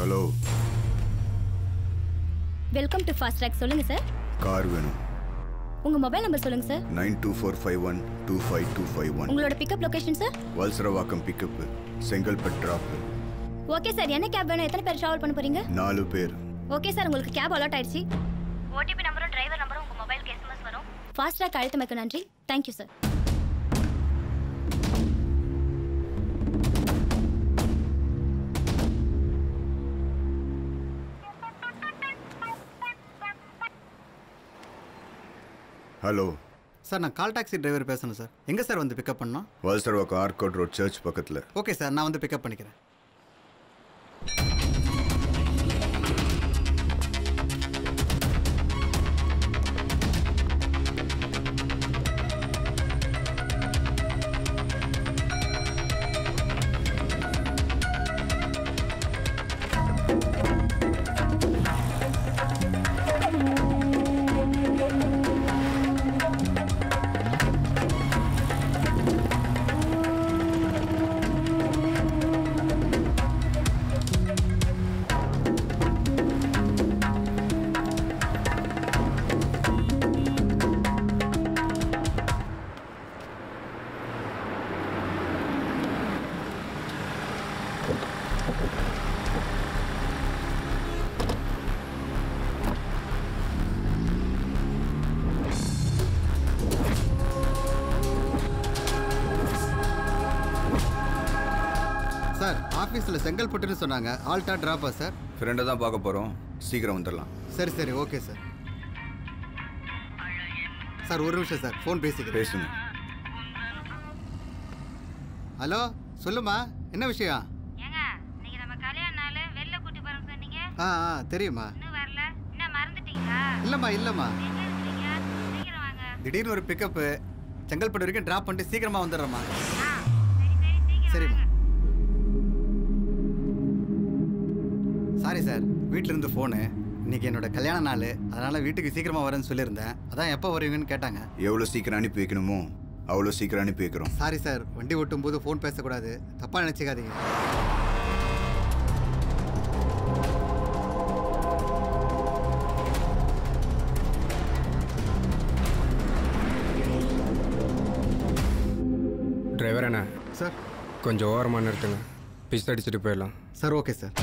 Hello welcome to fast track சொல்லுங்க sir car வேணும் உங்க மொபைல் நம்பர் சொல்லுங்க sir nine two four five one two five two five one உங்களோட pickup location sir Valasaravakkam pickup Chengalpattu drop okay sir என்ன cab வேணும் எத்தனை பேர் travel பண்ண போறீங்க நாலு பேர் ஓகே சார் உங்களுக்கு கேப் அலாட் ஆயிடுச்சு ஓடிபி நம்பரும் டிரைவர் நம்பரும் உங்க மொபைலுக்கு எஸ்எம்எஸ் வரும் ஃபாஸ்ட் ட்ராக் அழைத்தமைக்கு நன்றி தேங்க்யூ சார் ஹலோ சார் நான் கால் டாக்ஸி டிரைவர் பேசணும் சார் எங்கே சார் வந்து பிக்கப் பண்ணணும் வல்சரவாக்கம் ஆர்கோட் ரோட் சர்ச் பக்கத்தில் ஓகே சார் நான் வந்து பிக்கப் பண்ணிக்கிறேன் சார் ஆஃபீஸில் செங்கல்பட்டுன்னு சொன்னாங்க ஆல்டா ட்ராப்பா சார் ஃப்ரெண்டை தான் பார்க்க போகிறோம் சீக்கிரம் வந்துடலாம் சரி சரி ஓகே சார் சார் ஒரு நிமிஷம் சார் ஃபோன் பேசிக்கிறேன் பேசுங்க ஹலோ சொல்லுமா என்ன விஷயம் ஏங்க இன்னைக்கு நம்ம கல்யாண நாள் வெளில கூட்டி போறோம் சொன்னீங்க ஆ ஆ தெரியுமா இன்னும் வரல என்ன மறந்துட்டீங்களா இல்லைம்மா இல்லைம்மா எங்க இருக்கீங்க சீக்கிரம் வாங்க திடீர்னு ஒரு பிக்கப்பு செங்கல்பட்டு வரைக்கும் ட்ராப் பண்ணிட்டு சீக்கிரமாக வந்துடுறேம்மா ஆ சரி சரி சீக்கிரம் சரிம்மா வாங்க சாரி சார் வீட்டில் இருந்து ஃபோனு இன்னைக்கு என்னோட கல்யாண நாள் அதனால் வீட்டுக்கு சீக்கிரமாக வரேன்னு சொல்லியிருந்தேன் அதான் எப்போ வருவீங்கன்னு கேட்டாங்க எவ்வளோ சீக்கிரம் அனுப்பி வைக்கணுமோ அவ்வளோ சீக்கிரம் அனுப்பி வைக்கிறோம் சாரி சார் வண்டி ஓட்டும் போது ஃபோன் பேசக்கூடாது தப்பாக நினச்சிக்காதீங்க டிரைவர் அண்ணா சார் கொஞ்சம் ஓரமாக நிறுத்துங்க பிஸ் அடிச்சுட்டு போயிடலாம் சார் ஓகே சார்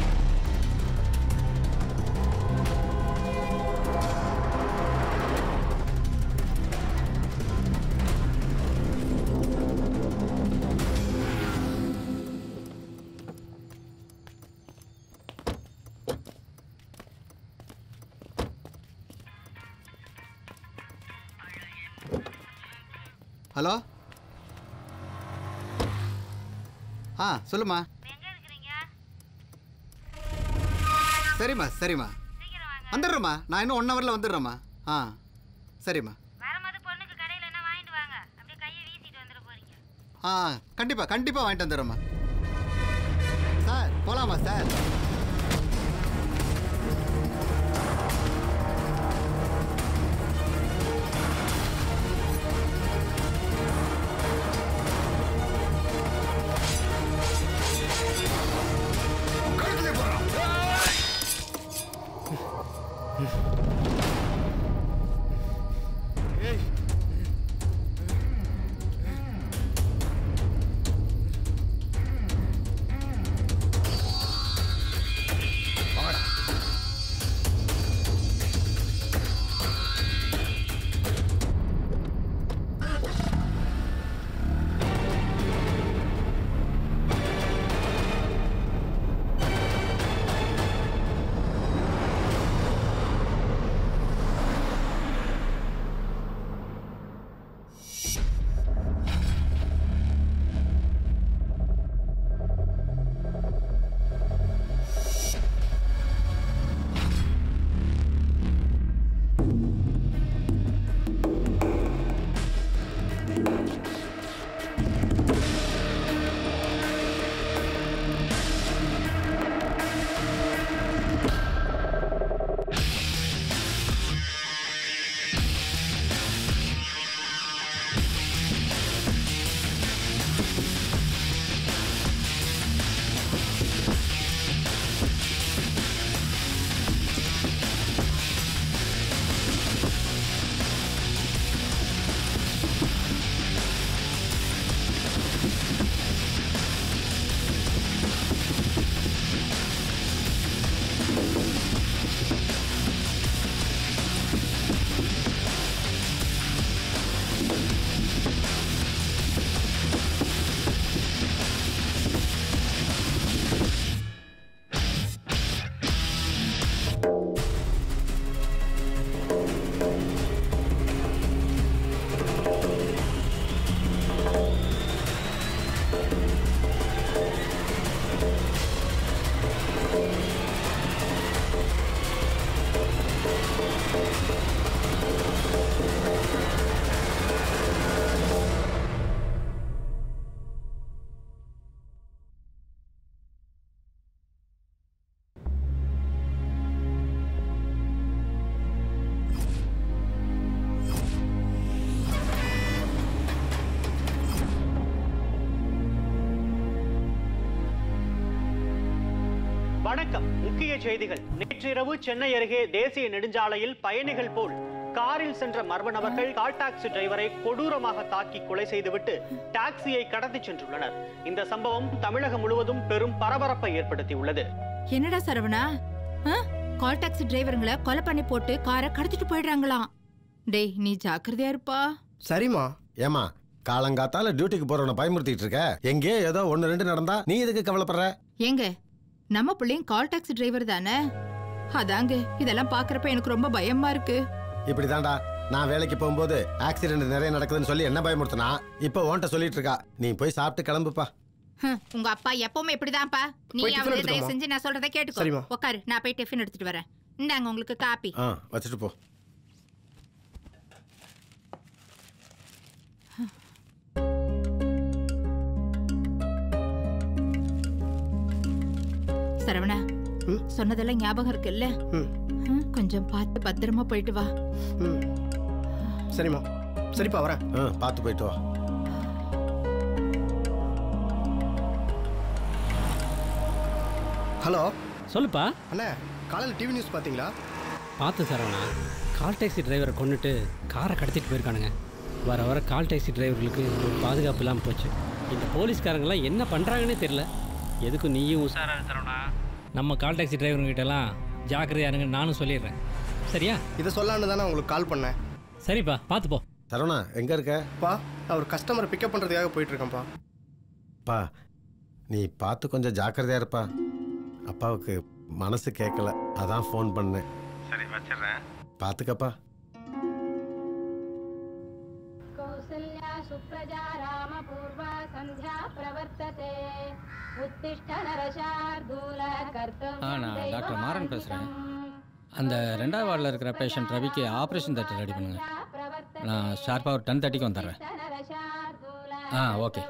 ஹலோ ஆ சொல்லுமா எங்க இருக்கிறீங்க சரிம்மா சரிம்மா சீக்கிரம் வாங்க வந்துடுறேம்மா நான் இன்னும் ஒன் ஹவரில் வந்துடுறேம்மா ஆ சரிம்மா வரும்போது பொண்ணுக்கு கடையில என்ன வாங்கிட்டு வாங்க அப்படியே கையை வீசிட்டு வந்துட போறீங்க ஆ கண்டிப்பாக கண்டிப்பாக வாங்கிட்டு வந்துடுறேம்மா சார் போகலாமா சார் வணக்கம் முக்கிய செய்திகள் நேற்றிரவு சென்னை அருகே தேசிய நெடுஞ்சாலையில் பயணிகள் போல் காரில் சென்ற மர்ம நபர்கள் கால் டாக்ஸி டிரைவரை கொடூரமாக தாக்கி கொலை செய்துவிட்டு டாக்ஸியை கடத்தி சென்றுள்ளனர் இந்த சம்பவம் தமிழகம் முழுவதும் பெரும் பரபரப்பை ஏற்படுத்தியுள்ளது என்னடா சரவணா ஆ? கால் டாக்ஸி டிரைவருங்களை கொலை பண்ணி போட்டு காரை கடத்திட்டு போயிடுறாங்களாம் டேய் நீ ஜாக்கிரதையா இருப்பா சரிம்மா ஏமா காலங்காத்தால டியூட்டிக்கு போறவனை பயமுறுத்திட்டு இருக்க எங்கேயோ ஏதோ ஒன்னு ரெண்டு நடந்தா நீ எதுக்கு கவலைப்படுற ஏங்க நம்ம பிள்ளையும் கால் டாக்ஸி டிரைவர் தானே அதாங்க இதெல்லாம் பாக்குறப்ப எனக்கு ரொம்ப பயமா இருக்கு இப்படிதான்டா நான் வேலைக்கு போகும்போது ஆக்சிடென்ட் நிறைய நடக்குதுன்னு சொல்லி என்ன பயமுறுத்தினா இப்போ உன்கிட்ட சொல்லிட்டு இருக்கா நீ போய் சாப்பிட்டு கிளம்புப்பா ஹம், உங்க அப்பா எப்பவுமே இப்படிதான்ப்பா நீ போய் டிஃபன் அவரு எடுத்துட்டு தயவு வாம்மா. செஞ்சு நான் சொல்றதை சரிம்மா. கேட்டுக்கோ உட்காரு நான் போய் டிஃபன் எடுத்துட்டு வரேன் இந்தாங்க உங்களுக்கு காப்பி ஆ வச்சுட்டு போ சரவணா ம்? சொன்னதெல்லாம் ஞாபகம் இருக்குல்ல ம் ஹம், கொஞ்சம் பார்த்து பத்திரமா போயிட்டு வா ம் சரிம்மா சரிப்பா வரேன் ஆ பார்த்து போயிட்டு வா ஹலோ சொல்லுப்பா அண்ணே காலையில் டிவி நியூஸ் பார்த்தீங்களா பார்த்து சரவணா கால் டாக்ஸி டிரைவரை கொண்டுட்டு காரை கடத்திட்டு போயிருக்கானுங்க வர வர கால் டாக்ஸி டிரைவர்களுக்கு ஒரு பாதுகாப்பு இல்லாமல் போச்சு இந்த போலீஸ்காரங்கெல்லாம் என்ன பண்ணுறாங்கன்னே தெரில எதுக்கும் நீயும் உஷாரா இரு சரவணா நம்ம கால் டாக்ஸி டிரைவருங்கிட்டலாம் ஜாக்கிரதையா இருங்க நானும் சொல்லிடுறேன் சரியா இதை சொல்லான்னு தானே உங்களுக்கு கால் பண்ணேன் சரிப்பா பார்த்து போ சரவணா எங்க இருக்க பா அவர் கஸ்டமரை பிக்கப் பண்ணுறதுக்காக போயிட்டு இருக்கேன்ப்பா பா நீ பார்த்து கொஞ்சம் ஜாக்கிரதையா இருப்பா அப்பாவுக்கு மனசு கேட்கல அதான் ஃபோன் பண்ணேன் சரி வச்சிடுறேன் பார்த்துக்கப்பா कौसल्या सुप्रजा रामपूर्वा सन्ध्या प्रवर्तते उत्तिष्ठ नरशार्दूल ஆ, நான் டாக்டர் மாறன் பேசுகிறேன் அந்த ரெண்டாவது வார்டில் இருக்கிற பேஷண்ட் ரவிக்கு ஆப்ரேஷன் தேட்டர் ரெடி பண்ணுங்க நான் ஷார்ப்பாக ஒரு டென் தேர்ட்டிக்கு வந்துடுறேன் ஆ ஓகே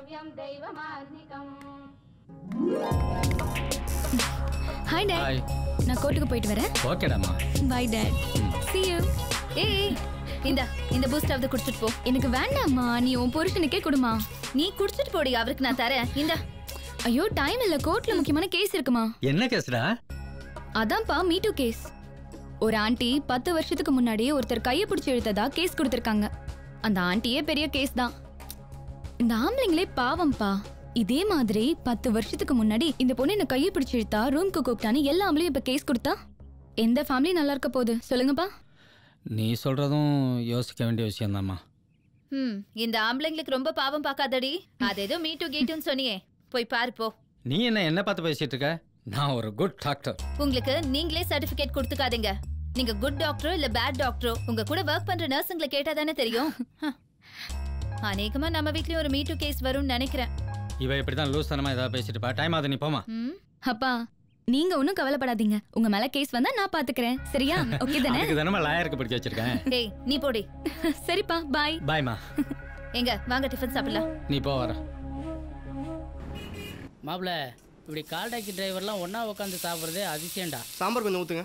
ஹாய் டேட் பாய் நான் கோர்ட்டுக்கு போயிட்டு வரேன் ஓகேடாம்மா பை டேட் see you ஏய் இந்த இந்த பூஸ்டாவது குடிச்சிட்டு போ எனக்கு வேண்டாம்மா நீ உன் புருஷனுக்கே கொடுமா நீ குடிச்சிட்டு போடி அவருக்கு நான் தரேன் இந்த ஐயோ டைம் இல்ல கோர்ட்ல முக்கியமான கேஸ் இருக்குமா என்ன கேஸ்டா அதான்ப்பா மீட்டு கேஸ் ஒரு ஆண்டி பத்து வருஷத்துக்கு முன்னாடி ஒருத்தர் கையை பிடிச்சி இழுத்ததா கேஸ் கொடுத்திருக்காங்க அந்த ஆண்டியே பெரிய கேஸ் தான் இந்த ஆம்பளைங்களே பாவம்ப்பா இதே மாதிரி பத்து வருஷத்துக்கு முன்னாடி இந்த பொண்ணு என்ன கையை பிடிச்சி இழுத்தா ரூம்க்கு கூப்பிட்டான்னு எல்லா ஆம்பளையும் இப்ப கேஸ் கொடுத்தா எந்த ஃபேமிலி நல்லா இருக்க போகுது சொல்லுங்கப்பா நீ சொல்கிறதும் யோசிக்க வேண்டிய விஷயம்தாம்மா ம் இந்த ஆம்பளைங்களுக்கு ரொம்ப பாவம் பார்க்காதடி அது ஏதோ மீட்டு கீட்டுன்னு சொன்னியே போய் பாரு போ நீ என்ன என்ன பார்த்து பேசிட்டு இருக்க நான் ஒரு குட் டாக்டர் உங்களுக்கு நீங்களே சர்டிபிகேட் கொடுத்துக்காதீங்க நீங்க குட் டாக்டரோ இல்ல பேட் டாக்டரோ உங்க கூட ஒர்க் பண்ற நர்ஸுங்களை கேட்டா தானே தெரியும் ஹ. அநேகமா நம்ம வீட்லயும் ஒரு மீட்டு கேஸ் வரும்னு நினைக்கிறேன் இவ இப்படி தான் லூஸ் தனமாக ஏதாவது பேசிட்டு பா டைம் ஆகுது நீ போமா ம் அப்பா நீங்க ஒன்றும் கவலைப்படாதீங்க உங்க மேல கேஸ் வந்தா நான் பாத்துக்கிறேன் சரியா ஓகே தானே அதுக்கு தானே லாயருக்கு படிக்க வச்சிருக்கேன் டேய் நீ போடி சரிப்பா பாய் பாய்மா எங்க வாங்க டிஃபன் சாப்பிடலாம் நீ போ வர மாப்பிள இப்படி கால் டாக்ஸி டிரைவர்லாம் ஒன்றா உட்காந்து சாப்பிட்றதே அதிசயம்டா சாம்பார் கொஞ்சம் ஊற்றுங்க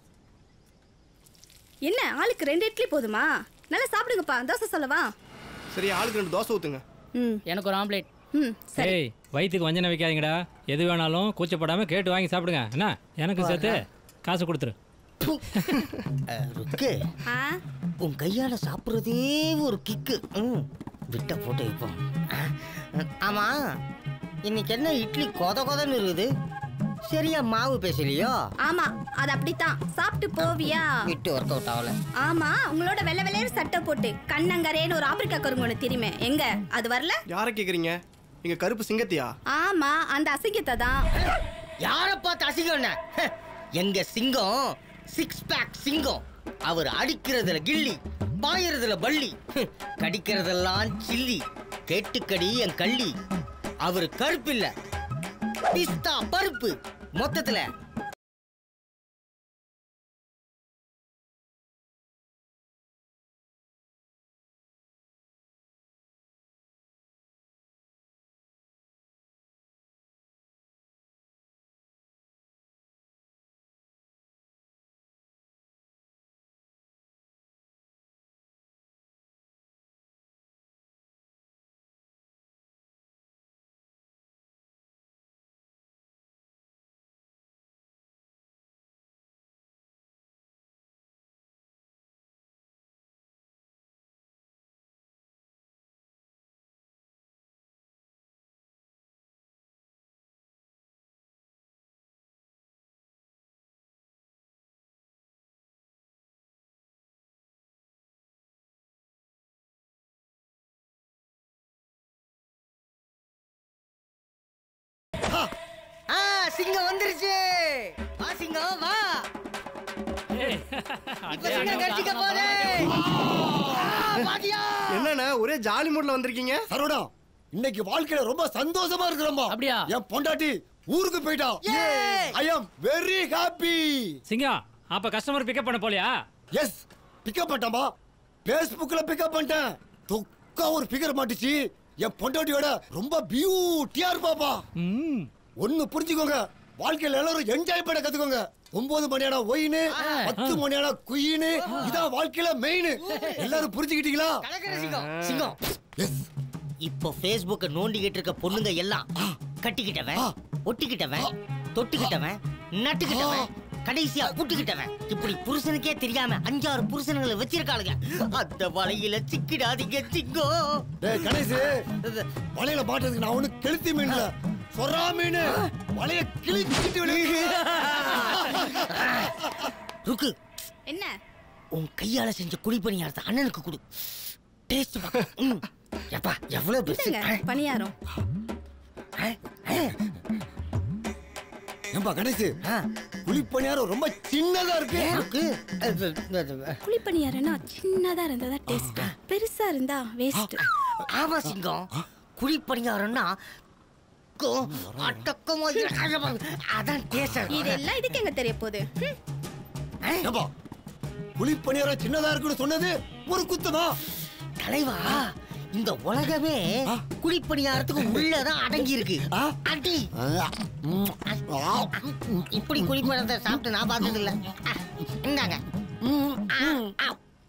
என்ன ஆளுக்கு ரெண்டு இட்லி போதுமா நல்லா சாப்பிடுங்கப்பா தோசை சொல்லவா சரி ஆளுக்கு ரெண்டு தோசை ஊற்றுங்க ம் எனக்கு ஒரு ஆம்லேட் ம் சரி ஏய் வயிற்றுக்கு வஞ்சனை வைக்காதீங்கடா எது வேணாலும் கூச்சப்படாமல் கேட்டு வாங்கி சாப்பிடுங்க என்ன எனக்கு சேர்த்து காசு கொடுத்துரு ருக்கு ஆ உன் கையால சாப்பிட்றதே ஒரு கிக்கு ம் விட்ட போட்டு இப்போ ஆமா இன்னைக்கு என்ன இட்லி கொத கொதன்னு இருக்குது சரியா மாவு பேசலையோ ஆமா அது அப்படித்தான் சாப்பிட்டு போவியா விட்டு ஒர்க் அவுட் ஆகல ஆமா உங்களோட வெள்ளை வெள்ளையர் சட்டை போட்டு கண்ணங்கரேன்னு ஒரு ஆப்பிரிக்கா கருங்க ஒன்று தெரியுமே எங்க அது வரல யாரை கேட்குறீங்க இங்கே கருப்பு சிங்கத்தியா ஆமா அந்த அசிங்கத்தை தான் யார பார்த்து அசிங்கம் என்ன ஹ, எங்க சிங்கம் சிக்ஸ் பேக் சிங்கம் அவர் அடிக்கிறதுல கில்லி பாயறதுல பள்ளி ஹ், கடிக்கிறதெல்லாம் சில்லி கேட்டுக்கடி என் கள்ளி அவர் கருப்பு இல்ல பிஸ்தா பருப்பு மொத்தத்துல சிங்கம் வந்துருச்சு வா சிங்கம் வா இப்ப சிங்கம் கடிச்சிக்க போதே பாத்தியா என்னண்ணே ஒரே ஜாலி மூட்ல வந்திருக்கீங்க சரவணா இன்னைக்கு வாழ்க்கையில ரொம்ப சந்தோஷமா இருக்கிறோம்பா அப்படியா என் பொண்டாட்டி ஊருக்கு போயிட்டா ஐ அம் வெரி ஹாப்பி சிங்கம் அப்ப கஸ்டமர் பிக்கப் பண்ண போலியா எஸ் பிக்கப் பண்ணிட்டேன்பா ஃபேஸ்புக்ல பிக்கப் பண்ணிட்டேன் தொக்கா ஒரு ஃபிகர் மாட்டுச்சு என் பொண்டாட்டியோட ரொம்ப பியூட்டியா இருப்பாப்பா ஒண்ணு புரிஞ்சுக்கோங்க வாழ்க்கையில எல்லாரும் என்ஜாய் பண்ண கத்துக்கோங்க ஒன்பது மணியான ஒயின்னு பத்து மணியான குயின்னு இதான் வாழ்க்கையில மெயின் எல்லாரும் புரிஞ்சுக்கிட்டீங்களா கலக்கிற சிங்கம் சிங்கம் இப்போ ஃபேஸ்புக்கை நோண்டிக்கிட்டு இருக்க பொண்ணுங்க எல்லாம் கட்டிக்கிட்டவன் ஒட்டிக்கிட்டவன் தொட்டுக்கிட்டவன் நட்டுக்கிட்டவன் கடைசியா புட்டுக்கிட்டவன் இப்படி புருஷனுக்கே தெரியாம அஞ்சாறு புருஷனுங்களை வச்சிருக்காளுங்க அந்த வலையில சிக்கிடாதீங்க சிங்கம் டேய் கணேஷ் வலையில மாட்டுறதுக்கு நான் ஒண்ணு கெளுத்தி மீன் இல்ல சொரா மீன் வலைய கிழிச்சிட்டு ருக்கு என்ன உன் கையால செஞ்ச குழிப்பணியாரத்தை அண்ணனுக்கு கொடு டேஸ்ட் எப்பா எவ்வளவு பெருசு இந்தாங்க, பணியாரம் ஏம்பா கணேஷ் குழிப்பணியாரம் ரொம்ப சின்னதா இருக்கு குழிப்பணியாரம்னா சின்னதா இருந்ததா டேஸ்ட் பெருசா இருந்தா வேஸ்ட் ஆமா சிங்கம் குழிப்பணியாரம்னா கொ- அடக்கமா இரு- அதான் டேஸ்ட் இதெல்லாம் இதுக்கு எங்க தெரிய போகுது ஹம். ஏம்பா குழிப்பணியாரம் சின்னதா இருக்குன்னு சொன்னது ஒரு குத்தமா தலைவா இந்த உலகமே குழிப்பணியாரத்துக்கு உள்ளதான் அடங்கி இருக்கு அடி இப்படி குழிப்பணியாரத்தை சாப்பிட்டு நான் பார்த்தது இல்ல இந்தாங்க ம், ஆ, ஆ.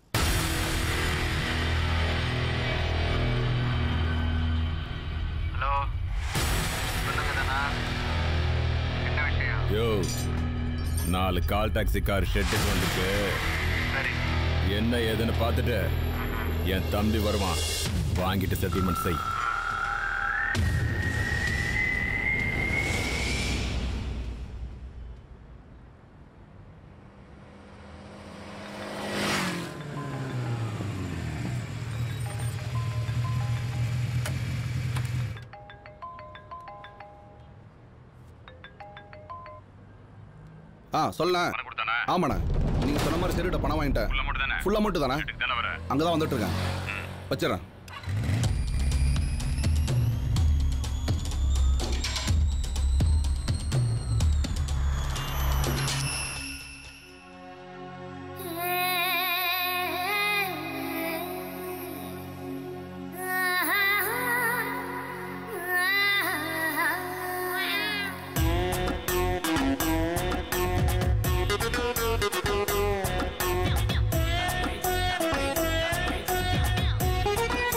ஹலோ சொல்லுங்க தானா என்ன விஷயம் யோ நாலு கால் டாக்ஸி கார் ஷெட்டுக்கு வந்துருக்கு என்ன ஏதுன்னு பார்த்துட்டு என் தம்பி வருவான் வாங்கிட்டு செட்டில்மெண்ட் செய் ஆ சொல்லலாம் ஆமாண்ணா நீங்க சொன்ன மாதிரி சரிட்ட பணம் வாங்கிட்டேன் ஃபுல் அமௌண்ட் தானே அங்கே தான் வந்துட்டு இருக்கேன் வச்சிடறேன் ஆ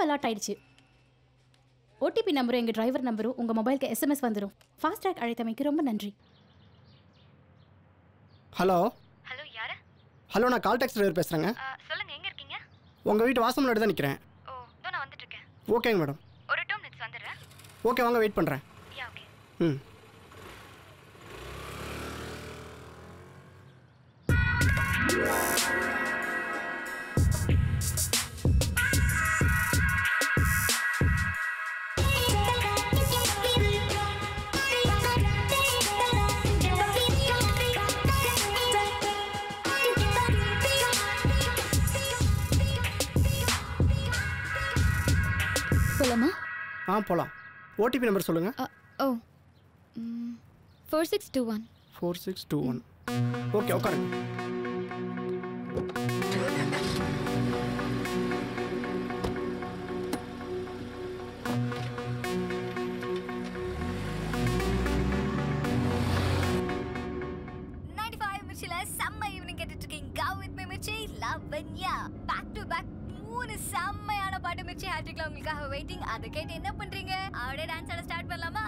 அலாட் ஆயிடுச்சு ஓடிபி நம்பரும் எங்கள் டிரைவர் நம்பரும் உங்கள் மொபைலுக்கு எஸ்எம்எஸ் வந்துடும் ஃபாஸ்ட் ட்ராக் அழைத்தமைக்கு ரொம்ப நன்றி ஹலோ ஹலோ யாரு ஹலோ நான் கால் டாக்ஸி டிரைவர் பேசுகிறேங்க சொல்லுங்க எங்க இருக்கீங்க உங்கள் வீட்டு வாசல் முன்னாடி தான் நிற்கிறேன் ஓ இதோ நான் வந்துட்டு இருக்கேன் ஓகேங்க மேடம் ஒரு டூ மினிட்ஸ் வந்துடுறேன் ஓகே வாங்க வெயிட் பண்ணுறேன் யா ஓகே ம் போலாமா ஆ போகலாம் ஓடிபி நம்பர் சொல்லுங்கள் O four six two one four six two one okay உட்காருங்க நைன்டி ஃபைவ் மிர்ச்சில செம்ம ஈவினிங் கேட்டுட்டு இருக்கீங்க கா with me Mirchi Lavanya back to back மூணு செம்மையான பாட்டு மிர்ச்சி ஹேட்ரிக்ல உங்களுக்காக வெயிட்டிங் அதை கேட்டு என்ன பண்றீங்க அப்படியே டான்ஸ் ஆட ஸ்டார்ட் பண்ணலாமா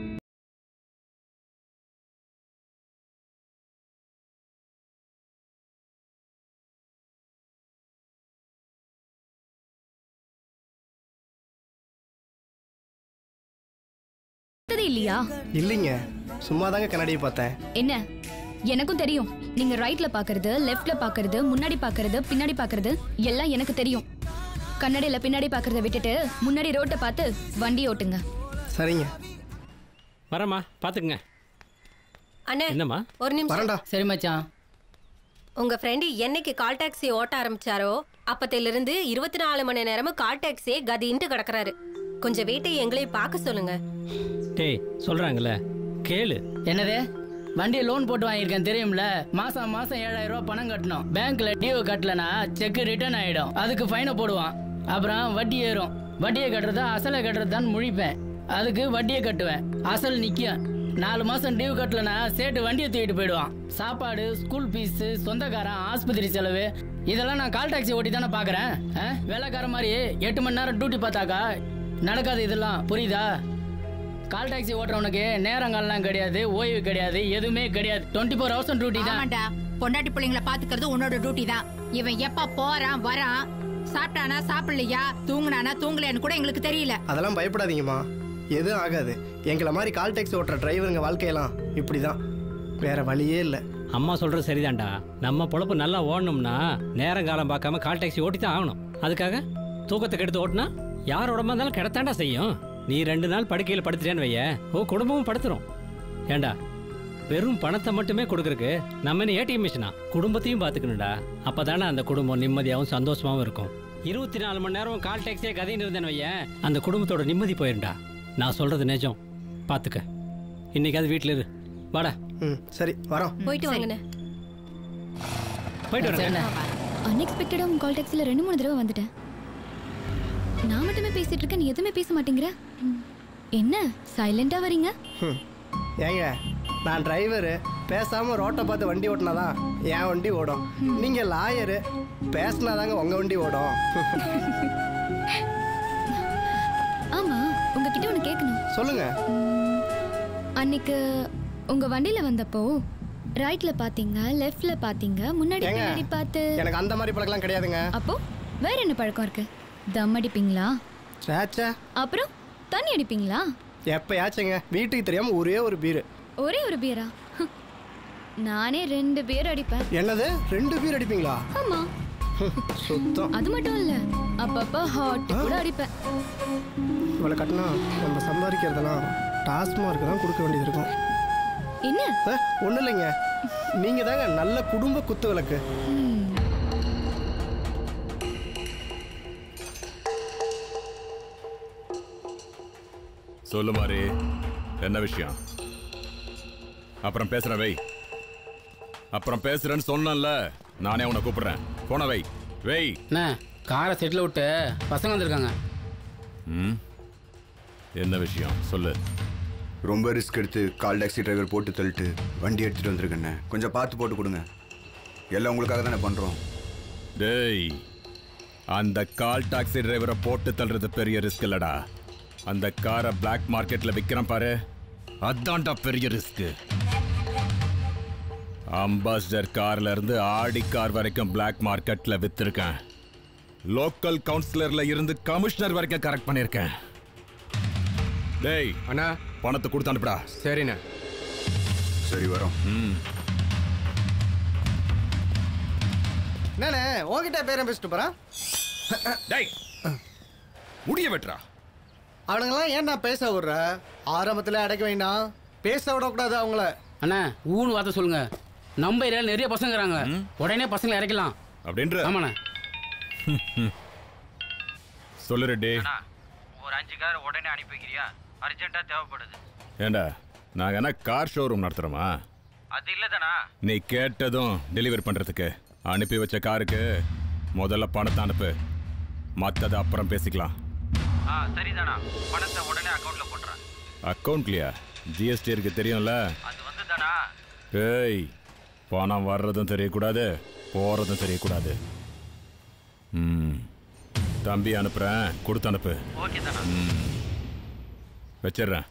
பார்த்ததே இல்லையா இல்லைங்க சும்மா தாங்க கண்ணாடியை பார்த்தேன் என்ன எனக்கும் தெரியும் நீங்க ரைட்ல பாக்குறது லெஃப்ட்ல பாக்குறது முன்னாடி பாக்குறது பின்னாடி பாக்குறது எல்லாம் எனக்கு தெரியும் கண்ணாடியில பின்னாடி பாக்குறத விட்டுட்டு முன்னாடி ரோட்டை பார்த்து வண்டி ஓட்டுங்க சரிங்க வரேம்மா பார்த்துக்குங்க அண்ணே என்னம்மா ஒரு நிமிஷம் வரேன்டா சரி மச்சான் உங்க ஃப்ரெண்டு என்னைக்கு கால் டாக்ஸி ஓட்ட ஆரம்பிச்சாரோ அப்பத்திலிருந்து இருபத்தி நாலு மணி நேரமும் கால் டாக்ஸியே கதின்ட்டு கிடக்குறாரு கொஞ்சம் வீட்டை எங்களையும் பார்க்க சொல்லுங்க டேய் சொல்கிறாங்கல்ல கேளு என்னது வண்டியை லோன் போட்டு வாங்கியிருக்கேன் தெரியும்ல மாசம் மாசம் ஏழாயிரம் ரூபாய் பணம் கட்டணும் பேங்க்ல டியூ கட்டலனா செக் ரிட்டர்ன் ஆயிடும் அதுக்கு ஃபைனை போடுவான் அப்புறம் வட்டி ஏறும் வட்டியை கட்டுறதா அசலை கட்டுறதான்னு முழிப்பேன் அதுக்கு வட்டியை கட்டுவேன் அசல் நிற்கும் நாலு மாசம் டியூ கட்டலனா சேட்டு வண்டியை தூக்கிட்டு போயிடுவான் சாப்பாடு ஸ்கூல் ஃபீஸு சொந்தக்காரன் ஆஸ்பத்திரி செலவு இதெல்லாம் நான் கால் டாக்ஸி ஓட்டி தானே பார்க்குறேன் வேலைக்கார மாதிரி எட்டு மணி நேரம் டியூட்டி பார்த்தாக்கா நடக்காது இதெல்லாம் புரியுதா கால் டாக்ஸி ஓட்டுறவனுக்கு நேரங்கள்லாம் கிடையாது ஓய்வு கிடையாது எதுவுமே கிடையாது டுவெண்ட்டி ஃபோர் ஹவர்ஸ் டியூட்டி தான் ஆமாண்டா பொண்டாட்டி பிள்ளைங்கள பாத்துக்கிறது உன்னோட டியூட்டி தான் இவன் எப்ப போறான் வரான் சாப்பிட்டானா சாப்பிடலையா தூங்குனானா தூங்கலையான்னு கூட எங்களுக்கு தெரியல அதெல்லாம் பயப்படாதீங்கம்மா எதுவும் ஆகாது எங்களை மாதிரி கால் டாக்ஸி ஓட்டுற டிரைவருங்க வாழ்க்கையெல்லாம் இப்படி தான் வேற வழியே இல்லை அம்மா சொல்கிறது சரிதான்டா நம்ம பொழப்பு நல்லா ஓடணும்னா நேரம் காலம் பார்க்காம கால் டாக்ஸி ஓட்டி தான் ஆகணும் அதுக்காக தூக்கத்தை கெடுத்து ஓட்டினா யார் உடம்பா இருந்தாலும் கிடத்தாண்டா செய்யும் நீ ரெண்டு நாள் படுக்கையில் படுத்துட்டேன்னு வைய ஓ குடும்பமும் படுத்துரும் ஏண்டா வெறும் பணத்தை மட்டுமே கொடுக்கறக்கு நம்ம என்ன ஏடிஎம் மிஷினா குடும்பத்தையும் பார்த்துக்கணும்டா அப்பதானே அந்த குடும்பம் நிம்மதியாகவும் சந்தோஷமாவும் இருக்கும் இருபத்தி நாலு மணி நேரம் கால் டாக்ஸியே கதைன்னு இருந்தேன்னு வைய அந்த குடும்பத்தோட நிம்மதி போயிருண்டா நான் சொல்றது நிஜம் பார்த்துக்க இன்னைக்காவது வீட்டில் இரு வாடா ம் சரி வரோம் போயிட்டு வாங்கண்ணே போயிட்டு வரேன் அன்எக்ஸ்பெக்டடா உங்க கால் டாக்ஸில ரெண்டு மூணு தடவை வந்துட்டேன் நான் மட்டுமே பேசிட்டு இருக்கேன் நீ எதுவுமே பேச மாட்டேங்கிற ம். என்ன சைலண்டா வரீங்க ஹம். ஏங்க நான் டிரைவரு பேசாமல் ரோட்டை பார்த்து வண்டி ஓட்டினாதான் என் வண்டி ஓடும் நீங்கள் லாயரு பேசினாதாங்க உங்கள் வண்டி ஓடும் ஆமா உங்ககிட்ட ஒன்று கேட்கணும் சொல்லுங்க அன்னைக்கு உங்க வண்டியில வந்தப்போ ரைட்ல பாத்தீங்க லெஃப்ட்ல பாத்தீங்க முன்னாடி ஏங்க, பின்னாடி பார்த்து எனக்கு அந்த மாதிரி பழக்கம்லாம் கிடையாதுங்க அப்போ வேற என்ன பழக்கம் இருக்கு தம் அடிப்பீங்களா சேச்சா அப்புறம் தண்ணி அடிப்பீங்களா எப்பயாச்சுங்க வீட்டுக்கு தெரியாமல் ஒரே ஒரு பீரு ஒரே ஒரு பியரா நானே ரெண்டு பேர் அடிப்பேன் என்னது ரெண்டு பீர் அடிப்பீங்களா ஆமா சுத்தம் அது மட்டும் இல்ல அப்பப்ப ஹாட் கூட அடிப்பேன் இவ்வளோ கட்டினா நம்ம சம்பாதிக்கிறதெல்லாம் டாஸ்மார்க்கு தான் கொடுக்க வேண்டியது இருக்கும் என்ன ஒன்றும் இல்லைங்க நீங்கள் தாங்க நல்ல குடும்ப குத்து விளக்கு சொல்லு மாறி என்ன விஷயம் அப்புறம் பேசுறேன் வை அப்புறம் பேசுறேன்னு சொன்னேன்ல நானே உன்னை கூப்பிடுறேன் போன வை வை அண்ணா காரை செட்டில் விட்டு பசங்க வந்திருக்காங்க ம் என்ன விஷயம் சொல்லு ரொம்ப ரிஸ்க் எடுத்து கால் டாக்ஸி டிரைவர் போட்டு தள்ளிட்டு வண்டி எடுத்துட்டு வந்திருக்கேண்ணே கொஞ்சம் பார்த்து போட்டு கொடுங்க எல்லாம் உங்களுக்காக தானே பண்ணுறோம் டேய் அந்த கால் டாக்ஸி டிரைவரை போட்டு தள்ளுறது பெரிய ரிஸ்க் இல்லடா அந்த காரை பிளாக் மார்க்கெட்ல விற்கிறான் பாரு அதான்டா பெரிய ரிஸ்க் அம்பாசிடர் கார்ல இருந்து ஆடி கார் வரைக்கும் பிளாக் மார்க்கெட்ல வித்திருக்கேன் லோக்கல் கவுன்சிலர்ல இருந்து கமிஷனர் வரைக்கும் கரெக்ட் பண்ணியிருக்கேன் டேய் அண்ணா பணத்தை கொடுத்து அனுப்புடா சரிண்ணே சரி வரோம் ம் என்னண்ணே உன்கிட்ட பேரம் பேசிட்டு போறான் டேய் முடிய வெட்டுறா அவனுங்கெல்லாம் ஏன் நான் பேச விடுற ஆரம்பத்தில் அடைக்க வேண்டாம் பேச விடக்கூடாது அவங்கள அண்ணா ஊன்னு வார்த்தை சொல்லுங்க நம்ம ஏரியாவில் நிறைய பசங்க இருக்காங்க உடனே பசங்களை இறக்கலாம் அப்படின்ற ஆமாண்ணே சொல்லு ரெட்டி ஒரு அஞ்சு கார் உடனே அனுப்பி வைக்கிறியா அர்ஜென்ட்டா தேவைப்படுது ஏண்டா நாங்க என்ன கார் ஷோரூம் நடத்துறோமா அது இல்லதானா நீ கேட்டதும் டெலிவரி பண்றதுக்கு அனுப்பி வச்ச காருக்கு முதல்ல பணத்தை அனுப்பு மத்தத அப்புறம் பேசிக்கலாம் ஆ சரிதானா பணத்தை உடனே அக்கௌண்ட்ல போட்டுறேன் அக்கௌண்ட்லயா ஜிஎஸ்டி இருக்கு தெரியும்ல அது வந்து தானா ஏய் பணம் வர்றதும் தெரியக்கூடாது போறதும் தெரியக்கூடாது ம் தம்பி அனுப்புறேன் கொடுத்து அனுப்பு ஓகே தானா ம் வச்சிடுறேன்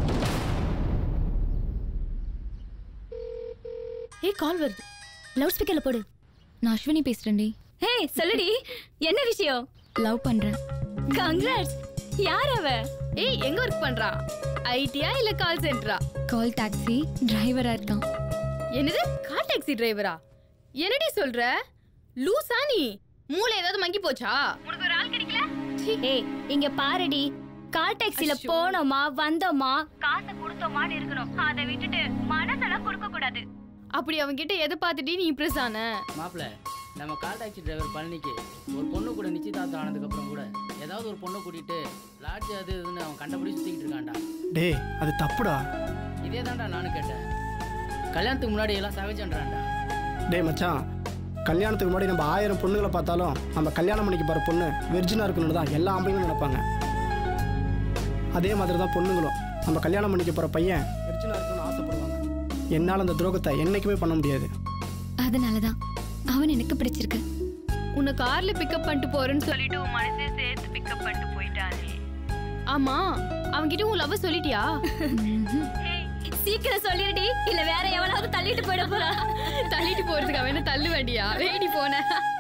ஏய் கால் வருது லவுட் ஸ்பீக்கர்ல போடு நான் அஸ்வினி பேசுறேன்டி ஹே சொல்லுடி என்ன விஷயம் லவ் பண்றேன் கங்க்ராட்ஸ் யார் அவ ஏய் எங்க ஒர்க் பண்றா ஐடியா இல்ல கால் சென்டரா கால் டாக்ஸி டிரைவரா இருக்கான் என்னது கார் டாக்ஸி டிரைவரா என்னடி சொல்ற லூசா நீ மூளை ஏதாவது மங்கி போச்சா உனக்கு ஒரு ஆள் கிடைக்கல ஏய் இங்க பாருடி கால் டாக்ஸில போனோமா வந்தோமா காசை கொடுத்தோமான்னு இருக்கணும் அதை விட்டுட்டு மனசெல்லாம் கொடுக்க கூடாது அப்படி அவங்க கிட்ட எதை பார்த்துட்டு நீ இம்ப்ரெஸ் ஆன மாப்பிள்ள நம்ம கால் டாக்ஸி டிரைவர் பழனிக்கு ஒரு பொண்ணு கூட நிச்சயதார்த்தம் ஆனதுக்கப்புறம் கூட ஏதாவது ஒரு பொண்ணை கூட்டிட்டு லாட்ஜ் அது இதுன்னு அவன் கண்டபடி சுற்றிக்கிட்டு இருக்கான்டா டேய் அது தப்புடா இதே தான்டா நானும் கேட்டேன் கல்யாணத்துக்கு முன்னாடி எல்லாம் சகஜன்றான்டா டேய் மச்சான் கல்யாணத்துக்கு முன்னாடி நம்ம ஆயிரம் பொண்ணுங்களை பார்த்தாலும் நம்ம கல்யாணம் பண்ணிக்க போகிற பொண்ணு வெர்ஜினாக இருக்கணும்னு தான் எல்லா ஆம்பளைங்களும் நினைப்பாங்க அதே மாதிரி தான் பொண்ணுங்களும் நம்ம கல்யாணம் பண்ணிக்க போகிற பையன் வெர்ஜினாக இருக்கணும்னு ஆசைப்படுவாங்க என்னால் அந்த துரோகத்தை என்னைக்குமே பண்ண முடியாது அதனாலதான் அவன் எனக்கு பிடிச்சிருக்கு உன்னை கார்ல பிக்கப் பண்ணிட்டு போறேன்னு சொல்லிட்டு உன் மனசே சேர்த்து பிக்கப் பண்ணிட்டு போயிட்டானே ஆமா அவன்கிட்ட உன் லவ் சொல்லிட்டியா சீக்கிரம் சொல்லிடுடி இல்ல வேற எவனாவது தள்ளிட்டு போயிட போறா தள்ளிட்டு போறதுக்கு அவன் என்ன தள்ளு வண்டியா வேடி போன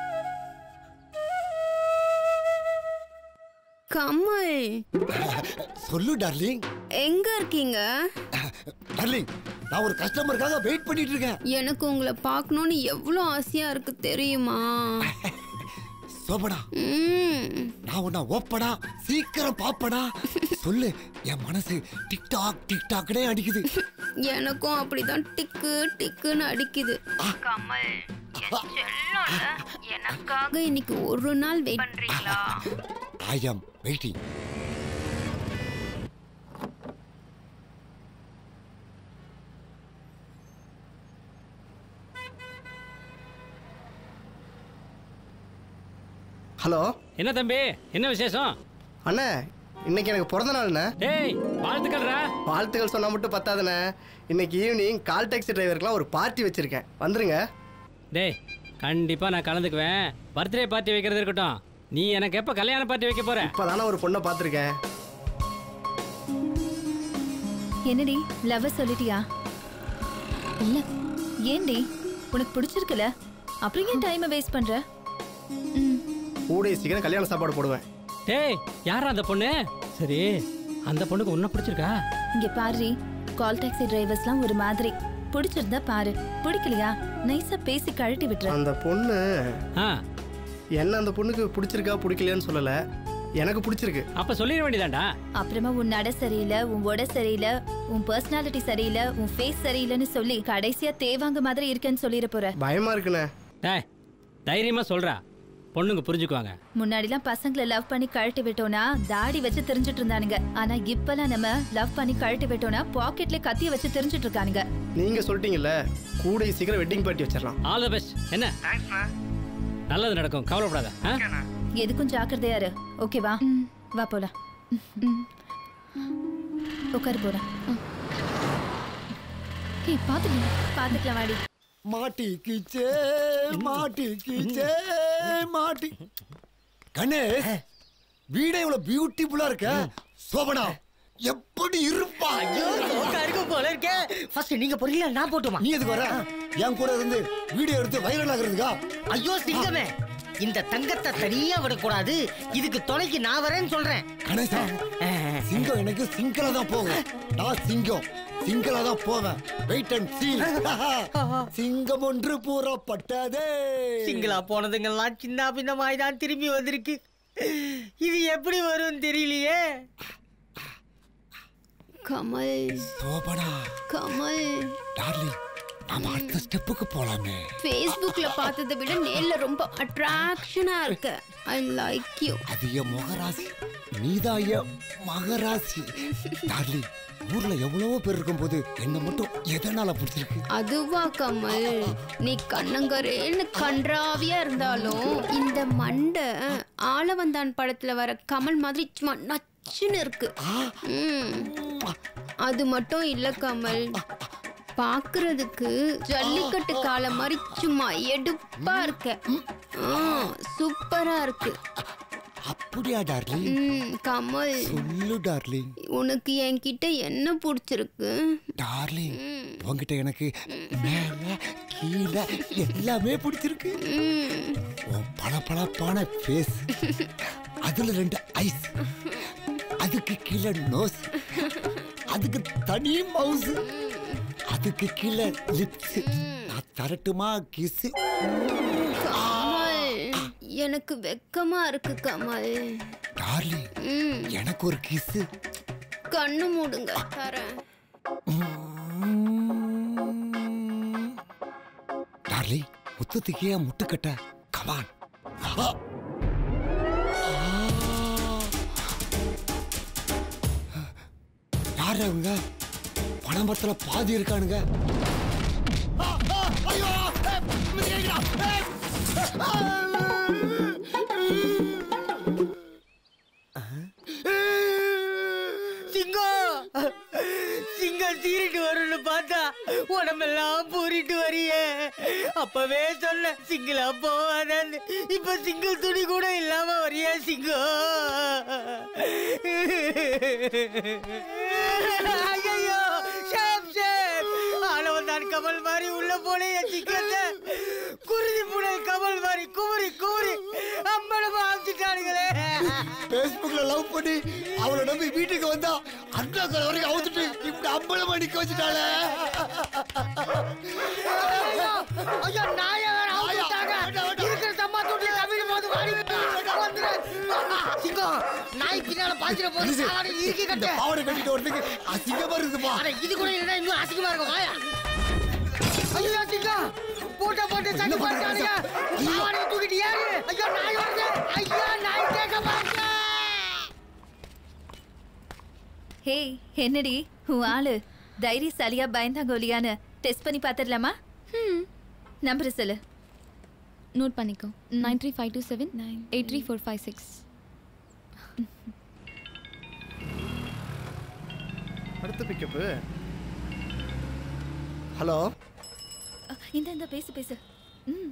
கமல் சொல்லு டார்லிங் எங்க இருக்கீங்க டார்லிங் நான் ஒரு கஸ்டமருக்காக வெயிட் பண்ணிட்டு இருக்கேன் எனக்கு உங்களை பார்க்கணும்னு எவ்வளோ ஆசையா இருக்கு தெரியுமா சோபடா ம் நான் உன்னை ஓப்படா சீக்கிரம் பாப்படா சொல்லு என் மனசு டிக்டாக் டிக்டாக்னே அடிக்குது எனக்கும் அப்படிதான் டிக்கு டிக்குன்னு அடிக்குது கமல் எனக்காக இன்னைக்கு ஒரு நாள் வெயிட் பண்றீங்களா ஐ ஆம் வெயிட்டிங் ஹலோ என்ன தம்பி என்ன விசேஷம் அண்ணே இன்னைக்கு எனக்கு பிறந்த நாள்ண்ணே டேய் வாழ்த்துக்கள்ரா வாழ்த்துக்கள் சொன்னா மட்டும் பத்தாதுண்ணே இன்னைக்கு ஈவினிங் கால் டாக்ஸி டிரைவருக்குலாம் ஒரு பார்ட்டி வச்சிருக்கேன் வந்துருங்க டேய் கண்டிப்பா நான் கலந்துக்குவேன் பர்த்டே பார்ட்டி வைக்கிறது இருக்கட்டும் நீ எனக்கு எப்ப கல்யாண பார்ட்டி வைக்க போற இப்பதானே ஒரு பொண்ணை பார்த்துருக்கேன் என்னடி லவ் சொல்லிட்டியா இல்ல ஏன்டி உனக்கு பிடிச்சிருக்குல அப்புறம் ஏன் டைமை வேஸ்ட் பண்ற கூடிய சீக்கிரம் கல்யாண சாப்பாடு போடுவேன் டேய் யாரா அந்த பொண்ணு சரி அந்த பொண்ணுக்கு உன்ன பிடிச்சிருக்கா இங்க பாரு கால் டாக்ஸி டிரைவர்ஸ்லாம் ஒரு மாதிரி பிடிச்சிருந்தா பாரு பிடிக்கலையா நைஸா பேசி கழட்டி விட்டுரு அந்த பொண்ணு என்ன அந்த பொண்ணுக்கு பிடிச்சிருக்கா பிடிக்கலையான்னு சொல்லல எனக்கு பிடிச்சிருக்கு அப்ப சொல்லிட வேண்டியதாண்டா அப்புறமா உன் நட சரியில்லை உன் உட சரியில்லை உன் பர்சனாலிட்டி சரியில்லை உன் ஃபேஸ் சரியில்லைன்னு சொல்லி கடைசியா தேவாங்க மாதிரி இருக்கேன்னு சொல்லிட போற பயமா இருக்குண்ணே டேய் தைரியமா சொல்றா பொண்ணுங்க புரிஞ்சுக்குவாங்க முன்னாடிலாம் பசங்களை லவ் பண்ணி கழட்டி விட்டோம்னா தாடி வச்சு தெரிஞ்சிட்டு இருந்தானுங்க ஆனா இப்பெல்லாம் நம்ம லவ் பண்ணி கழட்டி விட்டோம்னா பாக்கெட்ல கத்திய வச்சு தெரிஞ்சிட்டு இருக்கானுங்க நீங்க சொல்லிட்டீங்கல்ல கூடிய சீக்கிரம் வெட்டிங் பார்ட்டி வச்சிடலாம் ஆல் தி பெஸ்ட் என்ன நல்லது நடக்கும் கவலைப்படாத ஆ? எதுக்கும் ஜாக்கிரதையா இரு ஓகேவா வா போலாம் உட்காரு போலாம் ஏய் பாத்துக்கலாம் பாத்துக்கலாம் வாடி மாட்டிக்கிச்சே மாட்டிக்கிச்சே மாட்டி கணேஷ் வீடே இவ்வளவு பியூட்டிஃபுல்லா இருக்க சோபனா எப்படி இருப்பா ஐயோ சோக்கா இருக்கும் போல இருக்கே ஃபர்ஸ்ட் நீங்க போறீங்களா நான் போட்டுமா நீ எதுக்கு வர என் கூட இருந்து வீடியோ எடுத்து வைரல் ஆகுறதுக்கா ஐயோ சிங்கமே இந்த தங்கத்தை தனியா விடக்கூடாது இதுக்கு துணைக்கு நான் வரேன்னு சொல்றேன் கணேசா சிங்கம் எனக்கு சிங்கலா தான் போகும் நான் சிங்கம் சிங்களா தான் போவேன் வெயிட் அண்ட் சீ சிங்கம் ஒன்று பூரப்பட்டதே சிங்களா போனதுங்கெல்லாம் சின்ன பின்னமாய் தான் திரும்பி வந்திருக்கு இது எப்படி வரும் தெரியலையே கமல் சோபனா கமல் டார்லிங் நாம அடுத்த ஸ்டெப்புக்கு போலாமே ஃபேஸ்புக்ல பார்த்ததை விட நேர்ல ரொம்ப அட்ராக்ஷனா இருக்க ஐ லைக் யூ அது என் முகராசி நீதான் என் மகராசி டார்லிங் ஊர்ல எவ்வளவோ பேர் இருக்கும்போது என்ன மட்டும் எதனால பிடிச்சிருக்கு அதுவா கமல் நீ கண்ணங்கரேன்னு கன்றாவியா இருந்தாலும் இந்த மண்டை ஆளவந்தான் படத்துல வர கமல் மாதிரி சும்மா நச்சுன்னு இருக்கு ம். அது மட்டும் இல்ல கமல் பாக்குறதுக்கு ஜல்லிக்கட்டு காலம் மாதிரி சும்மா எடுப்பா இருக்க ஆ, சூப்பரா இருக்கு அப்படியா டார்லிங் ம், கமல் சொல்லு டார்லிங் உனக்கு என்கிட்ட என்ன பிடிச்சிருக்கு டார்லிங் உன்கிட்ட எனக்கு மேல கீழே எல்லாமே பிடிச்சிருக்கு உன் பளபளப்பான ஃபேஸ் அதுல ரெண்டு ஐஸ் அதுக்கு கீழே நோஸ் அதுக்கு தனி மவுஸ் அதுக்கு கீழே லிப்ஸ் நான் தரட்டுமா கிஸ் கமல் எனக்கு வெக்கமா இருக்கு கமல் டார்லிங் ம், எனக்கு ஒரு கிஸ் கண்ணு மூடுங்க தரேன் டார்லிங் முத்தத்துக்கு ஏன் முட்டுக்கட்ட கமான் யார் அவங்க பணமரத்துல பாதி இருக்கானுங்க சிங்கம் சிங்கம் சீரிட்டு வரும்னு பார்த்தா உடம்பெல்லாம் பூரிட்டு வரியே அப்பவே சொன்ன சிங்களா போவாதன்னு இப்ப சிங்கிள் துணி கூட இல்லாம வரியே சிங்கம் ஐயோ ஷேப் ஷேப் ஆளவன் தான் கமல் மாதிரி உள்ள போனே என் சிங்கத்தை குருதி புனல் கமல் மாதிரி குமரி குமரி அம்பளமா ஆக்கிட்டானுங்களே பேஸ்புக்ல லவ் பண்ணி அவளை நம்பி வீட்டுக்கு வந்தா அண்ணா கால் வரைக்கும் அவுத்துட்டு இப்படி அம்பளமா நிக்க வச்சுட்டாளே ஐயோ நாய வேற அவுத்துட்டாங்க இருக்கிற சம்மா தொட்டி கவிழ போது வாடி வந்துரு சிங்கம் நாய் பின்னால பாய்ச்சிர போது சாவாடி இறுக்கி இந்த கட்டு பாவாடை கட்டிட்டு வரதுக்கு அசிங்கமா இருக்குப்பா அட இது கூட இல்லைன்னா இன்னும் அசிங்கமா இருக்கும் வாயா ஐயோ சிங்கம் போட்ட போட்டு சண்டை போட்டானுங்க சாவாடியை தூக்கிட்டு ஏறு ஐயோ நாய் வருது ஐயோ நாய் கேட்க மாட்டேன் ஹே என்னடி உன் ஆளு தைரியசாலியா பயந்தாங்கோலியான்னு டெஸ்ட் பண்ணி பார்த்துடலாமா ம் நம்பர் சொல்லு நோட் பண்ணிக்கோ nine three five two seven eight three four five six அடுத்த பிக்கப்பு ஹலோ இந்த இந்த பேசு பேசு ம்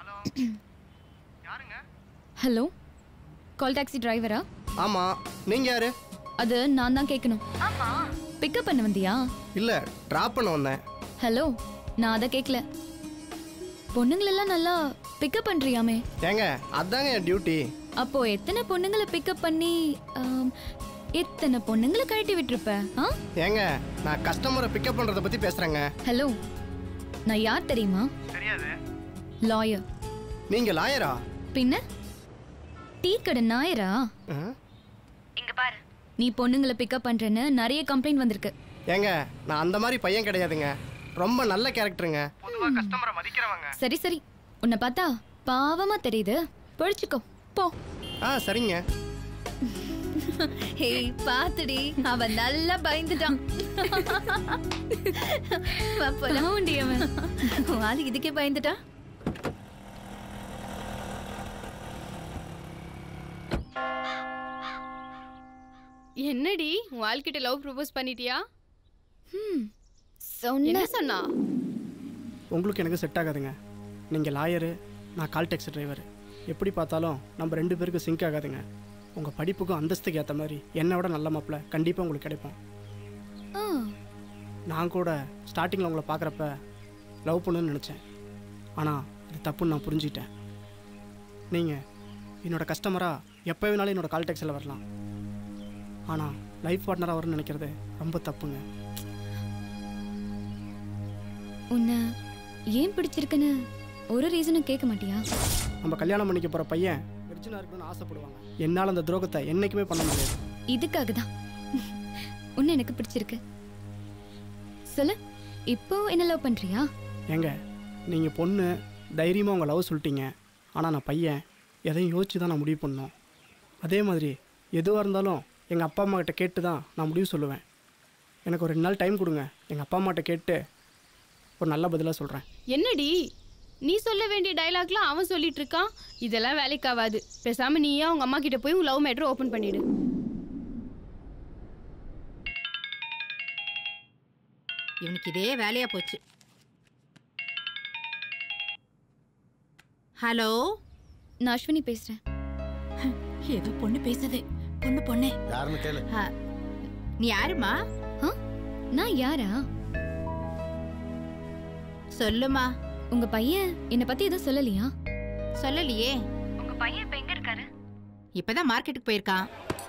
ஹலோ கால் டாக்ஸி டிரைவரா ஆமாம் நீங்கள் யாரு அது நான் தான் கேட்கணும் பிக்கப் பண்ண வந்தியா இல்லை ட்ராப் பண்ண வந்தேன் ஹலோ நான் அதை கேட்கல பொண்ணுங்களெல்லாம் நல்லா பிக்கப் பண்றியாமே ஏங்க அதாங்க என் டியூட்டி அப்போ எத்தனை பொண்ணுங்களை பிக்கப் பண்ணி ஆம், எத்தனை பொண்ணுங்களை கழட்டி விட்டுருப்ப ஆ ஏங்க நான் கஸ்டமரை பிக்கப் பண்ணுறதை பற்றி பேசுகிறேங்க ஹலோ நான் யார் தெரியுமா தெரியாது லாயர் நீங்கள் லாயரா பின்ன டீ கடை நாயரா இங்க பாரு நீ பொண்ணுங்களை பிக்கப் பண்றேன்னு நிறைய கம்ப்ளைண்ட் வந்திருக்கு ஏங்க நான் அந்த மாதிரி பையன் கிடையாதுங்க ரொம்ப நல்ல கேரக்டருங்க பொதுவாக கஸ்டமரை மதிக்கிறவங்க சரி சரி உன்னை பார்த்தா பாவமா தெரியுது பொழிச்சுக்கோ போ ஆ சரிங்க ஹே பாத்துடி அவன் நல்லா பயந்துட்டான் வா போலாம். உன் ஆளு இதுக்கே பயந்துட்டான் என்னடி உன் வாழ்க்கிட்ட லவ் ப்ரப்போஸ் பண்ணிட்டியா சொன்ன என்ன சொன்னா உங்களுக்கு எனக்கு செட் ஆகாதுங்க நீங்கள் லாயரு நான் கால் டேக்ஸி டிரைவர் எப்படி பார்த்தாலும் நம்ம ரெண்டு பேருக்கும் சிங்க் ஆகாதுங்க உங்கள் படிப்புக்கும் அந்தஸ்துக்கு ஏற்ற மாதிரி என்னை விட நல்ல மாப்பிள்ள கண்டிப்பாக உங்களுக்கு கிடைப்போம் ஆ நான் கூட ஸ்டார்டிங்கில் உங்களை பார்க்குறப்ப லவ் பண்ணணும்னு நினச்சேன் ஆனால் அது தப்புன்னு நான் புரிஞ்சுக்கிட்டேன் நீங்கள் என்னோட கஸ்டமராக எப்போ வேணாலும் என்னோட கால் டேக்ஸில் வரலாம் ஆனால் லைஃப் பார்ட்னராக வரணும்னு நினைக்கிறது ரொம்ப தப்புங்க உன்னை ஏன் பிடிச்சிருக்குன்னு ஒரு ரீசனும் கேட்க மாட்டியா நம்ம கல்யாணம் பண்ணிக்க போகிற பையன் விர்ஜினாக இருக்கணும்னு ஆசைப்படுவாங்க என்னால் அந்த துரோகத்தை என்றைக்குமே பண்ண முடியாது இதுக்காக தான் உன்னை எனக்கு பிடிச்சிருக்கு சொல்லு இப்போ என்ன லவ் பண்றியா ஏங்க நீங்கள் பொண்ணு தைரியமாக உங்கள் லவ் சொல்லிட்டீங்க ஆனால் நான் பையன் எதையும் யோசிச்சு தான் நான் முடிவு பண்ணோம் அதே மாதிரி எதுவாக இருந்தாலும் எங்கள் அப்பா அம்மா கிட்ட கேட்டு தான் நான் முடிவு சொல்லுவேன் எனக்கு ஒரு ரெண்டு நாள் டைம் கொடுங்க எங்கள் அப்பா அம்மாட்ட கேட்டு ஒரு நல்ல பதிலாக சொல்கிறேன் என்னடி நீ சொல்ல வேண்டிய டைலாக்லாம் அவன் சொல்லிட்டு இருக்கான் இதெல்லாம் வேலைக்கு ஆகாது பேசாம நீயே உங்க அம்மா கிட்ட போய் உங்க லவ் மேட்ரு ஓபன் பண்ணிடு இவனுக்கு இதே வேலையா போச்சு ஹலோ நான் அஸ்வினி பேசுறேன் ஏதோ பொண்ணு பேசுது பொண்ணு பொண்ணு யாருன்னு கேளு ஆ, நீ யாருமா நான் யாரா சொல்லுமா உங்க பையன் என்னை பத்தி எதுவும் சொல்லலையா சொல்லலையே உங்க பையன் இப்ப எங்க இருக்காரு இப்பதான் மார்க்கெட்டுக்கு போயிருக்கான்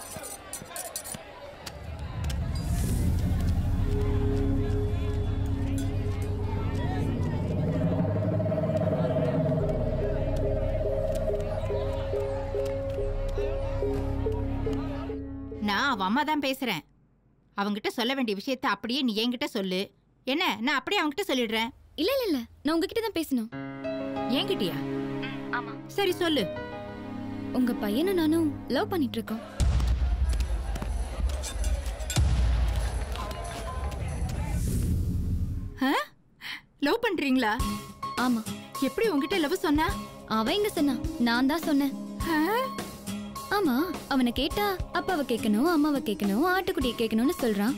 நான் அவன் அம்மா தான் பேசுறேன் அவங்கிட்ட சொல்ல வேண்டிய விஷயத்த அப்படியே நீ என்கிட்ட சொல்லு என்ன நான் அப்படியே அவன்கிட்ட சொல்லிடுறேன் இல்ல இல்ல இல்ல நான் உங்ககிட்ட தான் பேசணும் என்கிட்டயா ஆமா சரி சொல்லு உங்க பையனும் நானும் லவ் பண்ணிட்டு இருக்கோம் லவ் பண்றீங்களா ஆமா எப்படி உங்ககிட்ட லவ் சொன்னா அவன் எங்க சொன்னா நான் தான் சொன்னேன் ஆமா அவனை கேட்டா அப்பாவை கேட்கணும் அம்மாவை கேட்கணும் ஆட்டுக்குட்டியை கேட்கணும்னு சொல்றான்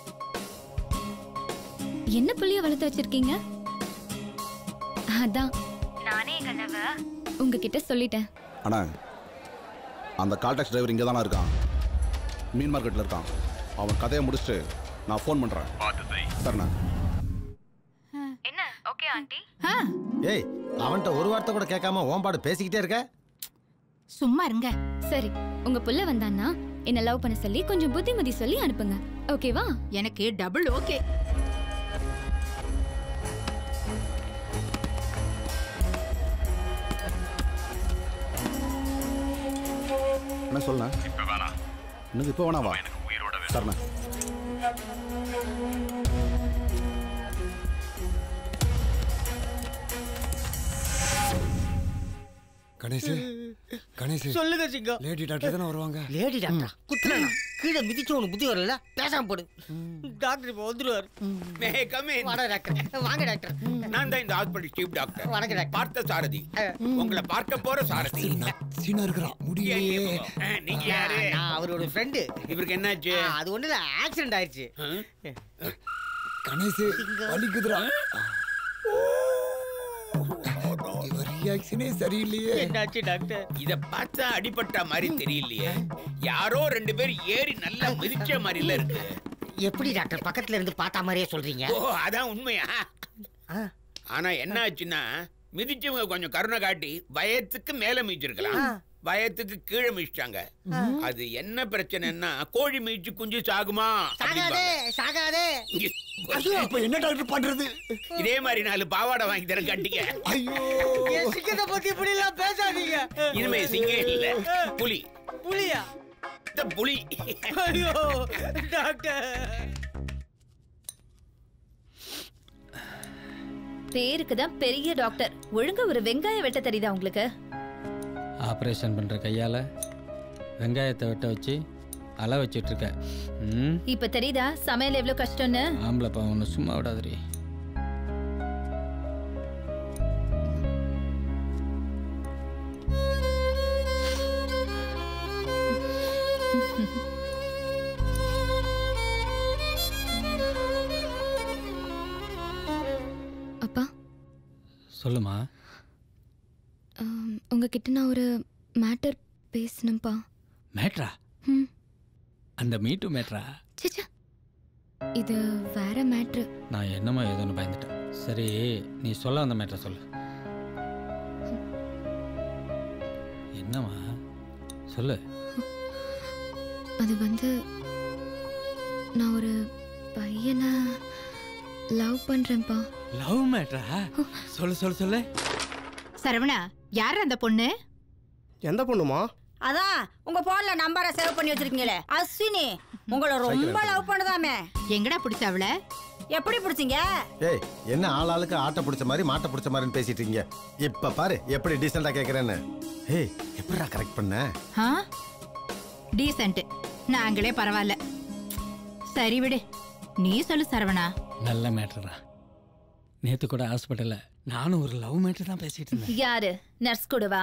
என்ன புள்ளிய வளர்த்து வச்சிருக்கீங்க அதான் நானே எங்க அண்ணாவ உங்ககிட்ட சொல்லிட்டேன் அண்ணா அந்த கால் டாக்ஸி டிரைவர் இங்கே தானே இருக்கான் மீன் மார்க்கெட்டில் இருக்கான் அவன் கதையை முடிச்சுட்டு நான் ஃபோன் பண்ணுறேன் சரிண்ணா என்ன ஓகே ஆண்டி ஏய் அவன்கிட்ட ஒரு வார்த்தை கூட கேட்காம ஓம்பாடு பேசிக்கிட்டே இருக்க சும்மா இருங்க சரி உங்க புள்ள வந்தான்னா என்ன லவ் பண்ண சொல்லி கொஞ்சம் புத்திமதி சொல்லி அனுப்புங்க ஓகேவா எனக்கு டபுள் ஓகே என்ன சொல்லுண்ணா இப்போ வேணாம் என்னது இப்போ வேணாவா எனக்கு உயிரோட சரிண்ணா கணேஷ் கணேஷ் சொல்லுங்க சிங்கம் லேடி டாக்டர் தானே வருவாங்க லேடி டாக்டரா குத்துறா கீழே மிதிச்சு உனக்கு புத்தி வரல பேசாம போடு டாக்டர் இப்போ வந்துருவாரு மே கம் இன் வாடா டாக்டர் வாங்க டாக்டர் நான் தான் இந்த ஹாஸ்பிட்டல் சீஃப் டாக்டர் வணக்கம் டாக்டர் பார்த்த சாரதி உங்களை பார்க்க போற சாரதி சீனா இருக்கிறான் முடியலையே ஆ, நீங்க யாரு நான் அவரோட ஃப்ரெண்டு இவருக்கு என்னாச்சு அது ஒண்ணு இல்ல ஆக்சிடென்ட் ஆயிடுச்சு கணேஷ் வலிக்குதுடா இவர் ரியாக்ஷனே சரியில்லையே என்னாச்சு டாக்டர் இத பார்த்தா அடிபட்ட மாதிரி தெரியலையே யாரோ ரெண்டு பேர் ஏறி நல்லா மிதிச்ச மாதிரில இருக்கு எப்படி டாக்டர் பக்கத்துல இருந்து பார்த்த மாதிரியே சொல்றீங்க ஓ அதான் உண்மையா ஆனா என்ன ஆச்சுன்னா மிதிச்சவங்க கொஞ்சம் கருணை காட்டி பயத்துக்கு மேல மிதிச்சிருக்கலாம் பயத்துக்கு கீழே மிதிச்சிட்டாங்க அது என்ன பிரச்சனைன்னா கோழி மிதிச்சு குஞ்சு சாகுமா சாகாதே சாகாதே இப்ப என்ன டாக்டர் பண்றது இதே மாதிரி நாலு பாவாடை வாங்கி தரேன் கட்டிக்க ஐயோ என் சிங்கத்தை பத்தி இப்படி எல்லாம் பேசாதீங்க இனிமே சிங்கம் இல்ல புலி புலியா இந்த புலி ஐயோ டாக்டர் பேருக்கு தான் பெரிய டாக்டர் ஒழுங்கா ஒரு வெங்காயம் வெட்ட தெரியுதா உங்களுக்கு ஆப்ரேஷன் பண்ணுற கையால் வெங்காயத்தை வெட்ட வச்சு அலை வச்சிட்ருக்க ம் இப்ப தெரியுதா சமையல் எவ்வளவு கஷ்டம்னு ஆம்பளை பாவம் ஒன்று சும்மா விடாதடி அப்பா சொல்லுமா ஆம், உங்ககிட்ட நான் ஒரு மேட்டர் பேசணும்ப்பா மேட்ரா ம். அந்த மீட்டு மேட்ரா சிச்சா இது வேற மேட்ரு நான் என்னமோ ஏதோன்னு பயந்துட்டேன் சரி நீ சொல்ல அந்த மேட்ரை சொல்லு என்னம்மா சொல்லு அது வந்து நான் ஒரு பையனை லவ் பண்றேன்ப்பா லவ் மேட்ரா சொல்லு சொல்லு சொல்லு சரவணா யார் அந்த பொண்ணு எந்த பொண்ணுமா அதான் உங்க போன்ல நம்பரை சேவ் பண்ணி வச்சிருக்கீங்களே அஸ்வினி உங்களை ரொம்ப லவ் பண்ணதாமே எங்கடா பிடிச்ச அவள எப்படி பிடிச்சீங்க ஏய் என்ன ஆள் ஆளுக்கு ஆட்டை பிடிச்ச மாதிரி மாட்டை பிடிச்ச மாதிரின்னு பேசிட்டு இருக்கீங்க இப்ப பாரு எப்படி டீசெண்டா கேக்குறேன்னு ஏய் எப்படிடா கரெக்ட் பண்ண ஆ டீசென்ட் நாங்களே பரவாயில்ல சரி விடு நீ சொல்லு சரவணா நல்ல மேட்ரா நேத்து கூட ஹாஸ்பிட்டல்ல நானும் ஒரு லவ் மேட்ரு தான் பேசிட்டு இருந்தேன் யாரு நர்ஸ் கூடவா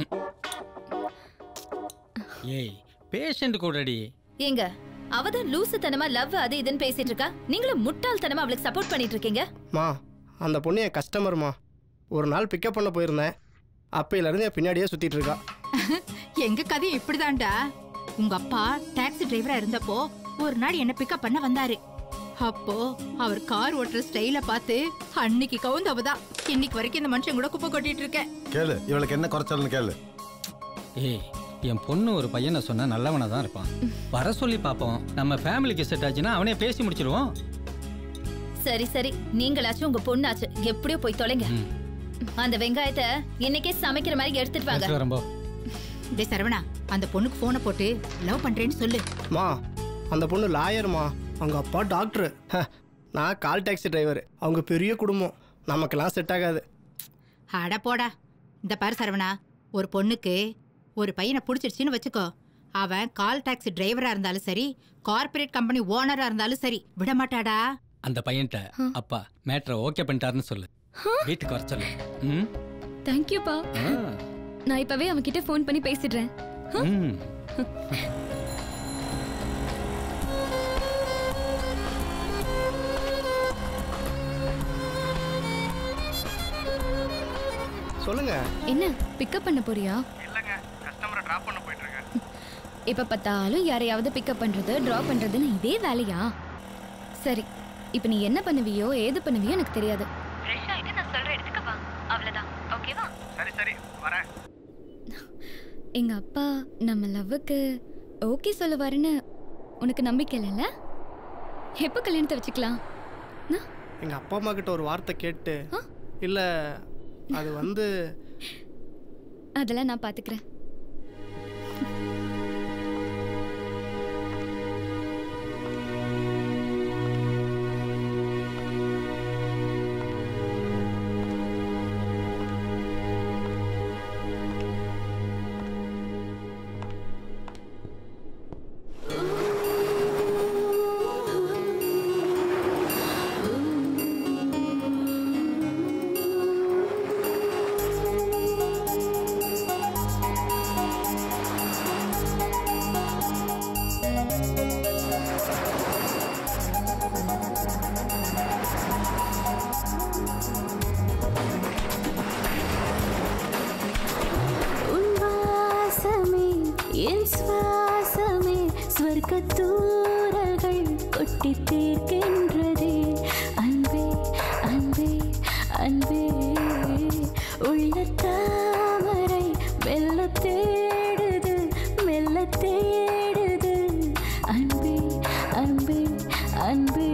ஏய் பேஷண்ட் கூடடி ஏங்க அவதான் லூசுத்தனமா லவ் அது இதுன்னு பேசிட்டு இருக்கா நீங்களும் முட்டாள்தனமா அவளுக்கு சப்போர்ட் பண்ணிட்டு இருக்கீங்க மா அந்த பொண்ணு என் கஸ்டமர்மா ஒரு நாள் பிக்கப் பண்ண போயிருந்தேன் அப்பையிலேருந்து என் பின்னாடியே சுற்றிட்டு இருக்கா எங்க கதையும் இப்படிதான்டா உங்க அப்பா டாக்ஸி டிரைவரா இருந்தப்போ ஒரு நாள் என்ன பிக்கப் பண்ண வந்தாரு அப்போ அவர் கார் ஓட்டுற ஸ்டைல பார்த்து அன்னைக்கு கவுந்தவ தான் இன்னைக்கு வரைக்கும் இந்த மனுஷன் கூட குப்பை கொட்டிட்டு இருக்கேன் கேளு இவளுக்கு என்ன குறைச்சல்னு கேளு ஏய் என் பொண்ணு ஒரு பையனை சொன்னா நல்லவனா தான் இருப்பான் வர சொல்லி பார்ப்போம் நம்ம ஃபேமிலிக்கு செட் ஆச்சுன்னா அவனே பேசி முடிச்சிருவோம் சரி சரி நீங்களாச்சும் உங்க பொண்ணாச்சு எப்படியோ போய் தொலைங்க அந்த வெங்காயத்தை இன்னைக்கே சமைக்கிற மாதிரி எடுத்துட்டு வாங்க ரொம்ப டேய் சரவணா அந்த பொண்ணுக்கு போனை போட்டு லவ் பண்றேன்னு சொல்லு மா அந்த பொண்ணு லாயர்மா அவங்க அப்பா டாக்டரு ஹ, நான் கால் டாக்ஸி டிரைவர் அவங்க பெரிய குடும்பம் நமக்கெல்லாம் செட் ஆகாது அட போடா இந்த பாரு சரவணா ஒரு பொண்ணுக்கு ஒரு பையனை பிடிச்சிருச்சுன்னு வச்சுக்கோ அவன் கால் டாக்ஸி டிரைவரா இருந்தாலும் சரி கார்ப்பரேட் கம்பெனி ஓனரா இருந்தாலும் சரி விட மாட்டாடா அந்த பையன்ட்ட அப்பா மேட்ரை ஓகே பண்ணிட்டாருன்னு சொல்லு வீட்டுக்கு வர சொல்லு ம் தேங்க்யூப்பா ஆ. நான் இப்பவே அவன்கிட்ட ஃபோன் பண்ணி பேசிடுறேன் ம் சொல்லுங்க என்ன பிக்கப் பண்ண போறியா இல்லைங்க கஸ்டமரை ட்ராப் பண்ண போயிட்டு இருக்கேன் இப்ப பார்த்தாலும் யாரையாவது பிக்கப் பண்றது டிராப் பண்றதுன்னு இதே வேலையா சரி இப்ப நீ என்ன பண்ணுவியோ ஏது பண்ணுவியோ எனக்கு தெரியாது ஃப்ரெஷ் ஆயிட்டு நான் சொல்ற இடத்துக்கு வா அவ்வளவுதான் ஓகேவா சரி சரி வரேன் எங்க அப்பா நம்ம லவ்வுக்கு ஓகே சொல்லுவாருன்னு உனக்கு நம்பிக்கை இல்லைல்ல எப்போ கல்யாணத்தை வச்சுக்கலாம் எங்கள் அப்பா அம்மா கிட்ட ஒரு வார்த்தை கேட்டு இல்லை அது வந்து அதெல்லாம் நான் பாத்துக்கிறேன் உன் வாசமே என் சுவாசமே ஸ்வர்க்கத்தூரல்கள் கொட்டி தீர்க்கின்றதே அன்பே அன்பே அன்பே உள்ள தாமரை மெல்ல தேடுது மெல்ல தேடுது அன்பே அன்பே அன்பே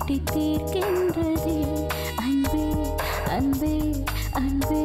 கொட்டி தீர்க்கின்றதே அன்பே அன்பே அன்பே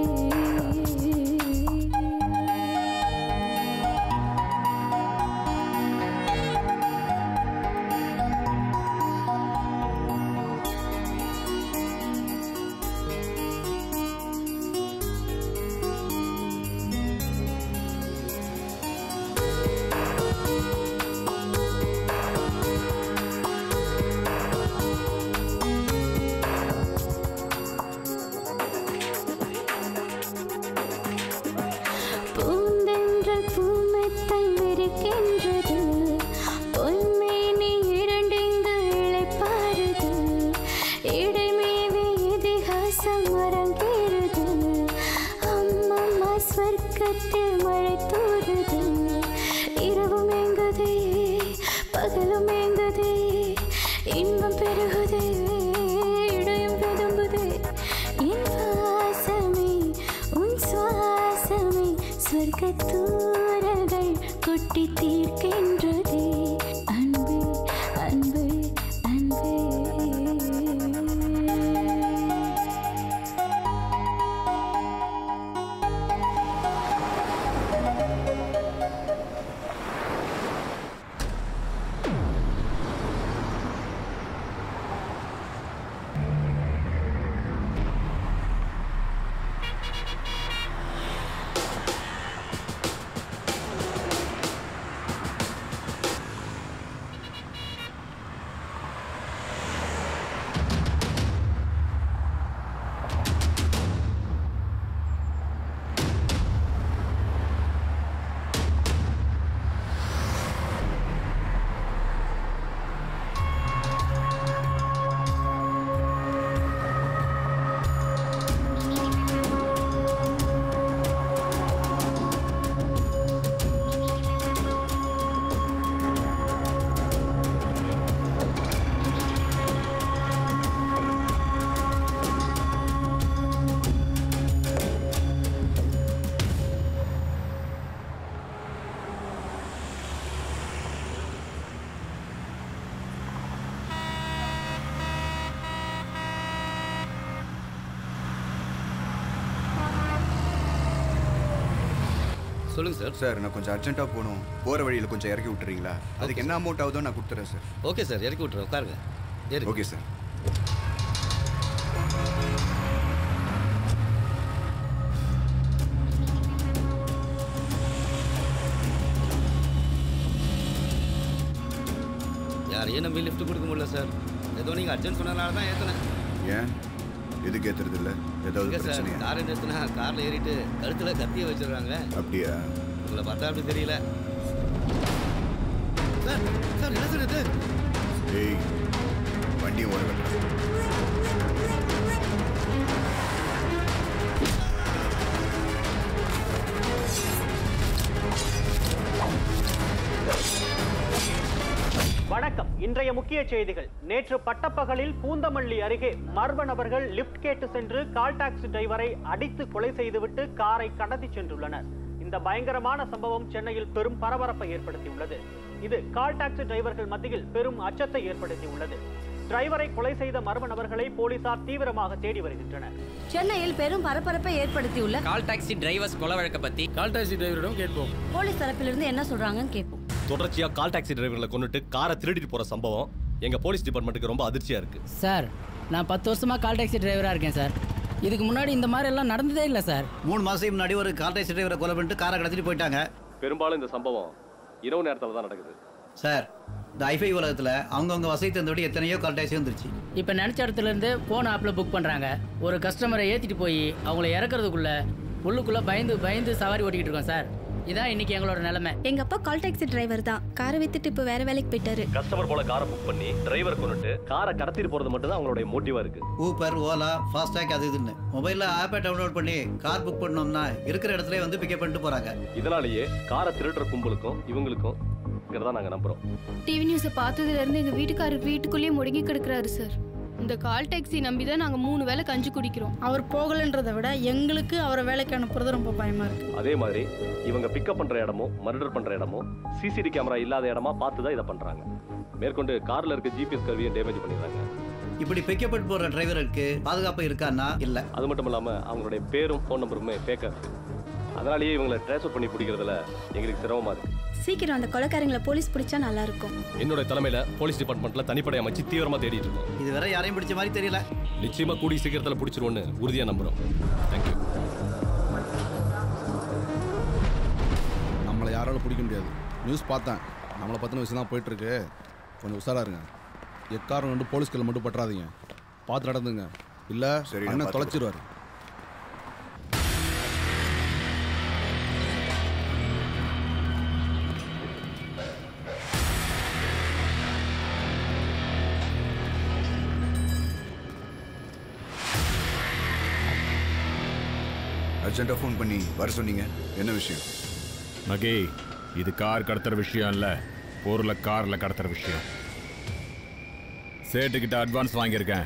பூந்தென்றல் பூமெத்தை விரிக்கின்றது பொன்மேனி இரண்டிங்கு இழைப்பாருது இடைமேவி இதிகாசம் அரங்கேறுது அம்மம்மா ஸ்வர்க்கத்தில் மழை தூறுது இரவும் எங்குதே பகலும் எங்குதே இன்பம் பெருகுதே இடையும் பெதும்புதே என் வாசமே உன் சுவாசமே ஸ்வர்க்கத்தூரர்கள் கொட்டி தீர்க்கின்றதே அன்பே அன்பே அன்பே சொல்லுங்க சார் சார் நான் கொஞ்சம் அர்ஜென்ட்டாக போகணும் போகிற வழியில் கொஞ்சம் இறக்கி விட்டுறீங்களா அதுக்கு என்ன அமௌண்ட் ஆகுதோ நான் கொடுத்துறேன் சார் ஓகே சார் இறக்கி விட்டுறேன் உட்காருங்க ஏறு. ஓகே சார் யாரையும் நம்பி லிஃப்ட் கொடுக்க முடியல சார் ஏதோ நீங்கள் அர்ஜென்ட் சொன்னதுனால தான் ஏற்றினேன் ஏன் எதுக்கு ஏற்றுறது இல்லை ஏதாவது எங்க சார் பிரச்சனையா காரை நிறுத்தினா காரில் ஏறிட்டு கழுத்தில் கத்தியை வச்சிடுறாங்க அப்படியா உங்களை பார்த்தா அப்படி தெரியல சார் சார் என்ன சார் இது ஏய் வண்டியை ஓட கட்டுறேன் வணக்கம் இன்றைய முக்கிய செய்திகள் நேற்று பட்டப்பகலில் பூந்தமல்லி அருகே மர்ம நபர்கள் லிப்ட் கேட்டு சென்று கால் டாக்ஸி டிரைவரை அடித்து கொலை செய்துவிட்டு காரை கடத்தி சென்றுள்ளனர் இந்த பயங்கரமான சம்பவம் சென்னையில் பெரும் பரபரப்பை ஏற்படுத்தியுள்ளது இது கால் டாக்ஸி டிரைவர்கள் மத்தியில் பெரும் அச்சத்தை ஏற்படுத்தியுள்ளது டிரைவரை கொலை செய்த மர்ம நபர்களை போலீசார் தீவிரமாக தேடி வருகின்றனர் சென்னையில் பெரும் பரபரப்பை ஏற்படுத்தியுள்ள கால் டாக்ஸி டிரைவர்ஸ் கொலை வழக்க பத்தி கால் டாக்ஸி டிரைவரிடம் கேட்போம் போலீஸ் தரப்பிலிருந்து என்ன சொல்றாங்கன்னு கேட்போம் தொடர்ச்சியா கால் டாக்ஸி டிரைவர்களை கொண்டுட்டு காரை திருடிட்டு போற சம்பவம் எங்க போலீஸ் டிபார்ட்மெண்ட்டுக்கு ரொம்ப அதிர்ச்சியா இருக்கு சார் நான் பத்து வருஷமா கால் டாக்ஸி டிரைவராக இருக்கேன் சார் இதுக்கு முன்னாடி இந்த மாதிரி எல்லாம் நடந்ததே இல்லை சார் மூணு மாதத்துக்கு முன்னாடி ஒரு கால் டாக்ஸி டிரைவரை கொலை பண்ணிட்டு காரை கடத்திட்டு போயிட்டாங்க பெரும்பாலும் இந்த சம்பவம் இரவு நேரத்துல தான் நடக்குது சார் இந்த ஐஃபை உலகத்தில் அவங்கவுங்க வசதி தந்தபடி எத்தனையோ கால் டாக்ஸி வந்துருச்சு இப்போ நினச்ச இடத்துல இருந்து ஃபோன் ஆப்பில் புக் பண்ணுறாங்க ஒரு கஸ்டமரை ஏற்றிட்டு போய் அவங்கள இறக்குறதுக்குள்ள உள்ளுக்குள்ளே பயந்து பயந்து சவாரி ஓட்டிக்கிட்டு இருக்கோம் சார் இதான் இன்னைக்கு எங்களோட நிலைமை எங்க அப்பா கால் டாக்ஸி டிரைவர் தான் காரை வித்துட்டு இப்போ வேற வேலைக்கு போயிட்டாரு கஸ்டமர் போல காரை புக் பண்ணி டிரைவர் கொண்டுட்டு காரை கடத்திட்டு போறது மட்டும் தான் அவங்களுடைய மோட்டிவா இருக்கு ஊபர் ஓலா ஃபாஸ்டாக் அது இதுன்னு மொபைலில் ஆப்பை டவுன்லோட் பண்ணி கார் புக் பண்ணோம்னா இருக்கிற இடத்துல வந்து பிக்கப் பண்ணிட்டு போகிறாங்க இதனாலேயே காரை திருடுற கும்பலுக்கும் இவங்களுக்கும் தான் நாங்க நம்புறோம் டிவி நியூஸை பார்த்ததுல இருந்து எங்க வீட்டுக்காரர் வீட்டுக்குள்ளேயே முடங்கி கிடக்குறாரு சார் இந்த கால் டாக்ஸி நம்பி தான் நாங்க மூணு வேளை கஞ்சி குடிக்கிறோம் அவர் போகலன்றதை விட எங்களுக்கு அவரை வேலைக்கு அனுப்புறது ரொம்ப பயமா இருக்கு அதே மாதிரி இவங்க பிக்கப் பண்ற இடமும் மர்டர் பண்ற இடமும் சிசிடி கேமரா இல்லாத இடமா பார்த்து தான் இதை பண்றாங்க மேற்கொண்டு கார்ல இருக்க ஜிபிஎஸ் கருவியை டேமேஜ் பண்ணிடுறாங்க இப்படி பிக்கப் போடுற டிரைவருக்கு பாதுகாப்பு இருக்கான்னா இல்ல அது மட்டும் இல்லாமல் அவங்களுடைய பேரும் ஃபோன் நம்பருமே ஃபேக்காக இருக்கு அதனாலேயே இவங்களை ட்ரான்ஸ்ஃபர் பண்ணி பிடிக்கிறதுல எங்களுக்கு சிரமமாக இருக்கு சீக்கிரம் அந்த கொலைக்காரங்களை போலீஸ் பிடிச்சா நல்லா இருக்கும் என்னோட தலைமையில் போலீஸ் டிபார்ட்மெண்ட்டில் தனிப்படை அமைச்சு தீவிரமாக தேடிட்டு இருக்கோம் இது வேற யாரையும் பிடிச்ச மாதிரி தெரியல நிச்சயமாக கூடிய சீக்கிரத்தில் பிடிச்சிருவோன்னு உறுதியாக நம்புகிறோம் தேங்க்யூ நம்மளை யாராலும் பிடிக்க முடியாது நியூஸ் பார்த்தேன் நம்மளை பற்றின விஷயம் தான் போயிட்டுருக்கு கொஞ்சம் உஷாரா இருங்க எக்காரம் வந்து போலீஸ்களை மட்டும் பற்றாதீங்க பார்த்து நடந்துங்க இல்லை சரி, நான் அண்ணன் பார்த்துக்கிறேன். தொலைச்சிருவாரு அர்ஜென்ட்டாக ஃபோன் பண்ணி வர சொன்னீங்க என்ன விஷயம் மகே இது கார் கடத்துற விஷயம் இல்ல பொருளை கார்ல கடத்துற விஷயம் சேட்டுக்கிட்ட அட்வான்ஸ் வாங்கியிருக்கேன்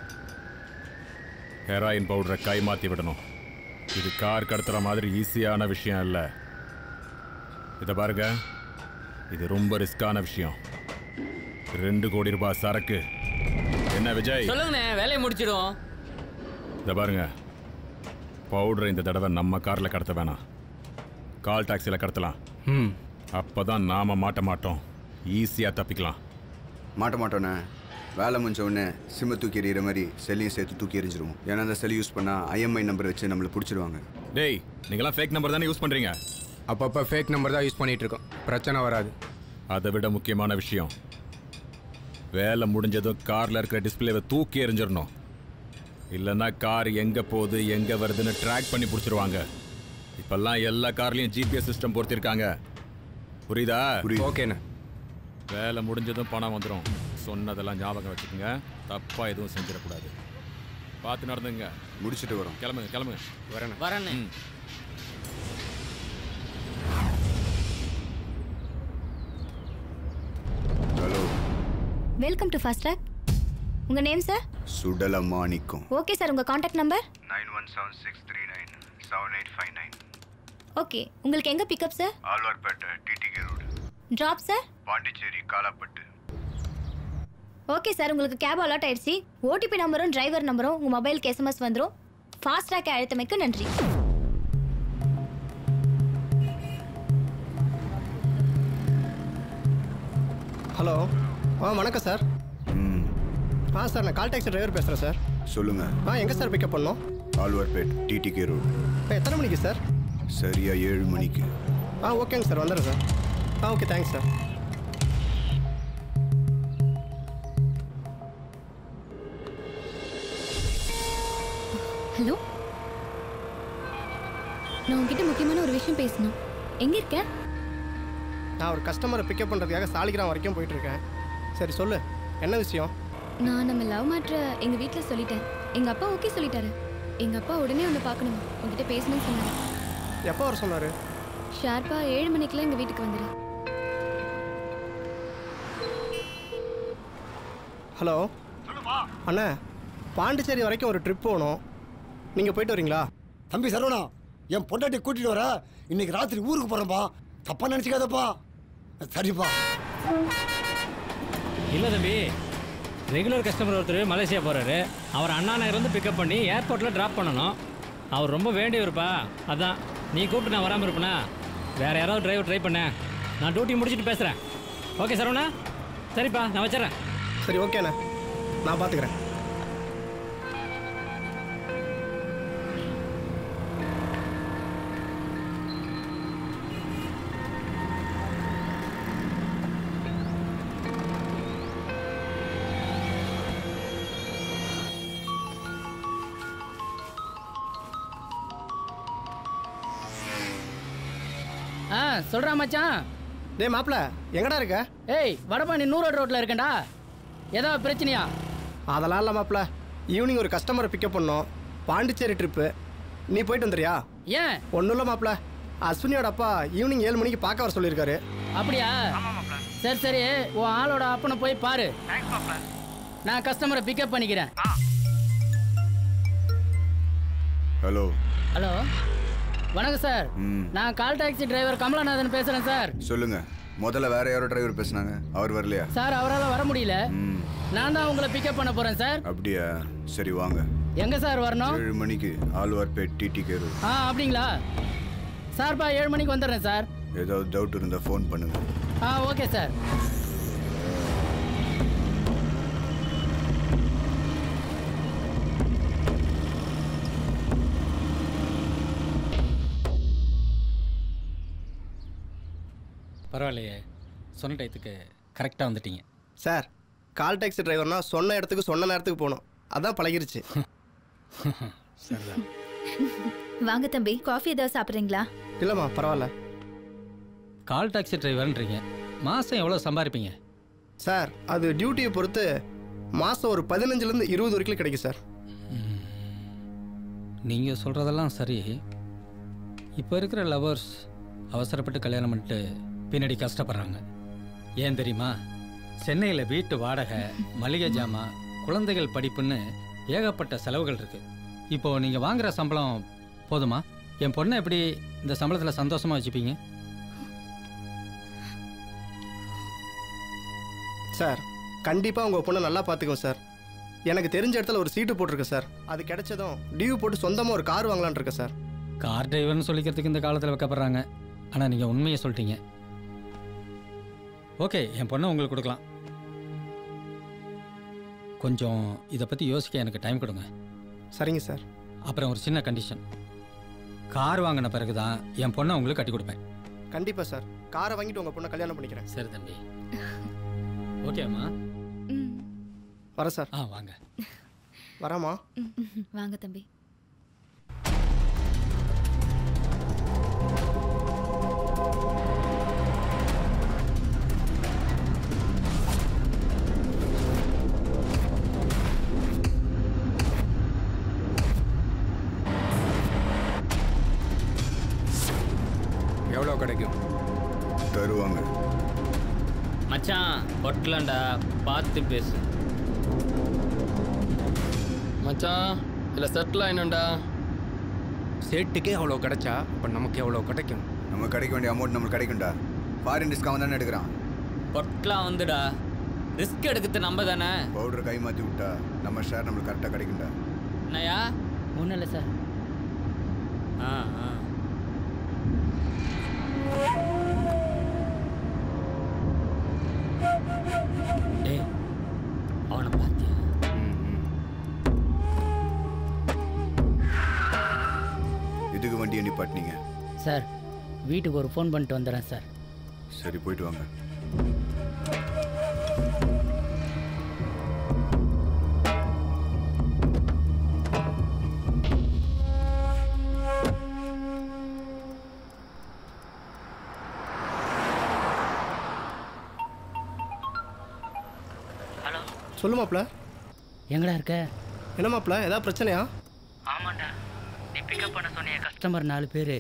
ஹெராயின் பவுடரை கை மாற்றி விடணும் இது கார் கடத்துற மாதிரி ஈஸியான விஷயம் இல்லை இதை பாருங்க இது ரொம்ப ரிஸ்கான விஷயம் ரெண்டு கோடி ரூபாய் சரக்கு என்ன விஜய் சொல்லுங்கண்ணே வேலையை முடிச்சிடுவோம் இதை பாருங்க பவுடர் இந்த தடவை நம்ம காரில் கடத்த வேணாம் கால் டாக்ஸியில் கடத்தலாம் ம் அப்பதான் நாம மாட்ட மாட்டோம் ஈஸியாக தப்பிக்கலாம் மாட்ட மாட்டோண்ணே வேலை முடிஞ்ச உடனே சிம்ம தூக்கி எறிகிற மாதிரி செல்லையும் சேர்த்து தூக்கி எறிஞ்சிருவோம் ஏன்னா அந்த செல் யூஸ் பண்ணால் ஐஎம்ஐ நம்பர் வச்சு நம்மளை பிடிச்சிருவாங்க டேய் நீங்களாம் ஃபேக் நம்பர் தானே யூஸ் பண்ணுறீங்க அப்பப்போ ஃபேக் நம்பர் தான் யூஸ் பண்ணிட்டு இருக்கோம் பிரச்சனை வராது அதை விட முக்கியமான விஷயம் வேலை முடிஞ்சதும் காரில் இருக்கிற டிஸ்பிளேவை தூக்கி எறிஞ்சிடணும் இல்லைன்னா கார் எங்கே போகுது எங்கே வருதுன்னு ட்ராக் பண்ணி பிடிச்சிருவாங்க இப்பெல்லாம் எல்லா கார்லேயும் ஜிபிஎஸ் சிஸ்டம் பொருத்திருக்காங்க புரியுதா ஓகேண்ணே வேலை முடிஞ்சதும் பணம் வந்துடும் சொன்னதெல்லாம் ஞாபகம் வச்சுக்கோங்க தப்பாக எதுவும் செஞ்சிடக்கூடாது பார்த்து நடந்துங்க முடிச்சுட்டு வரோம் கிளம்புங்க கிளம்புங்க வரேண்ணே வரேண்ணே ம். Hello welcome to fast track உங்க name sir Sudala Manickam okay sir உங்க contact number nine one seven six three nine seven eight five nine okay உங்களுக்கு எங்க pickup sir Alwarpet TTK road drop sir Pondicherry Kalapet okay sir உங்களுக்கு கேப் அலாட் ஆயிடுச்சு OTP நம்பரும் driver நம்பரும் உங்க மொபைலுக்கு எஸ்எம்எஸ் வந்துடும் ஃபாஸ்ட் ட்ராக் அழுத்தமைக்கு நன்றி ஹலோ ஆ வணக்கம் சார் ம் ஆ சார் நான் கால் டாக்ஸி டிரைவர் பேசுகிறேன் சார் சொல்லுங்க ஆ எங்கே சார் பிக்கப் பண்ணோம் ஆழ்வார்பேட் டிடிகே ரோடு இப்போ எத்தனை மணிக்கு சார் சரியா ஏழு மணிக்கு ஆ ஓகேங்க சார் வந்துடுறேன் சார் ஆ ஓகே தேங்க்ஸ் சார் ஹலோ நான் உங்ககிட்ட முக்கியமான ஒரு விஷயம் பேசணும் எங்க இருக்க நான் ஒரு கஸ்டமரை பிக்கப் பண்ணுறதுக்காக சாலிகிராம் வரைக்கும் போயிட்டுருக்கேன் சரி சொல்லு என்ன விஷயம் நான் நம்ம லவ் மேட்ரை எங்க வீட்ல சொல்லிட்டேன் எங்க அப்பா ஓகே சொல்லிட்டாரு எங்க அப்பா உடனே உன்னை பார்க்கணும் உங்ககிட்ட பேசணும்னு சொன்னாரு எப்போ வர சொன்னார் ஷார்ப்பா ஏழு மணிக்கெல்லாம் எங்க வீட்டுக்கு வந்துடு ஹலோ அண்ணா பாண்டிச்சேரி வரைக்கும் ஒரு ட்ரிப் போகணும் நீங்கள் போயிட்டு வரீங்களா தம்பி சரவணா என் பொண்டாட்டி கூட்டிட்டு வர இன்னைக்கு ராத்திரி ஊருக்கு போறேன்பா தப்பா நினைச்சுக்காதப்பா சரிப்பா இல்லை தம்பி ரெகுலர் கஸ்டமர் ஒருத்தர் மலேசியா போகிறாரு அவர் அண்ணா நகர்லேருந்து பிக்கப் பண்ணி ஏர்போர்ட்டில் ட்ராப் பண்ணணும் அவர் ரொம்ப வேண்டியவருப்பா அதான் நீ கூப்பிட்டு நான் வராமல் இருப்பேனா வேற யாராவது டிரைவர் ட்ரை பண்ணேன் நான் டியூட்டி முடிச்சுட்டு பேசுகிறேன் ஓகே சரவணா சரிப்பா நான் வச்சிடறேன் சரி ஓகேண்ணே நான் பார்த்துக்கிறேன் ஆ சொல்றா மச்சான் டேய் மாப்பிள எங்கடா இருக்க ஏய் வடபாண்டி நூறு ரோட்ல இருக்கேன்டா ஏதாவது பிரச்சனையா அதெல்லாம் இல்லை மாப்பிள ஈவினிங் ஒரு கஸ்டமரை பிக்கப் பண்ணோம் பாண்டிச்சேரி ட்ரிப்பு நீ போயிட்டு வந்துறியா ஏன் ஒன்றும் இல்லை மாப்பிள அஸ்வினியோட அப்பா ஈவினிங் ஏழு மணிக்கு பார்க்க வர சொல்லியிருக்காரு அப்படியா சரி சரி உன் ஆளோட அப்பனை போய் பாரு நான் கஸ்டமரை பிக்கப் பண்ணிக்கிறேன் ஹலோ ஹலோ வணக்கம் சார் ம் நான் கால் டாக்ஸி டிரைவர் கமலநாதன் பேசுறேன் சார் சொல்லுங்க முதல்ல வேற யாரோ டிரைவர் பேசுனாங்க அவர் வரலையா சார் அவரால் வர முடியல ம் நான் தான் உங்களை பிக்கப் பண்ண போறேன் சார் அப்படியா சரி வாங்க எங்க சார் வரணும் ஏழு மணிக்கு ஆழ்வார்பேட் டிடி கேரு ஆ அப்படிங்களா சார்ப்பா ஏழு மணிக்கு வந்துடுறேன் சார் ஏதாவது டவுட் இருந்தால் ஃபோன் பண்ணுங்க ஆ ஓகே சார் பரவாயில்லையே சொன்ன டயத்துக்கு கரெக்டாக வந்துட்டீங்க சார் கால் டாக்ஸி டிரைவர்னா சொன்ன இடத்துக்கு சொன்ன நேரத்துக்கு போகணும் அதான் பழகிருச்சு சரிதான் வாங்க தம்பி காஃபி ஏதாவது சாப்பிட்றீங்களா இல்லைம்மா பரவாயில்ல கால் டாக்ஸி டிரைவர்ன்றீங்க மாதம் எவ்வளோ சம்பாதிப்பீங்க சார் அது டியூட்டியை பொறுத்து மாதம் ஒரு பதினஞ்சுலேருந்து இருபது வரைக்கும் கிடைக்கும் சார் நீங்கள் சொல்கிறதெல்லாம் சரி இப்போ இருக்கிற லவர்ஸ் அவசரப்பட்டு கல்யாணம் பண்ணிட்டு பின்னாடி கஷ்டப்படுறாங்க ஏன் தெரியுமா சென்னையில் வீட்டு வாடகை மளிகை ஜாமான் குழந்தைகள் படிப்புன்னு ஏகப்பட்ட செலவுகள் இருக்கு இப்போ நீங்கள் வாங்குற சம்பளம் போதுமா என் பொண்ணை எப்படி இந்த சம்பளத்தில் சந்தோஷமாக வச்சுப்பீங்க சார் கண்டிப்பாக உங்கள் பொண்ணை நல்லா பார்த்துக்குவோம் சார் எனக்கு தெரிஞ்ச இடத்துல ஒரு சீட்டு போட்டிருக்கேன் சார் அது கிடைச்சதும் டியூ போட்டு சொந்தமாக ஒரு கார் வாங்கலாம்னு இருக்கேன் சார் கார் டிரைவர்னு சொல்லிக்கிறதுக்கு இந்த காலத்தில் வைக்கப்படுறாங்க ஆனால் நீங்கள் உண்மையை சொல்லிட்டீங்க ஓகே என் பொண்ணை உங்களுக்கு கொடுக்கலாம் கொஞ்சம் இதை பற்றி யோசிக்க எனக்கு டைம் கொடுங்க சரிங்க சார் அப்புறம் ஒரு சின்ன கண்டிஷன் கார் வாங்கின பிறகு தான் என் பொண்ணை உங்களுக்கு கட்டி கொடுப்பேன் கண்டிப்பாக சார் காரை வாங்கிட்டு உங்கள் பொண்ணை கல்யாணம் பண்ணிக்கிறேன் சரி தம்பி ஓகே அம்மா வரேன் சார் ஆ வாங்க வரேம்மா வாங்க தம்பி எவ்வளோ கிடைக்கும் தருவாங்க மச்சான் பொட்டலண்டா பார்த்து பேசு மச்சான் இல்லை செட்டில் ஆயினும்டா சேட்டுக்கே அவ்வளோ கிடைச்சா இப்போ நமக்கு எவ்வளோ கிடைக்கும் நம்ம கிடைக்க வேண்டிய அமௌண்ட் நம்மளுக்கு கிடைக்கும்டா ஃபாரின் டிஸ்கவுண்ட் தானே எடுக்கிறான் பொட்டலாம் வந்துடா ரிஸ்க் எடுக்கிறது நம்ம தானே பவுடர் கை மாற்றி விட்டா நம்ம ஷேர் நம்மளுக்கு கரெக்டாக கிடைக்கும்டா என்னையா ஒன்றும் இல்லை சார் ஆ ஆ டேய் அவனை பார்த்தியா இதுக்கு வண்டியை நிப்பாட்டினீங்க சார் வீட்டுக்கு ஒரு ஃபோன் பண்ணிட்டு வந்துடுறேன் சார் சரி போயிட்டு வாங்க சொல்லு மாப்ள எங்கடா இருக்க என்ன மாப்ள ஏதாவது பிரச்சனையா ஆமாண்டா நீ பிக்கப் பண்ண சொன்னிய கஸ்டமர் நாலு பேர்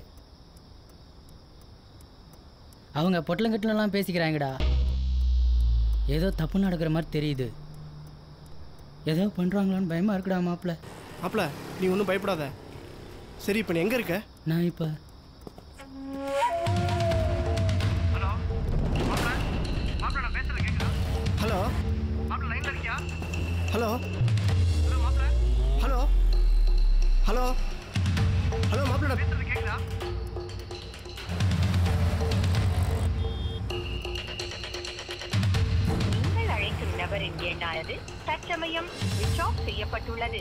அவங்க பொட்டலங்கட்டிலலாம் பேசிக்கிறாங்கடா ஏதோ தப்பு நடக்கிற மாதிரி தெரியுது ஏதோ பண்ணுறாங்களான்னு பயமாக இருக்குடா மாப்பிள்ள மாப்ள நீ ஒன்றும் பயப்படாத சரி இப்போ நீ எங்கே இருக்க நான் இப்போ hello hello hello hello hello மாப்பிள்ள நான் பேசுறது கேக்குதா நீங்கள் அழைக்கும் நபரின் எண்ணானது தற்சமயம் சுவிட்ச் ஆஃப் செய்யப்பட்டுள்ளது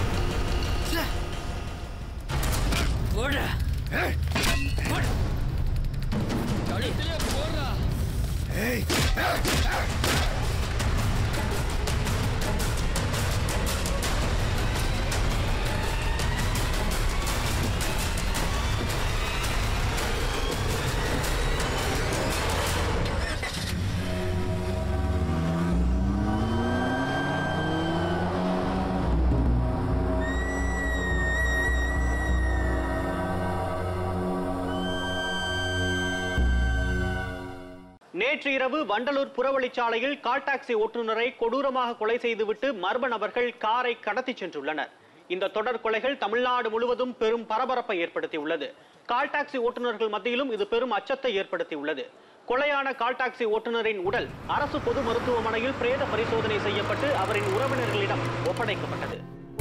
நேற்று இரவு வண்டலூர் புறவழிச்சாலையில் கால் டாக்ஸி ஓட்டுநரை கொடூரமாக கொலை செய்துவிட்டு மர்ம நபர்கள் காரை கடத்தி சென்றுள்ளனர் இந்த தொடர் கொலைகள் தமிழ்நாடு முழுவதும் பெரும் பரபரப்பை ஏற்படுத்தியுள்ளது கால் டாக்ஸி ஓட்டுநர்கள் மத்தியிலும் இது பெரும் அச்சத்தை ஏற்படுத்தியுள்ளது கொலையான கால் டாக்ஸி ஓட்டுநரின் உடல் அரசு பொது மருத்துவமனையில் பிரேத பரிசோதனை செய்யப்பட்டு அவரின் உறவினர்களிடம் ஒப்படைக்கப்பட்டது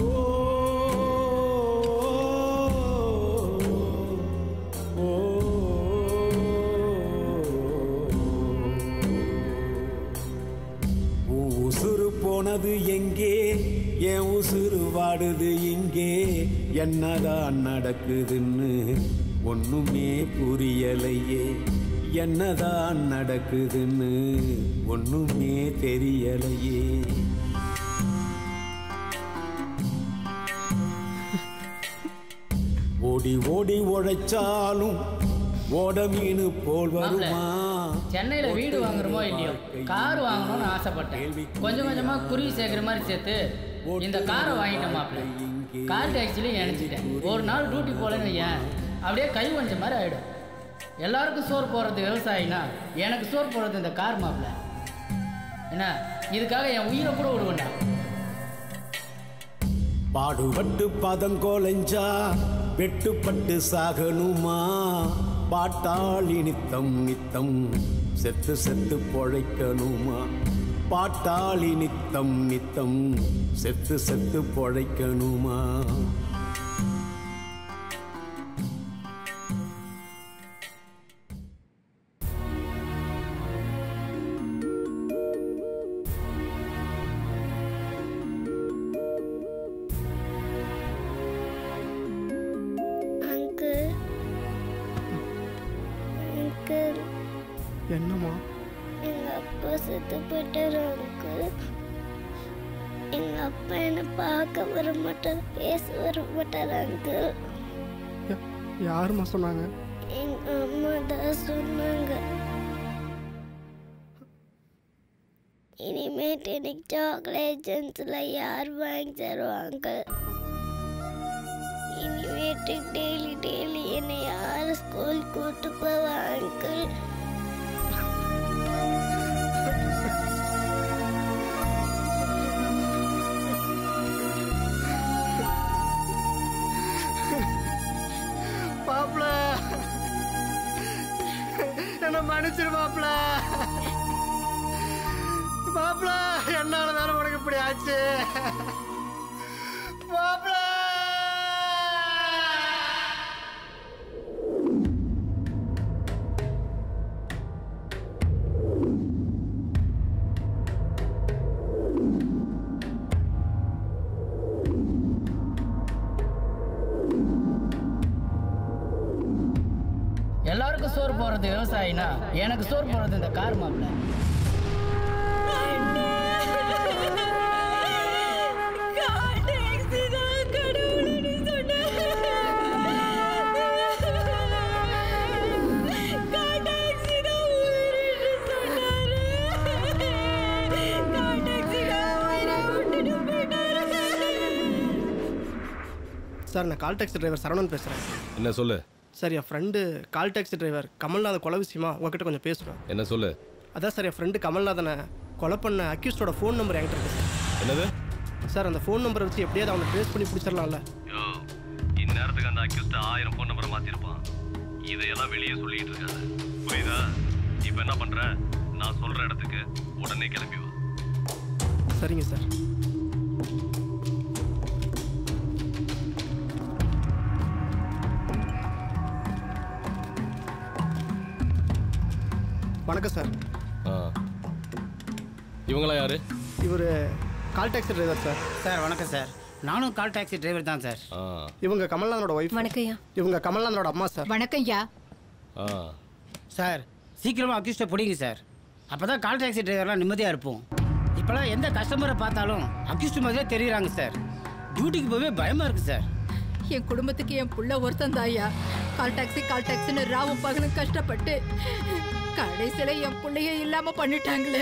உன் உசுறு போனது எங்கே என் உசுறு வாடுது இங்கே என்னதான் நடக்குதுன்னு ஒண்ணுமே புரியலையே என்னதான் நடக்குதுன்னு ஒண்ணுமே தெரியலையே ஓடி ஓடி உழைச்சாலும் ஓட மீன் போல் வருமா சென்னையில வீடு வாங்குறோமோ இல்லையோ கார் வாங்கணும்னு ஆசைப்பட்டேன் கொஞ்சம் கொஞ்சமா குருவி சேர்க்குற மாதிரி சேர்த்து இந்த காரை வாங்கிட்டேன் மாப்பிள்ள கார் டாக்ஸிலையும் இணைச்சிட்டேன் ஒரு நாள் டியூட்டி போலன்னு ஏன் அப்படியே கை வஞ்ச மாதிரி ஆயிடும் எல்லாருக்கும் சோறு போடுறது விவசாயினா எனக்கு சோறு போடுறது இந்த கார் மாப்பிள்ள என்ன இதுக்காக என் உயிரை கூட விடுவேன்டா பாடுபட்டு பதங்கோலைஞ்சா வெட்டுப்பட்டு சாகணுமா பாட்டாளி நித்தம் நித்தம் செத்து செத்து பொழைக்கணுமா பாட்டாளி நித்தம் நித்தம் செத்து செத்து பொழைக்கணுமா அங்கிள் அங்கிள் என்னம்மா எங்க அப்பா செத்து போயிட்டாரு அங்கிள் எங்க அப்பா என்னை பார்க்க வர மாட்டார் பேச வர மாட்டார் அங்கிள் யாரும்மா சொன்னாங்க எங்க அம்மா தான் சொன்னாங்க இனிமேட்டு எனக்கு சாக்லேட் ஜென்ஸில் யார் வாங்கி தருவாங்க இனிமேட்டு டெய்லி டெய்லி என்னை யார் ஸ்கூல் கூட்டு போவாங்க மாப்பிள என்ன மன்னிச்சிரு மாப்பிள மாப்பிள என்னால தானே உனக்கு இப்படி ஆச்சு மாப்பிள எல்லாருக்கும் சோறு போடுறது விவசாயினா எனக்கு சோறு போடுறது இந்த கார் மாப்பிள்ள சார் நான் கால் டாக்ஸி டிரைவர் சரவணன் பேசுகிறேன் என்ன சொல்லு சார் என் ஃப்ரெண்டு கால் டாக்ஸி டிரைவர் கமல்நாத கொலை விஷயமா உங்ககிட்ட கொஞ்சம் பேசுவேன் என்ன சொல்லு அதான் சார் என் ஃப்ரெண்டு கமல்நாதனை கொலை பண்ண அக்யூஸ்டோட ஃபோன் நம்பர் என்கிட்ட இருக்கு சார் என்னது சார் அந்த ஃபோன் நம்பரை வச்சு எப்படியாவது அவனை ட்ரேஸ் பண்ணி பிடிச்சிடலாம்ல யோ இந்நேரத்துக்கு அந்த அக்யூஸ்ட் ஆயிரம் ஃபோன் நம்பரை மாத்திருப்பான் இதையெல்லாம் வெளியே சொல்லிட்டு இருக்காது புரியுதா இப்போ என்ன பண்ற நான் சொல்ற இடத்துக்கு உடனே கிளம்பி வா சரிங்க சார் வணக்கம் சார் ஆ இவங்களாம் யாரு இவர் call taxi driver sir sir வணக்கம் சார் நானும் கால் டாக்ஸி டிரைவர் தான் சார் இவங்க கமல்நாதனோட ஒய்ஃப் வணக்கம்யா. இவங்க கமல்நாதனோட அம்மா சார் வணக்கம்யா ஆ சார் சீக்கிரமாக அக்யூஸ்ட்டை பிடிங்க சார் அப்போ தான் கால் டாக்ஸி டிரைவர்லாம் நிம்மதியாக இருப்போம் இப்போலாம் எந்த கஸ்டமரை பார்த்தாலும் அக்யூஸ்ட் மாதிரியே தெரியுறாங்க சார் டியூட்டிக்கு போகவே பயமாக இருக்குது சார் என் குடும்பத்துக்கு என் புள்ள ஒருத்தன் தாயா கால் டாக்ஸி கால் டாக்ஸின்னு ராவும் பகலும் கஷ்டப்பட்டு கடைசியில என் புள்ளைய இல்லாம பண்ணிட்டாங்களே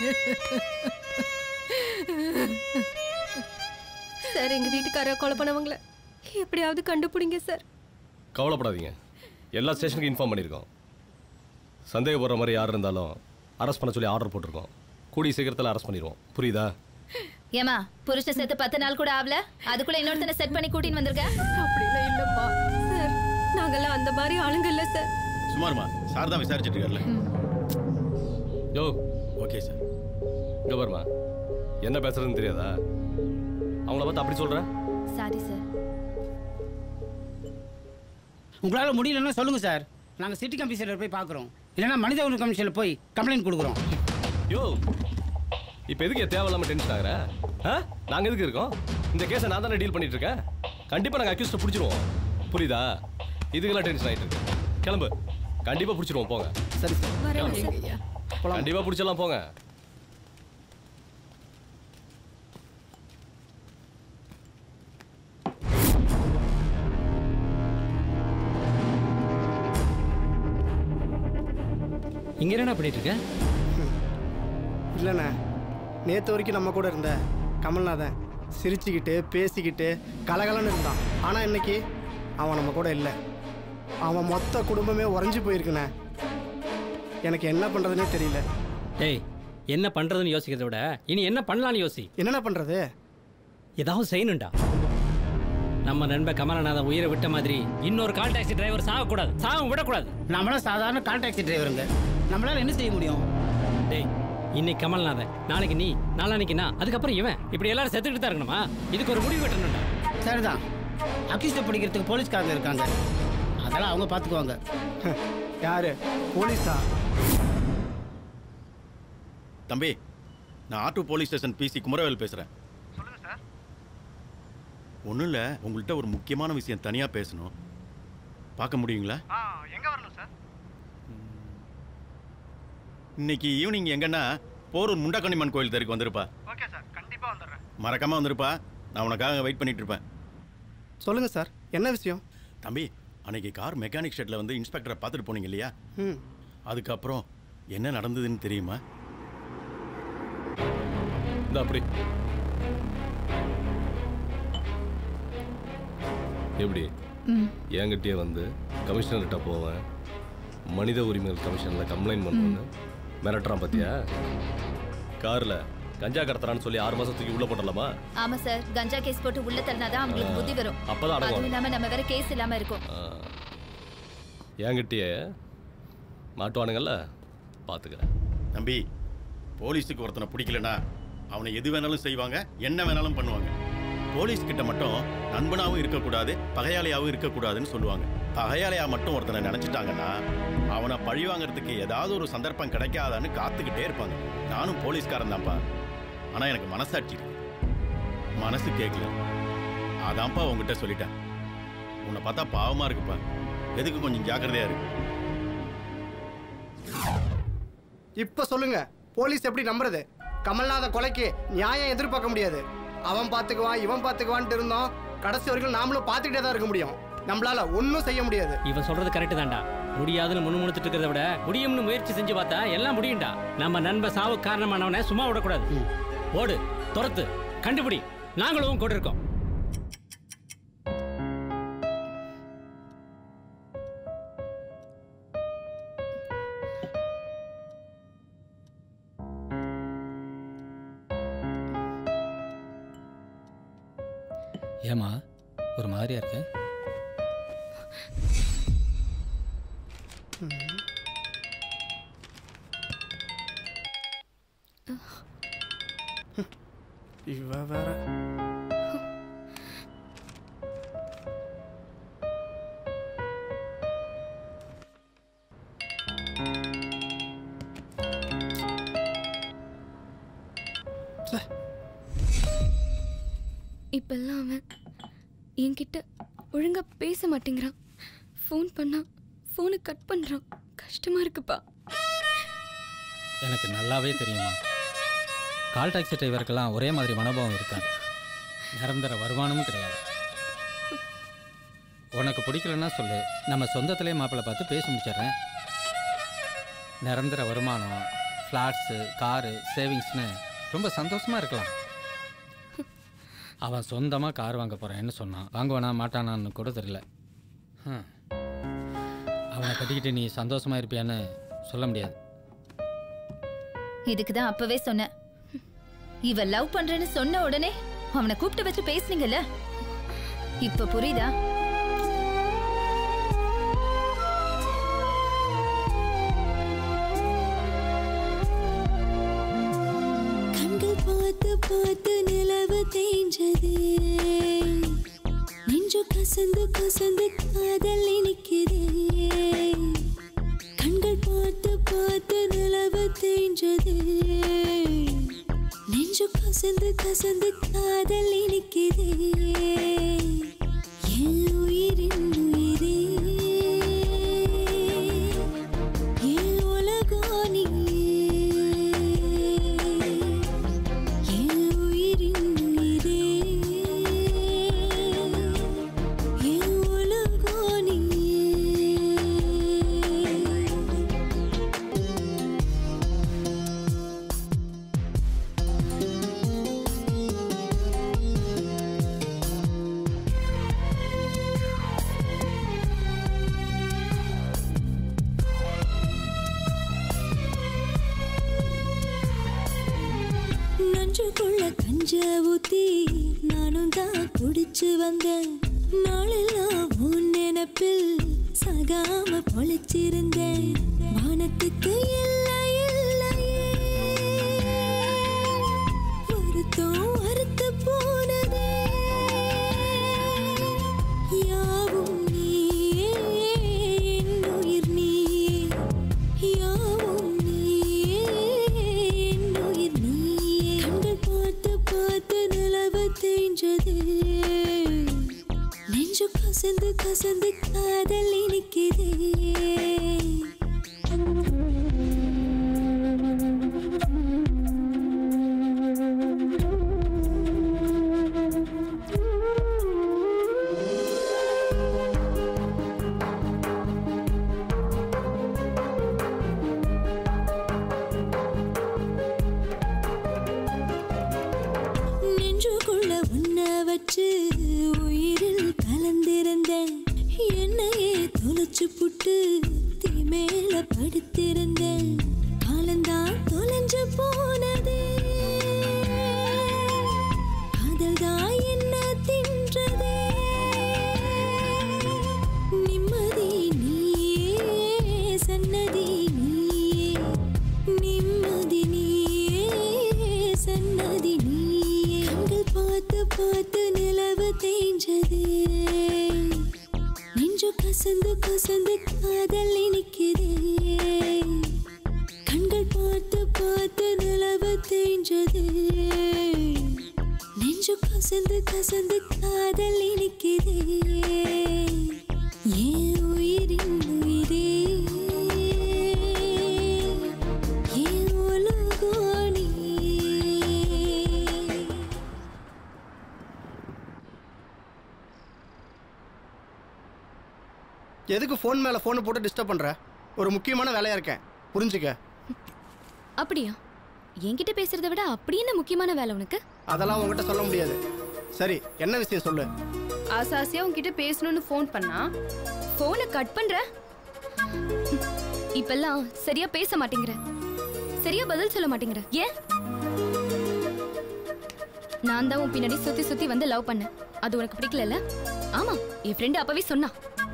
சார் எங்க வீட்டுக்காரரை கொலை பண்ணவங்கள எப்படியாவது கண்டுபிடிங்க சார் கவலைப்படாதீங்க எல்லா ஸ்டேஷனுக்கும் இன்ஃபார்ம் பண்ணியிருக்கோம் சந்தேகப்படுற மாதிரி யார் இருந்தாலும் அரெஸ்ட் பண்ண சொல்லி ஆர்டர் போட்டிருக்கோம் கூடிய சீக்கிரத்தில் அரெஸ்ட் பண்ணிடுவோம் புரியுதா ஏமா புருஷன் சேர்த்து பத்து நாள் கூட ஆகல அதுக்குள்ள இன்னொருத்தனை செட் பண்ணி கூட்டின்னு வந்திருக்க அப்படிலாம் இல்லப்பா சார் நாங்கெல்லாம் அந்த மாதிரி ஆளுங்க இல்ல சார் சுமாருமா சார் தான் விசாரிச்சுட்டு இருக்காருல்ல யோ ஓகே சார் இங்கே வருமா என்ன பேசுறதுன்னு தெரியாதா அவங்கள பார்த்து அப்படி சொல்ற சாரி சார் உங்களால் முடியலன்னா சொல்லுங்க சார் நாங்கள் சிட்டி கமிஷனர் போய் பார்க்குறோம் இல்லைன்னா மனித உரிமை கமிஷனில் போய் கம்ப்ளைண்ட் கொடுக்குறோம் யோ இப்போ எதுக்கு தேவையில்லாம டென்ஷன் ஆகுற ஆ நாங்கள் எதுக்கு இருக்கோம் இந்த கேஸை நான் தானே டீல் பண்ணிட்டு இருக்கேன் கண்டிப்பாக நாங்கள் அக்யூஸ்ட்டை பிடிச்சிருவோம் புரியுதா இதுக்கெல்லாம் டென்ஷன் ஆகிட்டு இருக்கு கிளம்பு கண்டிப்பாக பிடிச்சிருவோம் போங்க சரி சார் வரேன் ஐயா. கண்டிப்பாக பிடிச்சிடலாம் போங்க இங்க என்னடா பண்ணிட்டு இருக்க இல்லைண்ணே நேற்று வரைக்கும் நம்ம கூட இருந்த கமல்நாதன் சிரிச்சுக்கிட்டு பேசிக்கிட்டு கலகலன்னு இருந்தான் ஆனால் இன்னைக்கு அவன் நம்ம கூட இல்லை அவன் மொத்த குடும்பமே உறைஞ்சி போயிருக்குண்ணே எனக்கு என்ன பண்ணுறதுனே தெரியல டேய் என்ன பண்றதுன்னு யோசிக்கிறத விட இனி என்ன பண்ணலாம்னு யோசி என்னென்ன பண்ணுறது ஏதாவது செய்யணும்டா நம்ம நண்பன் கமலநாதன் உயிரை விட்ட மாதிரி இன்னொரு கால் டாக்ஸி டிரைவர் சாகக்கூடாது சாக விடக்கூடாது நம்மளாம் சாதாரண கால் டாக்ஸி டிரைவருங்க நம்மளால என்ன செய்ய முடியும் டேய் இன்னைக்கு கமல்நாதன் நாளைக்கு நீ நாளான்னைக்கு நான் அதுக்கப்புறம் இவன் இப்படி எல்லாரும் செத்துக்கிட்டு தான் இருக்கணுமா இதுக்கு ஒரு முடிவு கட்டணும்டா சரிதான் அக்யூஸ்டை பிடிக்கிறதுக்கு போலீஸ்காரங்க இருக்காங்க அதெல்லாம் அவங்க பார்த்துக்குவாங்க யாரு போலீஸா தம்பி நான் auto police station PC Kumaravel பேசுகிறேன் ஒன்றும் இல்லை உங்கள்கிட்ட ஒரு முக்கியமான விஷயம் தனியாக பேசணும் பார்க்க முடியுங்களா எங்கே வரணும் சார் இன்னைக்கு ஈவினிங் எங்கன்னா போரூர் முண்டாக்கணிமன் கோயில் தெருக்கு வந்திருப்பா ஓகே சார் கண்டிப்பாக வந்துடுறேன் மறக்காம வந்திருப்பா நான் உனக்காக வெயிட் பண்ணிட்டு இருப்பேன் சொல்லுங்கள் சார் என்ன விஷயம் தம்பி அன்னைக்கு கார் மெக்கானிக் ஷெட்டில் வந்து இன்ஸ்பெக்டரை பார்த்துட்டு போனீங்க இல்லையா ம் அதுக்கப்புறம் என்ன நடந்ததுன்னு தெரியுமா இந்த அப்படி எப்படி ம் என்கிட்டயே வந்து கமிஷனர்கிட்ட போவேன் மனித உரிமைகள் கமிஷனில் கம்ப்ளைண்ட் பண்ணுவேன்னு மிரட்டுறான் பார்த்தியா காரில் கஞ்சா கடத்துறான்னு சொல்லி ஆறு மாசத்துக்கு உள்ள போட்டலாமா ஆமா சார் கஞ்சா கேஸ் போட்டு உள்ள தள்ளினாதான் அவங்களுக்கு புத்தி வரும் அப்பதான் அடங்குவாங்க. அதுவும் இல்லாம நம்ம வேற கேஸ் இல்லாம இருக்கோம் என்கிட்டயே மாட்டுவானுங்கல்ல பார்த்துக்கிறேன் தம்பி போலீஸுக்கு ஒருத்தனை பிடிக்கலனா அவனை எது வேணாலும் செய்வாங்க என்ன வேணாலும் பண்ணுவாங்க போலீஸ் கிட்ட மட்டும் நண்பனாவும் இருக்கக்கூடாது பகையாளியாவும் இருக்கக்கூடாதுன்னு சொல்லுவாங்க பகையாளியா மட்டும் ஒருத்தனை நினைச்சிட்டாங்கன்னா அவனை பழி வாங்குறதுக்கு ஏதாவது ஒரு சந்தர்ப்பம் கிடைக்காதான்னு காத்துக்கிட்டே இருப்பாங்க நானும் போலீஸ்காரன் தான்ப்பா ஆனா எனக்கு மனசாட்சி இருக்கு மனசு கேட்கல அதான்ப்பா உங்ககிட்ட சொல்லிட்டேன் உன்னை பார்த்தா பாவமா இருக்குப்பா எதுக்கு கொஞ்சம் ஜாக்கிரதையா இருக்கு இப்போ சொல்லுங்க போலீஸ் எப்படி நம்புறது கமல்நாத கொலைக்கு நியாயம் எதிர்பார்க்க முடியாது அவன் பார்த்துக்குவான் இவன் பார்த்துக்குவான்ட்டு இருந்தோம் கடைசி வரைக்கும் நாமளும் பார்த்துக்கிட்டே தான் இருக்க முடியும் நம்மளால ஒன்றும் செய்ய முடியாது இவன் சொல்றது கரெக்ட் தான்டா முடியாதுன்னு முணுமுணுத்துட்டு இருக்கிறத விட முடியும்னு முயற்சி செஞ்சு பார்த்தா எல்லாம் முடியும்டா நம்ம நண்பன் சாவு காரணமானவனை சும்மா விடக்கூடாது ஓடு துரத்து கண்டுபிடி நாங்களும் கூட இருக்கோம் ஏமா ஒரு மாதிரியா இருக்கு இவ வேற இப்பெல்லாம் அவன் என்கிட்ட ஒழுங்கா பேச மாட்டேங்கிறான் ஃபோன் பண்ணா ஃபோனை கட் பண்றான் கஷ்டமா இருக்குப்பா எனக்கு நல்லாவே தெரியுமா கால் டாக்ஸி டிரைவருக்கெல்லாம் ஒரே மாதிரி மனோபாவம் இருக்காது நிரந்தர வருமானமும் கிடையாது உனக்கு பிடிக்கலன்னா சொல்லு நம்ம சொந்தத்திலே மாப்பிள்ளை பார்த்து பேசி முடிச்சிடுறேன் நிரந்தர வருமானம் ஃப்ளாட்ஸு காரு சேவிங்ஸ்னு ரொம்ப சந்தோஷமாக இருக்கலாம் அவன் சொந்தமாக கார் வாங்க போகிறேன்னு சொன்னான் வாங்குவானா மாட்டானான்னு கூட தெரியல ஹம். அவனை கட்டிக்கிட்டு நீ சந்தோஷமாக இருப்பியான்னு சொல்ல முடியாது இதுக்கு தான் அப்பவே சொன்னேன் இவ லவ் பண்றேன்னு சொன்ன உடனே அவனை கூப்பிட்டு வச்சு பேசுனீங்கல்ல இப்ப புரியுதா தேஞ்சதே நெஞ்சு கசந்து கசந்து காதல் இனிக்குதே கண்கள் பார்த்து பார்த்து நிலவு தேஞ்சதே நெஞ்சு கசந்து கசந்து காதல் இனிக்குதே என் உயிரின் உயிரே என் உலகம் நீயே என் உயிரின் உயிரே என் உலகம் நீயே நஞ்சுக்குள்ள கஞ்ச ஊத்தி நானும் தான் குடிச்சு வந்தேன் நாளெல்லாம் உன் நினப்பில் சகாம பொழைச்சிருந்தேன் வானத்துக்கு இல்லை இல்லையே வருத்தம் அறுத்து போனதே யாவும் நீயே என் உயிர் நீயே யாவும் நீயே என் உயிர் நீயே கண்கள் பார்த்து பார்த்து நிலவு தேஞ்சதே நெஞ்சு கசந்து கசந்து காதல் இனிக்குதே நெஞ்சுக்குள்ள உன்ன வச்சு உயிரில் கலந்திருந்தேன் என்னையே தொலைச்சு புட்டு தீ மேல படுத்திருந்தேன் காலந்தான் தொலைஞ்சு போனதே காதல்தான் என்ன தின்றதே நிம்மதி நீயே சன்னதி நீயே நிம்மதி நீயே சன்னதி நீயே கண்கள் பார்த்து பார்த்து நிலவு தேஞ்சதே நெஞ்சு கசந்து கசந்து காதல் இனிக்குதே கண்கள் பார்த்து பார்த்து நிலவு தேஞ்சதே நெஞ்சு கசந்து கசந்து காதல் இனிக்குதே என் உயிரின் உயிரே என் உலகம் நீயே. எதுக்கு ஃபோன் மேலே ஃபோனை போட்டு டிஸ்டர்ப் பண்ணுற ஒரு முக்கியமான வேலையாக இருக்கேன் புரிஞ்சுக்க அப்படியா என்கிட்ட பேசுறதை விட அப்படி என்ன முக்கியமான வேலை உனக்கு அதெல்லாம் உங்ககிட்ட சொல்ல முடியாது சரி என்ன விஷயம் சொல்லு ஆசாசியா உன்கிட்ட பேசணும்னு ஃபோன் பண்ணா போனை கட் பண்ற இப்பெல்லாம் சரியா பேச மாட்டேங்கிற சரியா பதில் சொல்ல மாட்டேங்கிற ஏன் நான் தான் உன் பின்னாடி சுத்தி சுத்தி வந்து லவ் பண்ணேன் அது உனக்கு பிடிக்கல ஆமா என் ஃப்ரெண்டு அப்பவே சொன்னா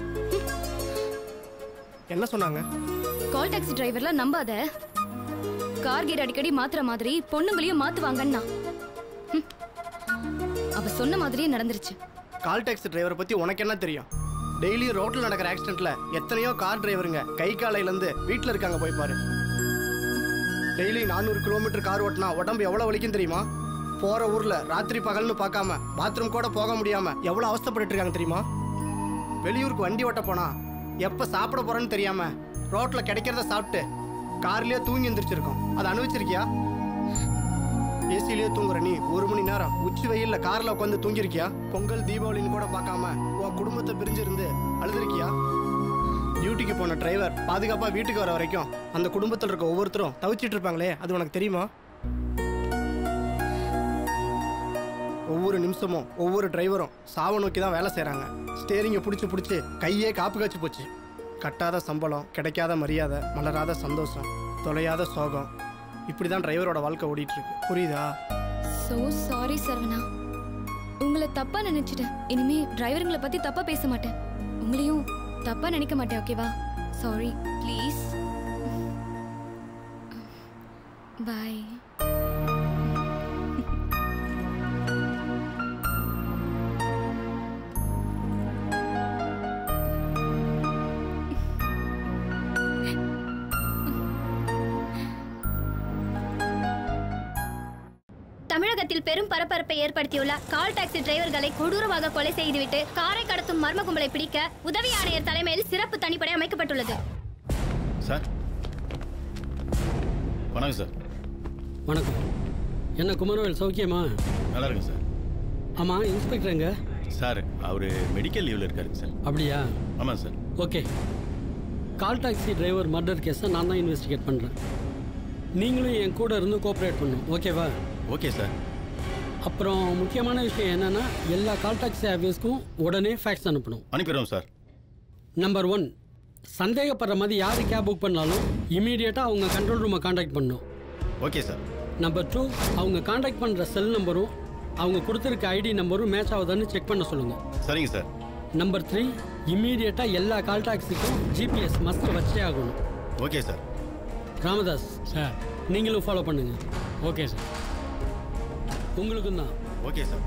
என்ன சொன்னாங்க கால் டாக்ஸி டிரைவர்லாம் நம்பாத கார் கேட் அடிக்கடி மாத்துற மாதிரி பொண்ணுங்களையும் மாத்துவாங்கன்னா ஹம். அவ சொன்ன மாதிரியே நடந்துருச்சு கால் டாக்ஸி டிரைவரை பற்றி உனக்கு என்ன தெரியும் டெய்லி ரோட்டில் நடக்கிற ஆக்சிடென்ட்ல எத்தனையோ கார் டிரைவருங்க கை காலையிலேருந்து வீட்டில் இருக்காங்க போய் பாரு டெய்லி நானூறு கிலோமீட்டர் கார் ஓட்டினா உடம்பு எவ்வளோ வலிக்கும் தெரியுமா போகிற ஊரில் ராத்திரி பகல்னு பார்க்காம பாத்ரூம் கூட போக முடியாம எவ்வளோ அவஸ்தைப்பட்டுட்டு இருக்காங்க தெரியுமா வெளியூருக்கு வண்டி ஓட்ட போனா எப்போ சாப்பிட போறேன்னு தெரியாம ரோட்டில் கிடைக்கிறத சாப்பிட்டு கார்லயே தூங்கி எந்திரிச்சிருக்கோம் அதை அனுபவிச்சிருக்கியா ஏசிலேயே தூங்குற நீ ஒரு மணி நேரம் உச்சி வெயில்ல கார்ல உட்காந்து தூங்கிருக்கியா பொங்கல் தீபாவளின்னு கூட பார்க்காம உன் குடும்பத்தை பிரிஞ்சிருந்து அழுதுருக்கியா டியூட்டிக்கு போன டிரைவர் பாதுகாப்பா வீட்டுக்கு வர வரைக்கும் அந்த குடும்பத்தில் இருக்க ஒவ்வொருத்தரும் தவிச்சிட்டு இருப்பாங்களே அது உனக்கு தெரியுமா ஒவ்வொரு நிமிஷமும் ஒவ்வொரு டிரைவரும் சாவை நோக்கி தான் வேலை செய்கிறாங்க ஸ்டேரிங்கை பிடிச்சி பிடிச்சி கையே காப்பு காய்ச்சி போச்சு கட்டாத சம்பளம் கிடைக்காத மரியாதை மலராத சந்தோஷம் தொலையாத சோகம் இப்படி தான் டிரைவரோட வாழ்க்கை ஓடிட்டு இருக்கு புரியுதா சோ சாரி சரவணா உங்களை தப்பா நினைச்சிட்டேன் இனிமே டிரைவருங்களை பத்தி தப்பா பேச மாட்டேன் உங்களையும் தப்பா நினைக்க மாட்டேன் ஓகேவா சாரி ப்ளீஸ் பாய் மாநிலத்தில் பெரும் பரபரப்பை ஏற்படுத்தியுள்ள கால் டாக்ஸி டிரைவர்களை கொடூரமாக கொலை செய்துவிட்டு காரை கடத்தும் மர்ம கும்பலை பிடிக்க உதவி ஆணையர் தலைமையில் சிறப்பு தனிப்படை அமைக்கப்பட்டுள்ளது சார் வணக்கம் சார் வணக்கம் என்ன குமரவேல் சௌக்கியமா நல்லா இருக்கு சார் ஆமாம் இன்ஸ்பெக்டர் எங்க சார் அவர் மெடிக்கல் லீவில் இருக்காருங்க சார் அப்படியா ஆமாம் sir okay call taxi driver murder கேஸை நான் தான் இன்வெஸ்டிகேட் பண்ணுறேன் நீங்களும் என் கூட இருந்து கோஆப்ரேட் பண்ணும் ஓகேவா ஓகே சார் அப்புறம் முக்கியமான விஷயம் என்னன்னா எல்லா கால் டாக்ஸி ஆஃபீஸ்க்கும் உடனே ஃபேக்ஸ் அனுப்பணும் அனுப்பிடுறோம் சார் நம்பர் ஒன் சந்தேகப்படுற மாதிரி யார் கேப் புக் பண்ணாலும் இமீடியட்டாக அவங்க கண்ட்ரோல் ரூமை காண்டாக்ட் பண்ணணும் ஓகே சார் நம்பர் டூ அவங்க காண்டாக்ட் பண்ணுற செல் நம்பரும் அவங்க கொடுத்துருக்க ஐடி நம்பரும் மேட்ச் ஆகுதான்னு செக் பண்ண சொல்லுங்கள் சரிங்க சார் நம்பர் த்ரீ இம்மீடியட்டாக எல்லா கால் டாக்ஸிக்கும் ஜிபிஎஸ் மஸ்ட் வச்சே ஆகணும் ஓகே சார் ராமதாஸ் சார் நீங்களும் ஃபாலோ பண்ணுங்க ஓகே சார் உங்களுக்கும் தான் ஓகே சார்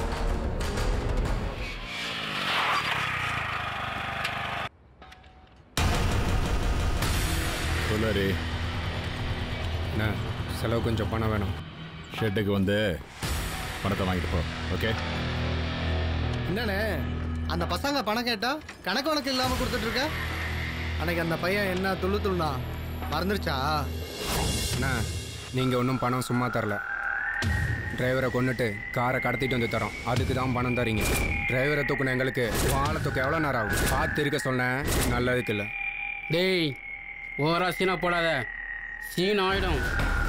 சொல்லாரி என்ன செலவு கொஞ்சம் பணம் வேணும் ஷெட்டுக்கு வந்து பணத்தை வாங்கிட்டு போ ஓகே என்னண்ணே அந்த பசங்க பணம் கேட்டா கணக்கு வழக்கு இல்லாம கொடுத்துட்டு இருக்க அன்னைக்கு அந்த பையன் என்ன துள்ளு துள்ளுனா மறந்துருச்சா அண்ணா நீங்கள் ஒன்றும் பணம் சும்மா தரல டிரைவரை கொண்டுட்டு காரை கடத்திட்டு வந்து தரோம் அதுக்கு தான் பணம் தரீங்க டிரைவரை தூக்கணும் எங்களுக்கு வாழை தூக்க எவ்வளோ நேரம் ஆகும் பார்த்து இருக்க சொன்னேன் நல்லதுக்கு இல்லை டேய் ஓவரா சீனா போடாத சீன் ஆயிடும்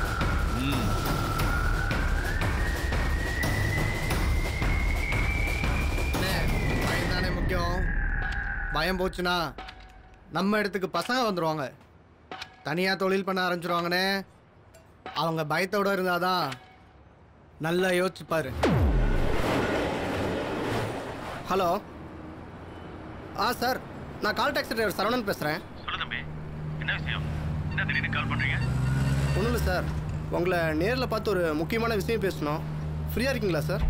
பயம் தானே முக்கியம் பயம் போச்சுன்னா நம்ம இடத்துக்கு பசங்க வந்துடுவாங்க தனியாக தொழில் பண்ண ஆரம்பிச்சிருவாங்கண்ணே அவங்க பயத்தோட இருந்தாதான் நல்லா யோசிச்சு பாரு ஹலோ ஆ சார் நான் கால் டாக்ஸி டிரைவர் சரவணன் பேசுகிறேன் சொல்லு தம்பி என்ன விஷயம் என்ன திடீர்னு கால் பண்ணுறீங்க ஒன்றும் இல்லை சார் உங்களை நேரில் பார்த்து ஒரு முக்கியமான விஷயம் பேசணும் ஃப்ரீயாக இருக்கீங்களா சார்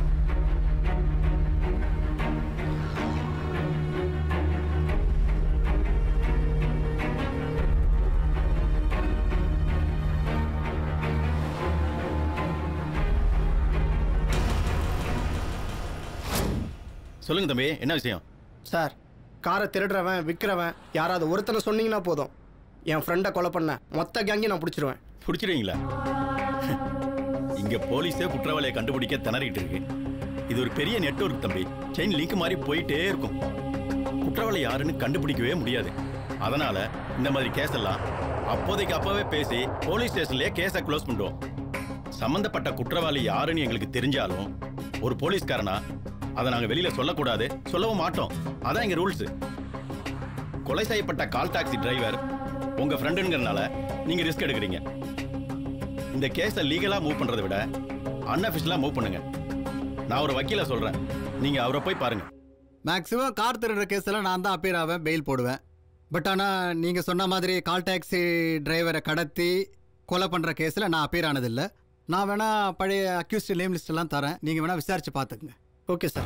சொல்லுங்க தம்பி என்ன விஷயம் சார் காரை திருடுறவன் விற்கிறவன் யாராவது ஒருத்தனை சொன்னீங்கன்னா போதும் என் ஃப்ரெண்டை கொலை பண்ண மொத்த கேங்கையும் நான் பிடிச்சிருவேன் பிடிச்சிருவீங்களா இங்க போலீஸே குற்றவாளியை கண்டுபிடிக்க திணறிட்டு இருக்கு இது ஒரு பெரிய நெட்வொர்க் தம்பி செயின் லிங்க் மாதிரி போயிட்டே இருக்கும் குற்றவாளி யாருன்னு கண்டுபிடிக்கவே முடியாது அதனால இந்த மாதிரி கேஸ் எல்லாம் அப்போதைக்கு அப்பவே பேசி போலீஸ் ஸ்டேஷன்லயே கேஸை க்ளோஸ் பண்ணுவோம் சம்பந்தப்பட்ட குற்றவாளி யாருன்னு எங்களுக்கு தெரிஞ்சாலும் ஒரு போலீஸ்காரனா அதை நாங்க வெளியில சொல்லக்கூடாது சொல்லவும் மாட்டோம் அதான் எங்க ரூல்ஸ் கொலை செய்யப்பட்ட கால் டாக்ஸி டிரைவர் உங்க ஃப்ரெண்டுங்கிறனால நீங்க ரிஸ்க் எடுக்கிறீங்க இந்த கேஸை லீகலா மூவ் பண்றதை விட அன்அஃபிஷியலா மூவ் பண்ணுங்க நான் ஒரு வக்கீல சொல்றேன் நீங்க அவரை போய் பாருங்க மேக்ஸிமம் கார் திருடுற கேஸில் நான் தான் அப்பீர் ஆவேன் பெயில் போடுவேன் பட் ஆனால் நீங்கள் சொன்ன மாதிரி கால் டாக்ஸி டிரைவரை கடத்தி கொலை பண்ணுற கேஸில் நான் அப்பீர் ஆனதில்லை நான் வேணா பழைய அக்யூஸ்ட் நேம் லிஸ்ட் எல்லாம் தரேன் நீங்கள் வேணா விசாரிச்சு பார்த்துக்குங்க ஓகே சார்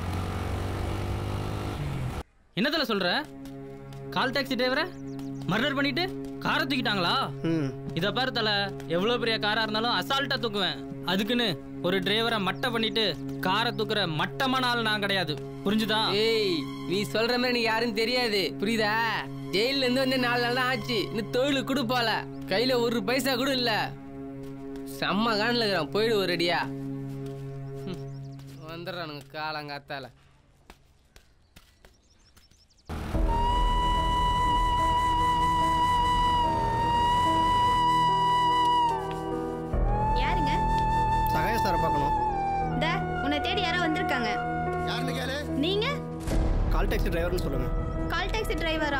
என்னத்துல சொல்ற கால் டாக்ஸி டிரைவரை மர்டர் பண்ணிட்டு காரை தூக்கிட்டாங்களா இத பாரு தல எவ்வளவு பெரிய காரா இருந்தாலும் அசால்ட்டா தூக்குவேன் அதுக்குன்னு ஒரு டிரைவரை மட்டை பண்ணிட்டு காரை தூக்குற மட்டமான ஆள் நான் கிடையாது புரிஞ்சுதா ஏய் நீ சொல்ற மாதிரி எனக்கு யாரும் தெரியாது புரியுதா ஜெயில இருந்து வந்து நாலு நாள் தான் ஆச்சு இன்னும் தொழில் கொடுப்பால கையில ஒரு பைசா கூட இல்ல செம்ம காணில் இருக்கிறான் போயிடு ஒரு அடியா ஹம், வந்துடுறானுங்க காலங்காத்தால யாருங்க சகாய சாரை பார்க்கணும் இந்த உன்னை தேடி யாரோ வந்திருக்காங்க யாருன்னு கேளு நீங்க கால் டாக்ஸி டிரைவர்னு சொல்லுங்கள் கால் டாக்ஸி டிரைவரா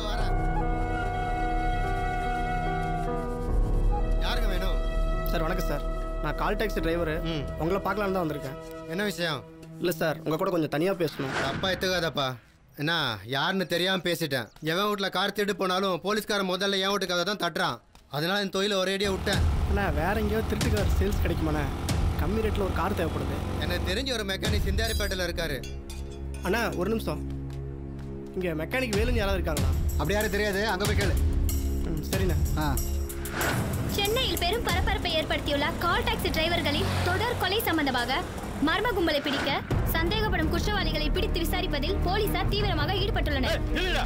யாருங்க வேணும் சார் வணக்கம் சார் நான் கால் டாக்ஸி டிரைவர் உங்களை பார்க்கலான்னு தான் வந்திருக்கேன் என்ன விஷயம் இல்லை சார் உங்கள் கூட கொஞ்சம் தனியாக பேசணும் அப்பா எத்துக்காதப்பா என்ன யாருன்னு தெரியாம பேசிட்டேன் எவன் வீட்டில் கார் திருட்டு போனாலும் போலீஸ்காரன் முதல்ல என் வீட்டுக்கு அதை தான் தட்டுறான் அதனால இந்த தொழிலை ஒரேடியாக விட்டேன் அண்ணா வேற எங்கேயோ திருட்டு கார் சேல்ஸ் கிடைக்குமாண்ணே கம்மி ரேட்டில் ஒரு கார் தேவைப்படுது எனக்கு தெரிஞ்ச ஒரு மெக்கானிக் சிந்தாரிப்பேட்டையில் இருக்காரு அண்ணா ஒரு நிமிஷம் இங்கே மெக்கானிக் வேலுன்னு யாராவது இருக்காங்களா அப்படி யாரும் தெரியாது அங்கே போய் கேளு ம் சரிண்ணா ஆ சென்னையில் பெரும் பரபரப்பை ஏற்படுத்தியுள்ள கால் டாக்ஸி டிரைவர்களின் தொடர் கொலை சம்பந்தமாக மர்ம கும்பலை பிடிக்க சந்தேகப்படும் குற்றவாளிகளை பிடித்து விசாரிப்பதில் போலீசார் தீவிரமாக ஈடுபட்டுள்ளனர்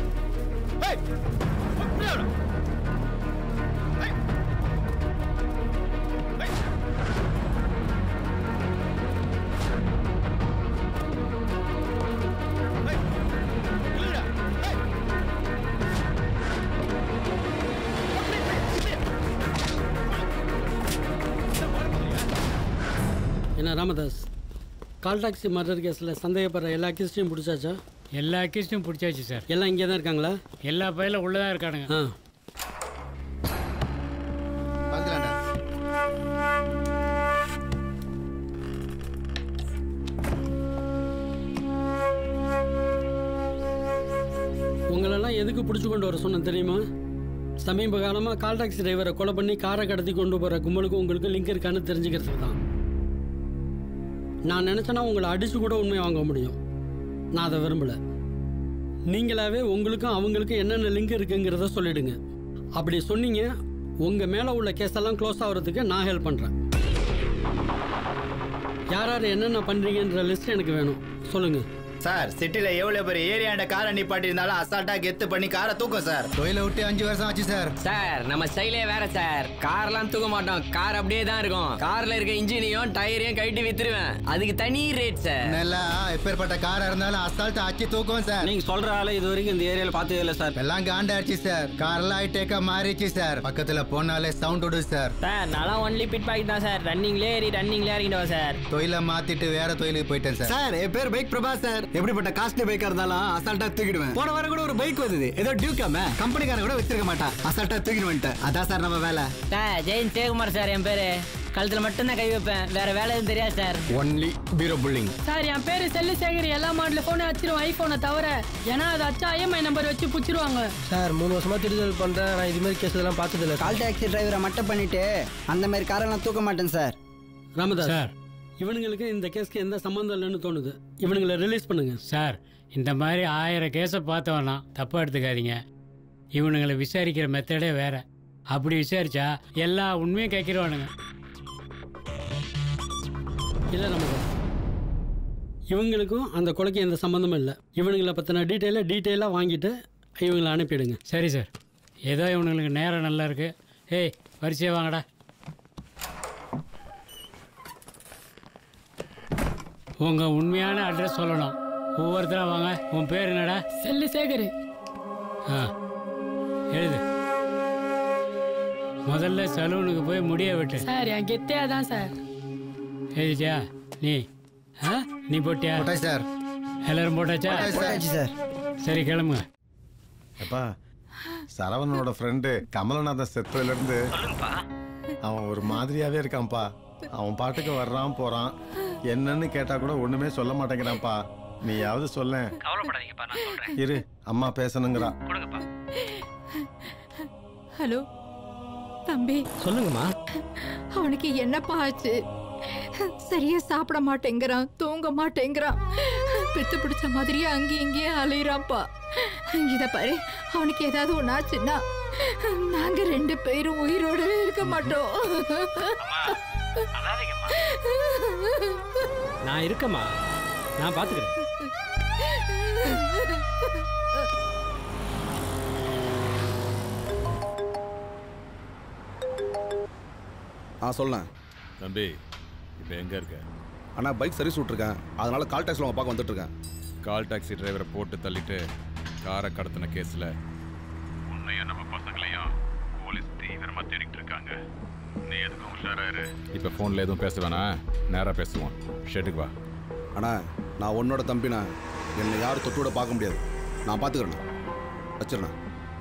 என்ன ராமதாஸ் கால் டாக்ஸி மர்டர் கேஸில் சந்தேகப்படுற எல்லா அக்யூஸ்டையும் பிடிச்சாச்சா எல்லா அக்யூஸ்டையும் பிடிச்சாச்சு சார் எல்லாம் இங்கே தான் இருக்காங்களா எல்லா பையில உள்ளே தான் இருக்கானுங்க ஆ உங்களெல்லாம் எதுக்கு பிடிச்சி கொண்டு வர சொன்னேன் தெரியுமா சமீப காலமாக கால் டாக்ஸி டிரைவரை கொலை பண்ணி காரை கடத்தி கொண்டு போகிற கும்பலுக்கும் உங்களுக்கு லிங்க் இருக்கான்னு தெரிஞ்சுக்கிறதுக்கு தான் நான் நினச்சேன்னா உங்களை அடித்து கூட உண்மையை வாங்க முடியும் நான் அதை விரும்பலை நீங்களாவே உங்களுக்கும் அவங்களுக்கும் என்னென்ன லிங்க் இருக்குங்கிறத சொல்லிடுங்க அப்படி சொன்னீங்க உங்கள் மேலே உள்ள கேஸெல்லாம் க்ளோஸ் ஆகிறதுக்கு நான் ஹெல்ப் பண்ணுறேன் யார் யார் என்னென்ன பண்ணுறீங்கன்ற லிஸ்ட் எனக்கு வேணும் சொல்லுங்கள் சார் சிட்டில எவ்வளவு பெரிய ஏரியாண்ட காரை நிப்பாட்டி இருந்தாலும் அசால்ட்டா கெத்து பண்ணி காரை தூக்கும் சார் தொழில விட்டு அஞ்சு வருஷம் ஆச்சு சார் சார் நம்ம ஸ்டைலே வேற சார் கார்லாம் தூக்க மாட்டோம் கார் அப்படியே தான் இருக்கும் கார்ல இருக்க இன்ஜினையும் டயரையும் கழட்டி வித்துருவேன் அதுக்கு தனி ரேட் சார் நல்லா எப்பேற்பட்ட காரா இருந்தாலும் அசால்ட்டா ஆச்சு தூக்கும் சார் நீங்க சொல்ற ஆளு இது வரைக்கும் இந்த ஏரியால பார்த்ததே இல்ல சார் எல்லாம் காண்டாச்சு சார் கார்லாம் ஹைடெக்கா மாறிச்சு சார் பக்கத்துல போனாலே சவுண்ட் விடுது சார் சார் நான் ஒன்லி பிட் பாக்கெட் தான் சார் ரன்னிங்லேயே ஏறி ரன்னிங்லேயே இறங்கிடுவோம் சார் தொழில மாத்திட்டு வேற தொழிலுக்கு போயிட்டேன் சார் சார் என் பேர் பைக் பிரபா சார் எப்படிப்பட்ட காஸ்ட்லி பைக்கா இருந்தாலும் அசால்ட்டா தூக்கிடுவேன் போன வாரம் கூட ஒரு பைக் வந்தது ஏதோ டியூக்காம கம்பெனிக்காரன் கூட வச்சிருக்க மாட்டான் அசால்ட்டா தூக்கிட்டு வந்துட்டேன் அதான் சார் நம்ம வேலை சார் ஜெயின் ஜெயக்குமார் சார் என் பேரு கழுத்துல மட்டும் தான் கை வைப்பேன் வேற வேலை எதுவும் தெரியாது sir only bureau pulling sir என் பேரு செல்லு சேகர் எல்லா மாடல போனை வச்சிருவோம் ஐபோனை தவிர ஏன்னா அது அச்சா ஐஎம்ஐ நம்பர் வச்சு புடிச்சிருவாங்க சார் மூணு வருஷமா திருத்தல் பண்றேன் நான் இது மாதிரி கேஸ் எல்லாம் பார்த்தது இல்லை கால் டாக்ஸி டிரைவரை மட்டும் பண்ணிட்டு அந்த மாதிரி காரெல்லாம் தூக்க மாட்டேன் சார் ராமதாஸ் சார் இவனுங்களுக்கு இந்த கேஸ்க்கு எந்த சம்மந்தம் இல்லைன்னு தோணுது இவனுங்களை ரிலீஸ் பண்ணுங்க சார் இந்த மாதிரி ஆயிரம் கேஸை பார்த்தவனா தப்பாக எடுத்துக்காதீங்க இவனுங்களை விசாரிக்கிற மெத்தடே வேற அப்படி விசாரிச்சா எல்லா உண்மையும் கேட்கிறவானுங்க இல்லை ராமதாஸ் இவங்களுக்கும் அந்த கொலைக்கு எந்த சம்மந்தமும் இல்லை இவனுங்களை பற்றின டீட்டெயிலை டீட்டெயிலாக வாங்கிட்டு இவங்களை அனுப்பிடுங்க சரி சார் ஏதோ இவனுங்களுக்கு நேரம் நல்லா இருக்கு ஏய் வரிசையாக வாங்கடா உங்க உண்மையான அட்ரஸ் சொல்லணும் ஒவ்வொருத்தரா வாங்க உன் பேர் என்னடா செல்லு சேகர் ஆ எழுது முதல்ல சலூனுக்கு போய் முடிய விட்டு சார் என் கெத்தே அதான் சார் எழுதிட்டியா நீ ஆ நீ போட்டியா சார் எல்லாரும் போட்டாச்சா போட்டாச்சு சார் சரி கிளம்புங்க அப்பா சரவணனோட ஃப்ரெண்டு கமலநாதன் செத்ததுல இருந்து அவன் ஒரு மாதிரியாவே இருக்கான்ப்பா அவன் பாட்டுக்கு வர்றான் போறான் என்னன்னு கேட்டா கூட ஒண்ணுமே சொல்ல மாட்டேங்கிறான்ப்பா நீயாவது சொல்ல கவலைப்படாதீங்கப்பா நான் சொல்றேன் இரு அம்மா பேசணுங்கிறா கொடுங்கப்பா ஹலோ தம்பி சொல்லுங்கம்மா அவனுக்கு என்னப்பா ஆச்சு சரியா சாப்பிட மாட்டேங்கிறான் தூங்க மாட்டேங்கிறான் பித்து பிடிச்ச மாதிரியே அங்கேயும் இங்கேயும் அலையிறான்ப்பா இத பாரு அவனுக்கு ஏதாவது ஒன்று ஆச்சுன்னா நாங்க ரெண்டு பேரும் உயிரோடவே இருக்க மாட்டோம் நான் இருக்கேம்மா நான் பார்த்துக்கிறேன் ஆ சொல்லேன் தம்பி இப்போ எங்கே இருக்க அண்ணா பைக் சர்வீஸ் விட்ருக்கேன் அதனால கால் டாக்ஸில் உங்கள் பார்க்க வந்துட்டு இருக்கேன் கால் டாக்ஸி டிரைவரை போட்டு தள்ளிட்டு காரை கடத்தின கேஸில் உன்னையும் நம்ம பசங்களையும் போலீஸ் தீவிரமாக தேடிட்டு இருக்காங்க நீ எதுக்கும் உஷாராரு இப்போ ஃபோனில் எதுவும் பேச வேணாம் நேராக பேசுவோம் ஷெட்டுக்கு வா அண்ணா நான் உன்னோட தம்பிண்ணா என்னை யாரும் தொட்டு விட பார்க்க முடியாது நான் பார்த்துக்கிறேண்ணா வச்சிடண்ணா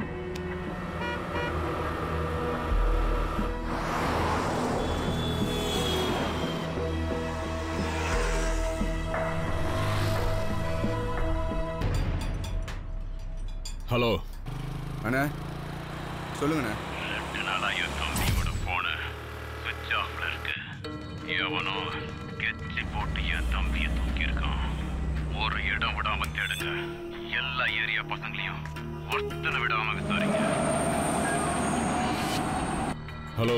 ஹலோ அண்ணா சொல்லுங்கண்ணா ரெண்டு நாளாக என் தம்பியோட ஃபோனு சுவிட்ச் ஆஃப்ல இருக்கு எவனோ கெச்சி போட்டு என் தம்பியை தூக்கியிருக்கான் ஒரு இடம் விடாம தேடுங்க எல்லா ஏரியா பசங்களையும் ஒருத்தனை விடாம விசாரிங்க ஹலோ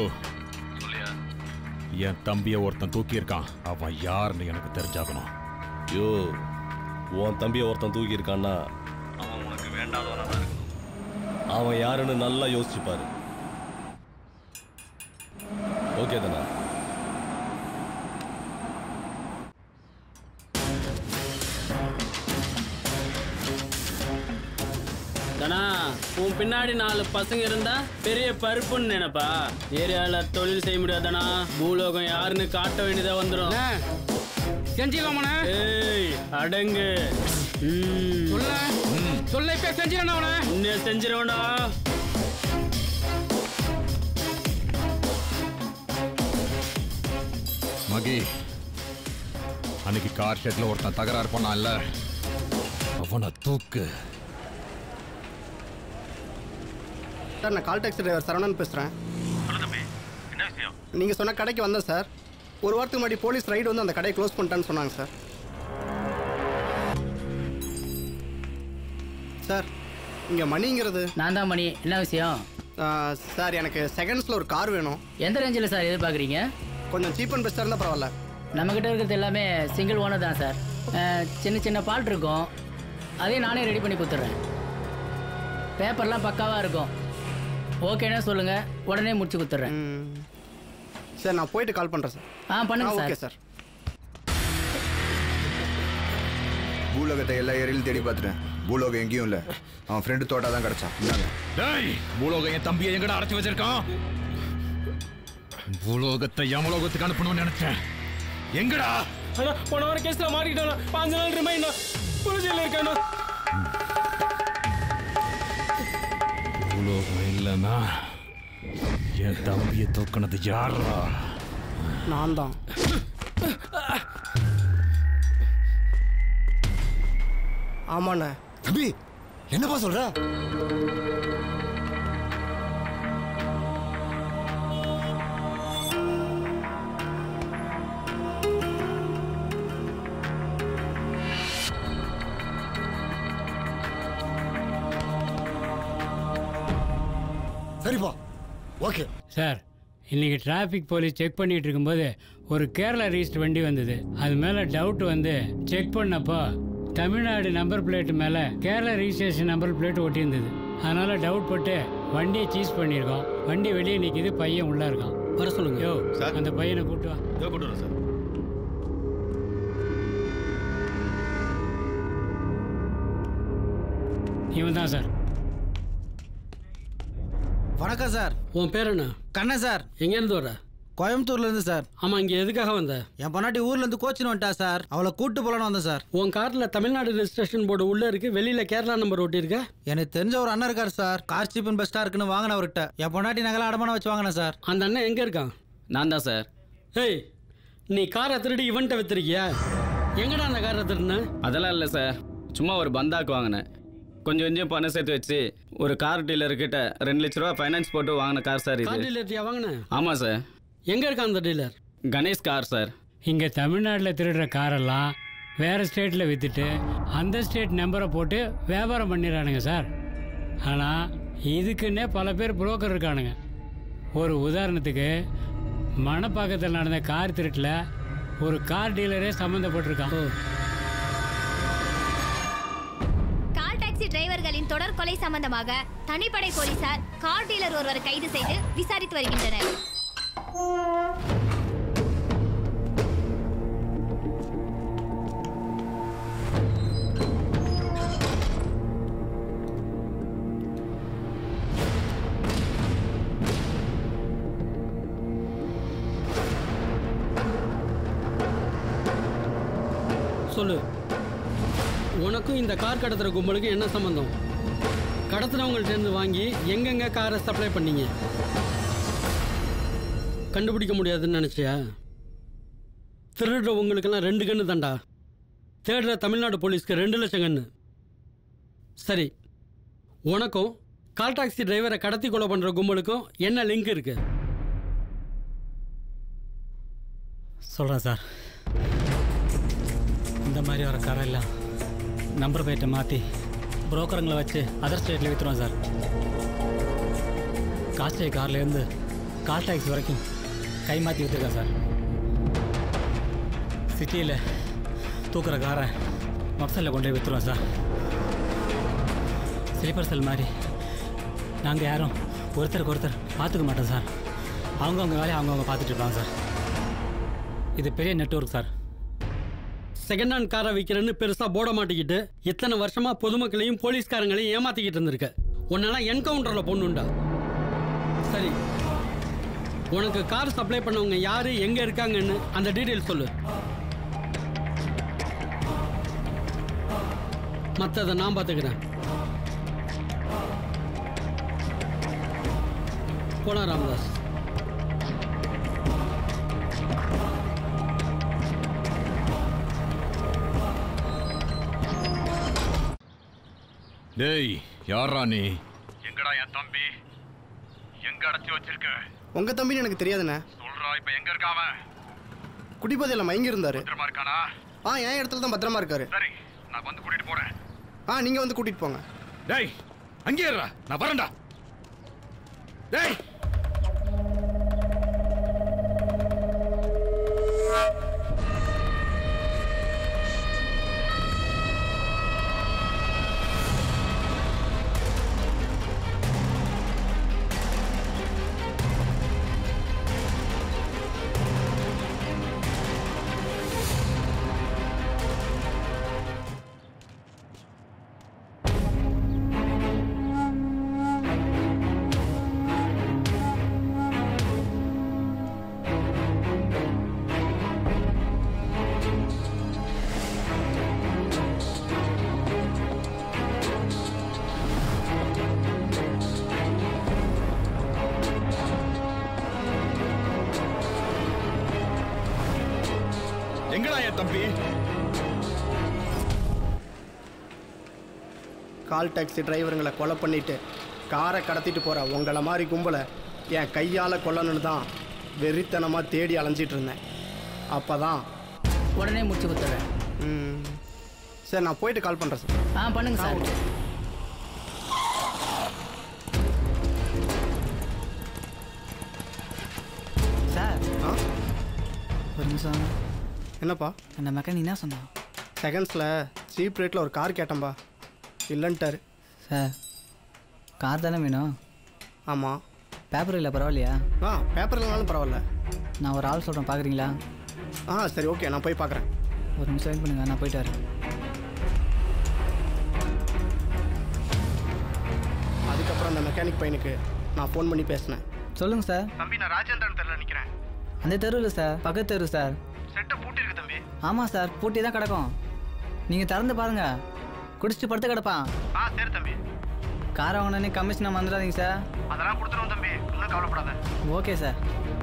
என் தம்பியை ஒருத்தன் தூக்கியிருக்கான் அவன் யாருன்னு எனக்கு தெரிஞ்சாகணும் யோ உன் தம்பியை ஒருத்தன் தூக்கி இருக்கான்னா அவன் உனக்கு வேண்டாதவனா தான் இருக்கணும் அவன் யாருன்னு நல்லா யோசிச்சு பாரு ஓகே தானே தனா உன் பின்னாடி நாலு பசங்க இருந்தா பெரிய பருப்புன்னு நினைப்பா ஏரியால தொழில் செய்ய முடியாதனா பூலோகம் யாருன்னு காட்ட வேண்டியதா வந்துடும் செஞ்சிடலாமாண்ணே ஏய் அடங்கு சொல்ல சொல்ல இப்ப செஞ்சிடணும் அவனை இன்னும் செஞ்சிருவனா மகி அன்னைக்கு கார் ஷெட்ல ஒருத்தன் தகராறு பண்ணான்ல அவனை தூக்கு சார் நான் கால் டாக்ஸி டிரைவர் சரவணன் பேசுகிறேன் என்ன விஷயம் நீங்கள் சொன்ன கடைக்கு வந்தேன் சார் ஒரு வாரத்துக்கு முன்னாடி போலீஸ் ரைடு வந்து அந்த கடையை க்ளோஸ் பண்ணிட்டான்னு சொன்னாங்க சார் சார் இங்கே மணிங்கிறது நான் தான் மணி என்ன விஷயம் சார் எனக்கு செகண்ட்ஸில் ஒரு கார் வேணும் எந்த ரேஞ்சில் சார் எதிர்பார்க்குறீங்க கொஞ்சம் சீப் அண்ட் பெஸ்ட்டாக இருந்தால் பரவாயில்ல நம்மக்கிட்ட இருக்கிறது எல்லாமே சிங்கிள் ஓனர் தான் சார் அஹ், சின்ன சின்ன ஃபால்ட் இருக்கும் அதையும் நானே ரெடி பண்ணி கொடுத்துட்றேன் பேப்பர்லாம் பக்காவாக இருக்கும் ஓகேன்னா சொல்லுங்கள் உடனே முடிச்சு கொடுத்துட்றேன் சார் நான் போயிட்டு கால் பண்ணுறேன் சார் ஆ பண்ணுங்க ஓகே சார் சார் பூலோகத்தை எல்லா ஏரியிலும் தேடி பார்த்துட்டேன் பூலோகம் எங்கேயும் இல்லை அவன் ஃப்ரெண்டு தோட்டா தான் கிடச்சான் இந்தாங்க டேய் பூலோகம் என் தம்பியை எங்கடா அடைச்சு வச்சிருக்கான் பூலோகத்தை யமலோகத்துக்கு அனுப்பணும்னு நினைச்சேன் எங்கடா அண்ணா போன வாரம் கேஸ்ல மாட்டிக்கிட்டானா பாஞ்சு நாள் ரிமைண்ட் புரிஞ்சல இருக்கானா பூலோகம் இல்லைன்னா என் தம்பியை தூக்கினது யாரா நான் தான் ஆமாண்ணே தம்பி என்னப்பா சொல்ற சரிப்பா ஓகே சார் இன்னைக்கு டிராஃபிக் போலீஸ் செக் பண்ணிட்டு இருக்கும்போது ஒரு கேரளா ரிஜிஸ்டர் வண்டி வந்தது அது மேலே டவுட் வந்து செக் பண்ணப்போ தமிழ்நாடு நம்பர் பிளேட் மேலே கேரளா ரிஜிஸ்ட்ரேஷன் நம்பர் பிளேட் ஒட்டியிருந்தது அதனால டவுட் பட்டு வண்டியை சீஸ் பண்ணியிருக்கோம் வண்டி வெளியே நிற்கிது பையன் உள்ளே இருக்கான் வர சொல்லுங்க யோ அந்த பையனை கூட்டு வா இதோ கொண்டு வரேன் சார் இவன் தான் சார் வணக்கம் சார் உன் பேர் என்ன கண்ணன் சார் எங்கேருந்து வர கோயம்புத்தூர்ல இருந்து சார் ஆமா இங்க எதுக்காக வந்த என் பொண்டாட்டி ஊர்ல இருந்து கோச்சின்னு வந்துட்டா சார் அவளை கூட்டு போலான்னு வந்தேன் சார் உன் கார்ல தமிழ்நாடு ரெஜிஸ்ட்ரேஷன் போர்டு உள்ள இருக்கு வெளியில கேரளா நம்பர் ஒட்டி இருக்க எனக்கு தெரிஞ்ச ஒரு அண்ணன் இருக்கார் சார் கார் சீப் அண்ட் பெஸ்டா இருக்குன்னு வாங்கின அவர்கிட்ட என் பொண்டாட்டி நகலாம் அடமானம் வச்சு வாங்கினேன் சார் அந்த அண்ணன் எங்க இருக்கான் நான் தான் சார் ஏய் நீ காரை திருடி இவன்ட்ட வித்துருக்கியா எங்கடா அந்த காரை திருடின அதெல்லாம் இல்லை சார் சும்மா ஒரு பந்தாக்கு வாங்கினேன் கொஞ்சம் கொஞ்சம் பணம் சேர்த்து வச்சு ஒரு கார் டீலர்கிட்ட ரெண்டு லட்ச ரூபா ஃபைனான்ஸ் போட்டு வாங்கின கார் சார் கார் இது டீலர்ட்டியா வாங்கின ஆமாம் சார் எங்க இருக்கான் அந்த டீலர் கணேஷ் கார் சார் இங்கே தமிழ்நாட்டில் திருடுற காரெல்லாம் வேறு ஸ்டேட்டில் விற்றுட்டு அந்த ஸ்டேட் நம்பரை போட்டு வியாபாரம் பண்ணிடுறானுங்க சார் ஆனால் இதுக்குன்னே பல பேர் புரோக்கர் இருக்கானுங்க ஒரு உதாரணத்துக்கு மணப்பாக்கத்தில் நடந்த கார் திருட்டில் ஒரு கார் டீலரே சம்மந்தப்பட்டிருக்கான் கார் டாக்ஸி டிரைவர்களின் தொடர் கொலை சம்பந்தமாக தனிப்படை போலீசார் கார் டீலர் ஒருவரை கைது செய்து விசாரித்து வருகின்றனர் சொல்லு உனக்கும் இந்த கார் கடத்துற கும்பலுக்கு என்ன சம்பந்தம் கடத்துனவங்கள்ட்ட இருந்து வாங்கி எங்கெங்க காரை சப்ளை பண்ணீங்க கண்டுபிடிக்க முடியாதுன்னு நினைச்சியா திருடுற உங்களுக்கெல்லாம் ரெண்டு கண்ணு தாண்டா தேடுற தமிழ்நாடு போலீஸ்க்கு ரெண்டு லட்சம் கண்ணு சரி உனக்கும் கால் டாக்ஸி டிரைவரை கடத்தி கொலை பண்ணுற கும்பலுக்கும் என்ன லிங்க் இருக்கு சொல்கிறேன் சார் இந்த மாதிரி வர காரெல்லாம் நம்பர் பிளேட்டை மாற்றி புரோக்கருங்களை வச்சு அதர் ஸ்டேட்டில் விற்றுருவோம் சார் காஸ்டே கார்லேருந்து கால் டாக்ஸி வரைக்கும் கை மாற்றி விற்றுருக்கேன் சார் சிட்டியில் தூக்குற காரை மப்சலில் கொண்டு போய் விற்றுருவோம் சார் ஸ்லீப்பர் செல் மாதிரி நாங்கள் யாரும் ஒருத்தருக்கு ஒருத்தர் பார்த்துக்க மாட்டோம் சார் அவங்கவுங்க வேலையை அவங்கவுங்க பார்த்துட்டு இருப்பாங்க சார் இது பெரிய நெட்வொர்க் சார் செகண்ட் ஹேண்ட் காரை விற்கிறேன்னு பெருசாக போட மாட்டிக்கிட்டு இத்தனை வருஷமா பொதுமக்களையும் போலீஸ்காரங்களையும் ஏமாத்திக்கிட்டு இருந்திருக்க உன்னெல்லாம் என்கவுண்டரில் பொண்ணுண்டா சரி உனக்கு கார் சப்ளை பண்ணவங்க யாரு எங்க இருக்காங்கன்னு அந்த டீட்டெயில் சொல்லு மற்றதை நான் பார்த்துக்கிறேன் போலாம் ராமதாஸ் டேய் யாரா நீ எங்கடா என் தம்பி எங்க அடைச்சி வச்சிருக்க உங்க தம்பின்னு எனக்கு தெரியாதுண்ணே சொல்றா இப்ப எங்க இருக்காம குடிபோதையில் மயங்கி இருந்தாரு பத்திரமா இருக்கானா ஆ என் இடத்துல தான் பத்திரமா இருக்காரு சரி நான் வந்து கூட்டிட்டு போறேன் ஆ நீங்க வந்து கூட்டிட்டு போங்க டேய் அங்கே இருடா நான் வரேன்டா டேய் எங்கடா என் தம்பி கால் டாக்ஸி டிரைவருங்களை கொலை பண்ணிட்டு காரை கடத்திட்டு போற உங்களை மாதிரி கும்பலை என் கையால் கொல்லணும்னு தான் வெறித்தனமாக தேடி அலைஞ்சிட்டு இருந்தேன் அப்போ தான் உடனே முடிச்சு கொடுத்துட்றேன் சரி நான் போயிட்டு கால் பண்ணுறேன் சார் ஆ பண்ணுங்க சார் சார் ஆ ஒரு நிமிஷம் என்னப்பா அந்த மெக்கானிக் என்ன சொன்னான் செகண்ட்ஸில் சீப் ரேட்டில் ஒரு கார் கேட்டேன்பா இல்லைன்ட்டாரு சார் கார் தானே வேணும் ஆமாம் பேப்பர் இல்லை பரவாயில்லையா ஆ பேப்பர் இல்லைனாலும் பரவாயில்ல நான் ஒரு ஆள் சொல்கிறேன் பார்க்குறீங்களா ஆ சரி ஓகே நான் போய் பார்க்குறேன் ஒரு நிமிஷம் வெயிட் பண்ணுங்க நான் போயிட்டு வரேன் அதுக்கப்புறம் அந்த மெக்கானிக் பையனுக்கு நான் ஃபோன் பண்ணி பேசினேன் சொல்லுங்கள் சார் தம்பி நான் ராஜேந்திரன் தெருல நிற்கிறேன் அந்த தெருவில் சார் பக்கத்து தெரு சார் செட்டை பூட்டி இருக்கு தம்பி ஆமாம் சார் பூட்டி தான் கிடக்கும் நீங்கள் திறந்து பாருங்க குடிச்சிட்டு படுத்து கிடப்பான் ஆ சரி தம்பி கார் வாங்கினே கமிஷனை வந்துடாதீங்க சார் அதெல்லாம் கொடுத்துருவோம் தம்பி ஒன்றும் கவலைப்படாத ஓகே சார்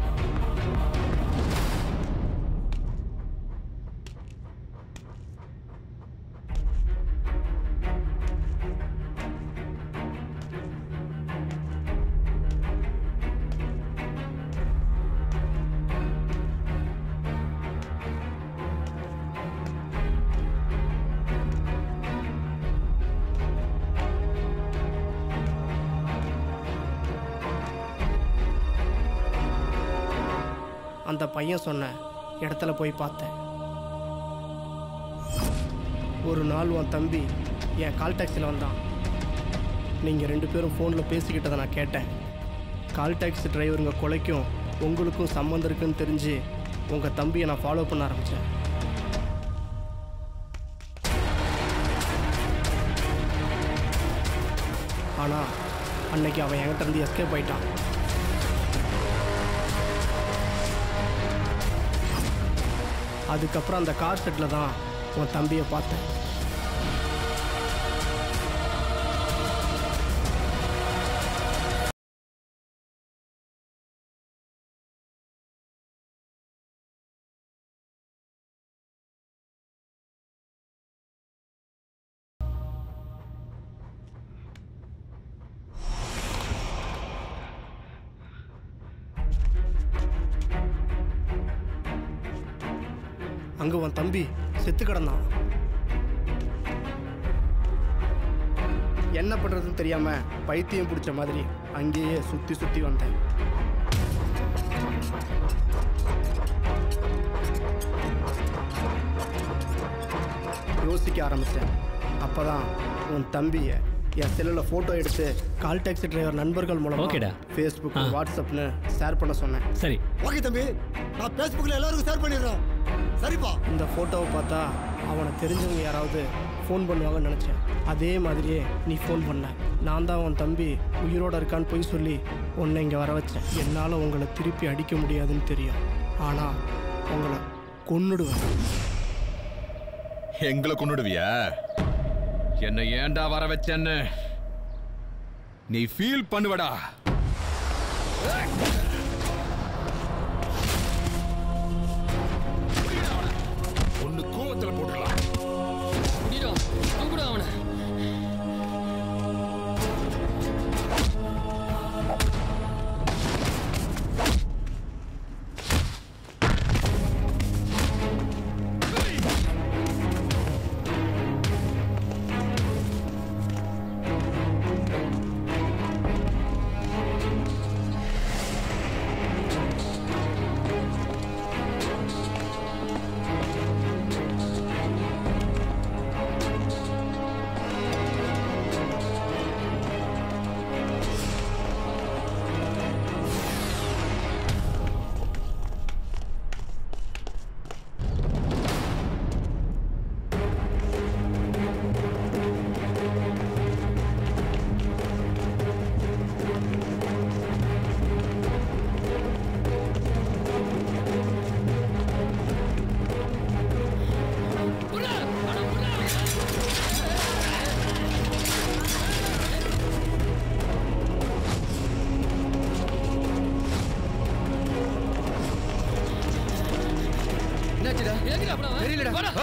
அந்த பையன் சொன்ன இடத்துல போய் பார்த்தேன் ஒரு நாள் உன் தம்பி என் கால் டாக்ஸியில் வந்தான் நீங்கள் ரெண்டு பேரும் ஃபோனில் பேசிக்கிட்டதை நான் கேட்டேன் கால் டாக்ஸி டிரைவருங்க கொலைக்கும் உங்களுக்கும் சம்மந்தம் இருக்குன்னு தெரிஞ்சு உங்கள் தம்பியை நான் ஃபாலோ பண்ண ஆரம்பித்தேன் ஆனால் அன்னைக்கு அவன் என்கிட்ட இருந்து எஸ்கேப் ஆயிட்டான் அதுக்கப்புறம் அந்த கார் செட்டில் தான் உன் தம்பியை பார்த்தேன் அங்க உன் தம்பி செத்து கிடந்தான் என்ன பண்றதுன்னு தெரியாம பைத்தியம் பிடிச்ச மாதிரி அங்கேயே சுத்தி சுத்தி வந்தேன் யோசிக்க ஆரம்பித்தேன் அப்போ தான் உன் தம்பியை என் செல்லில் ஃபோட்டோ எடுத்து கால் டாக்ஸி டிரைவர் நண்பர்கள் மூலமா ஓகேடா. ஃபேஸ்புக் ஆ. வாட்ஸ்அப்னு ஷேர் பண்ண சொன்னேன் சரி ஓகே தம்பி நான் ஃபேஸ்புக்கில் எல்லாருக்கும் ஷேர் பண்ணிடுறேன் சரிப்பா இந்த ஃபோட்டோவை பார்த்தா அவனை தெரிஞ்சவங்க யாராவது ஃபோன் பண்ணுவாங்கன்னு நினச்சேன் அதே மாதிரியே நீ ஃபோன் பண்ண நான் தான் உன் தம்பி உயிரோட இருக்கான்னு போய் சொல்லி உன்னை இங்கே வர வச்சேன் என்னால் உங்களை திருப்பி அடிக்க முடியாதுன்னு தெரியும் ஆனால் உங்களை கொன்னுடுவேன் எங்களை கொண்டுடுவியா என்னை ஏன்டா வர வச்சேன்னு நீ ஃபீல் பண்ணுவடா ஒன்னு கோவத்துல போட்டுடலாம் அவனை என்னாச்சுடா தெரியலடா வா.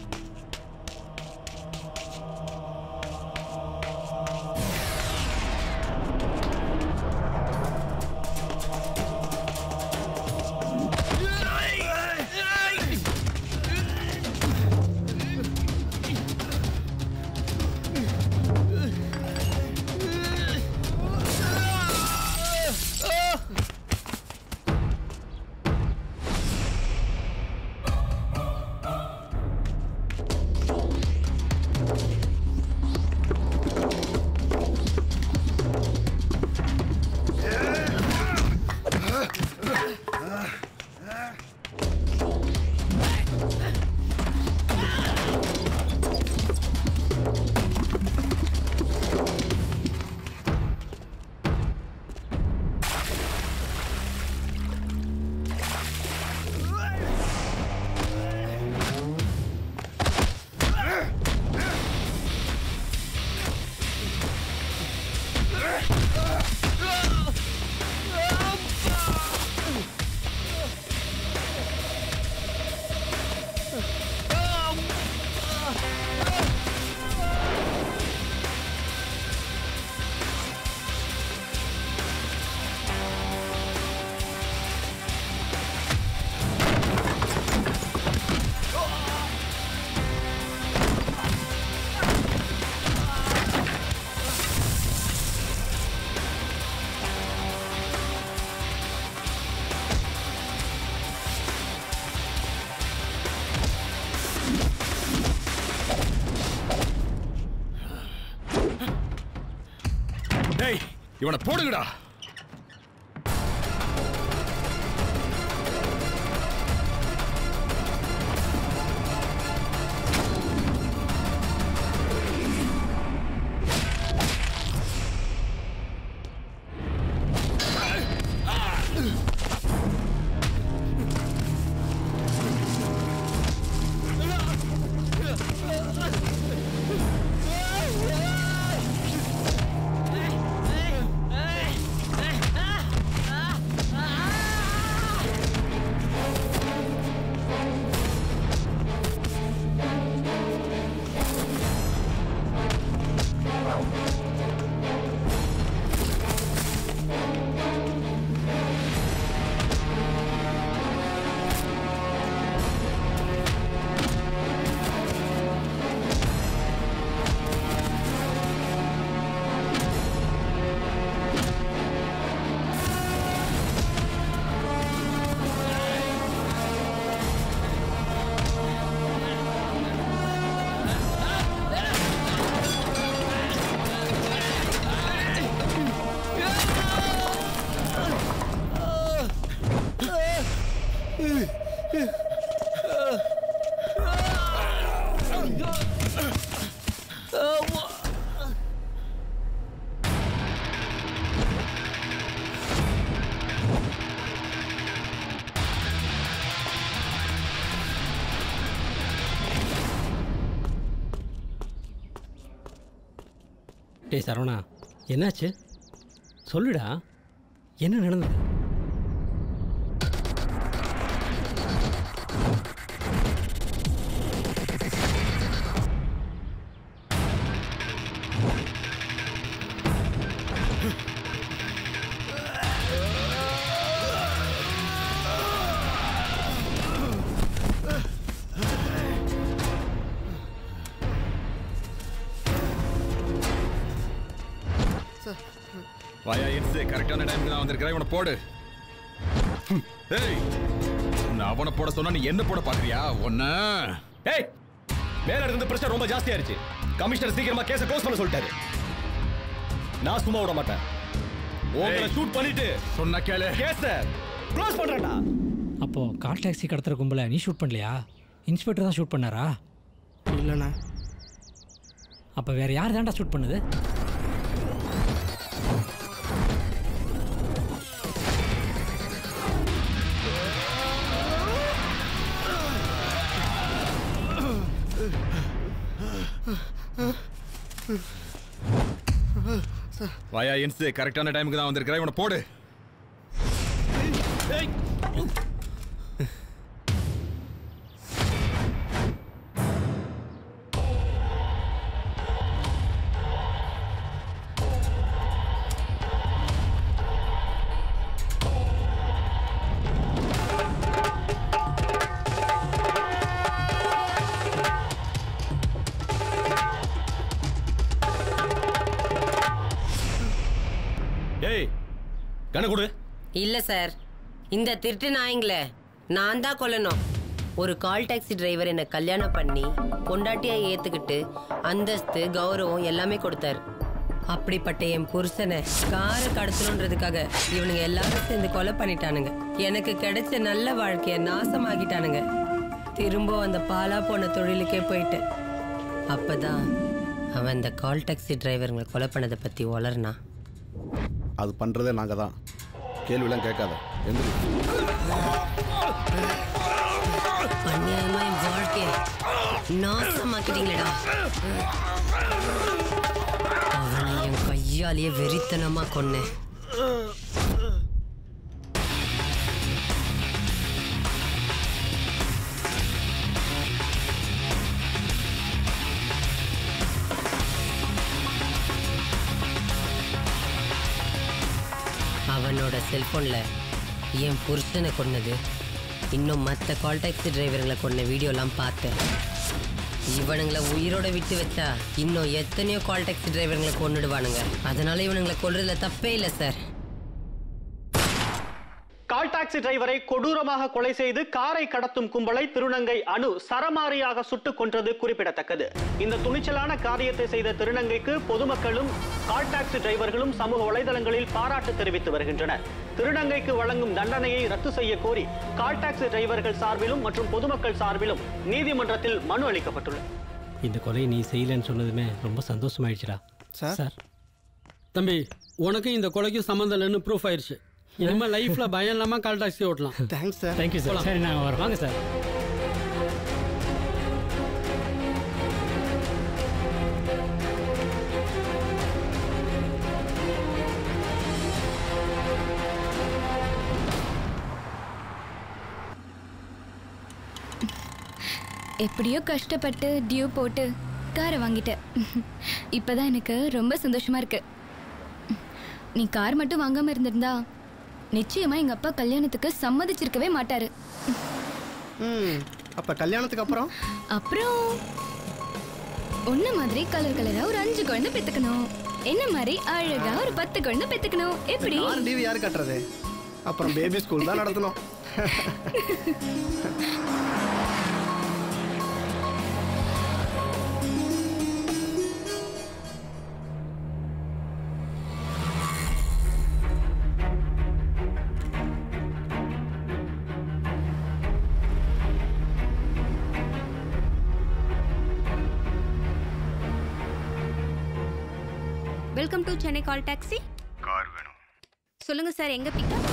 டேய் இவனை போடுங்கடா Hey! டேய் சரவணா என்னாச்சு சொல்லுடா என்ன நடந்தது வாயா என்ஸ் கரெக்டான டைமுக்கு நான் வந்திருக்கிறேன் இவனை போடு ஹம், ஏய் உன்னை அவனை போட சொன்னா நீ என்ன போட பாக்குறியா ஒன்ன ஏய் மேல இருந்து பிரஷர் ரொம்ப ஜாஸ்தியா இருச்சு கமிஷனர் சீக்கிரமா கேஸ க்ளோஸ் பண்ண சொல்லிட்டாரு நான் சும்மா விட மாட்டேன் உங்களை ஏய். ஷூட் பண்ணிட்டு சொன்னா கேளு கேஸ க்ளோஸ் பண்றேன்டா அப்போ கால் டாக்ஸி கடத்துற கும்பலை நீ ஷூட் பண்ணலையா இன்ஸ்பெக்டர் தான் ஷூட் பண்ணாரா இல்லைண்ணா அப்போ வேற யார் தான்டா ஷூட் பண்ணுது வாயா என்ஸ் கரெக்டான டைமுக்கு தான் வந்திருக்கிறேன் இவனை போடு ஏய் கண்ண கொடு இல்ல சார் இந்த திருட்டு நாயங்கள நான் தான் கொல்லணும் ஒரு கால் டாக்ஸி டிரைவர் என்னை கல்யாணம் பண்ணி பொண்டாட்டியா ஏத்துக்கிட்டு அந்தஸ்து கௌரவம் எல்லாமே கொடுத்தாரு அப்படிப்பட்ட என் புருஷனை காரை கடத்தணுன்றதுக்காக இவனுங்க எல்லாரும் சேர்ந்து கொலை பண்ணிட்டானுங்க எனக்கு கிடைச்ச நல்ல வாழ்க்கைய நாசமாக்கிட்டானுங்க திரும்ப அந்த பாலா போன தொழிலுக்கே போயிட்டேன் அப்பதான் அவன் இந்த கால் டாக்ஸி டிரைவருங்களை கொலை பண்ணதை பத்தி உளர்னா அது பண்ணுறதே நாங்கள் தான் கேள்விலாம் கேட்காத எந்திரி அநியாயமா என் வாழ்க்கைய நாசமாக்கிட்டீங்களேடா அவனை என் கையாலேயே வெறித்தனமா கொன்னேன் அவனோட செல்போன்ல என் புருஷனை கொன்னது இன்னும் மற்ற கால் டாக்ஸி டிரைவருங்களை கொன்ன வீடியோலாம் பார்த்தேன் இவனுங்களை உயிரோட விட்டு வச்சா இன்னும் எத்தனையோ கால் டாக்ஸி டிரைவருங்களை கொன்னுடுவானுங்க அதனால இவனுங்களை கொல்றதுல தப்பே இல்லை சார் கால் டாக்ஸி டிரைவரை கொடூரமாக கொலை செய்து காரை கடத்தும் கும்பலை திருநங்கை அணு சரமாரியாக சுட்டுக் கொன்றது குறிப்பிடத்தக்கது இந்த துணிச்சலான காரியத்தை செய்த திருநங்கைக்கு பொதுமக்களும் கால் டாக்ஸி டிரைவர்களும் சமூக வலைதளங்களில் பாராட்டு தெரிவித்து வருகின்றனர் திருநங்கைக்கு வழங்கும் தண்டனையை ரத்து செய்ய கோரி கால் டாக்ஸி டிரைவர்கள் சார்பிலும் மற்றும் பொதுமக்கள் சார்பிலும் நீதிமன்றத்தில் மனு அளிக்கப்பட்டுள்ளது இந்த கொலையை நீ செய்யலைன்னு சொன்னதுமே ரொம்ப சந்தோஷமாயிடுச்சுடா சார் சார் தம்பி உனக்கும் இந்த கொலைக்கும் சம்மந்தம் இல்லைன்னு ப்ரூஃப் ஆயிடுச்சு இனிமேல் லைஃப்பில் பயம் இல்லாமல் கால் டாக்ஸி ஓட்டலாம் தேங்க்ஸ் சார் தேங்க்யூ சார் போலாம். சரி நாங்கள் வரோம் வாங்க சார் எப்படியோ கஷ்டப்பட்டு டியூ போட்டு காரை வாங்கிட்டேன் இப்பதான் எனக்கு ரொம்ப சந்தோஷமா இருக்கு நீ கார் மட்டும் வாங்காம இருந்திருந்தா நிச்சயமா எங்க அப்பா கல்யாணத்துக்கு சம்மதிச்சிருக்கவே மாட்டாரு ம் அப்போ கல்யாணத்துக்கு அப்புறம் அப்புறம் உன்ன மாதிரி கலர் கலரா ஒரு அஞ்சு குழந்தை பெத்துக்கணும் என்ன மாதிரி அழகா ஒரு பத்து குழந்தை பெத்துக்கணும் எப்படி யார் டிவி யார் கட்டுறது அப்புறம் பேபி ஸ்கூல் தான் நடத்தணும் welcome to Chennai call taxi car வேணும் சொல்லுங்க சார் எங்க பிக்கப்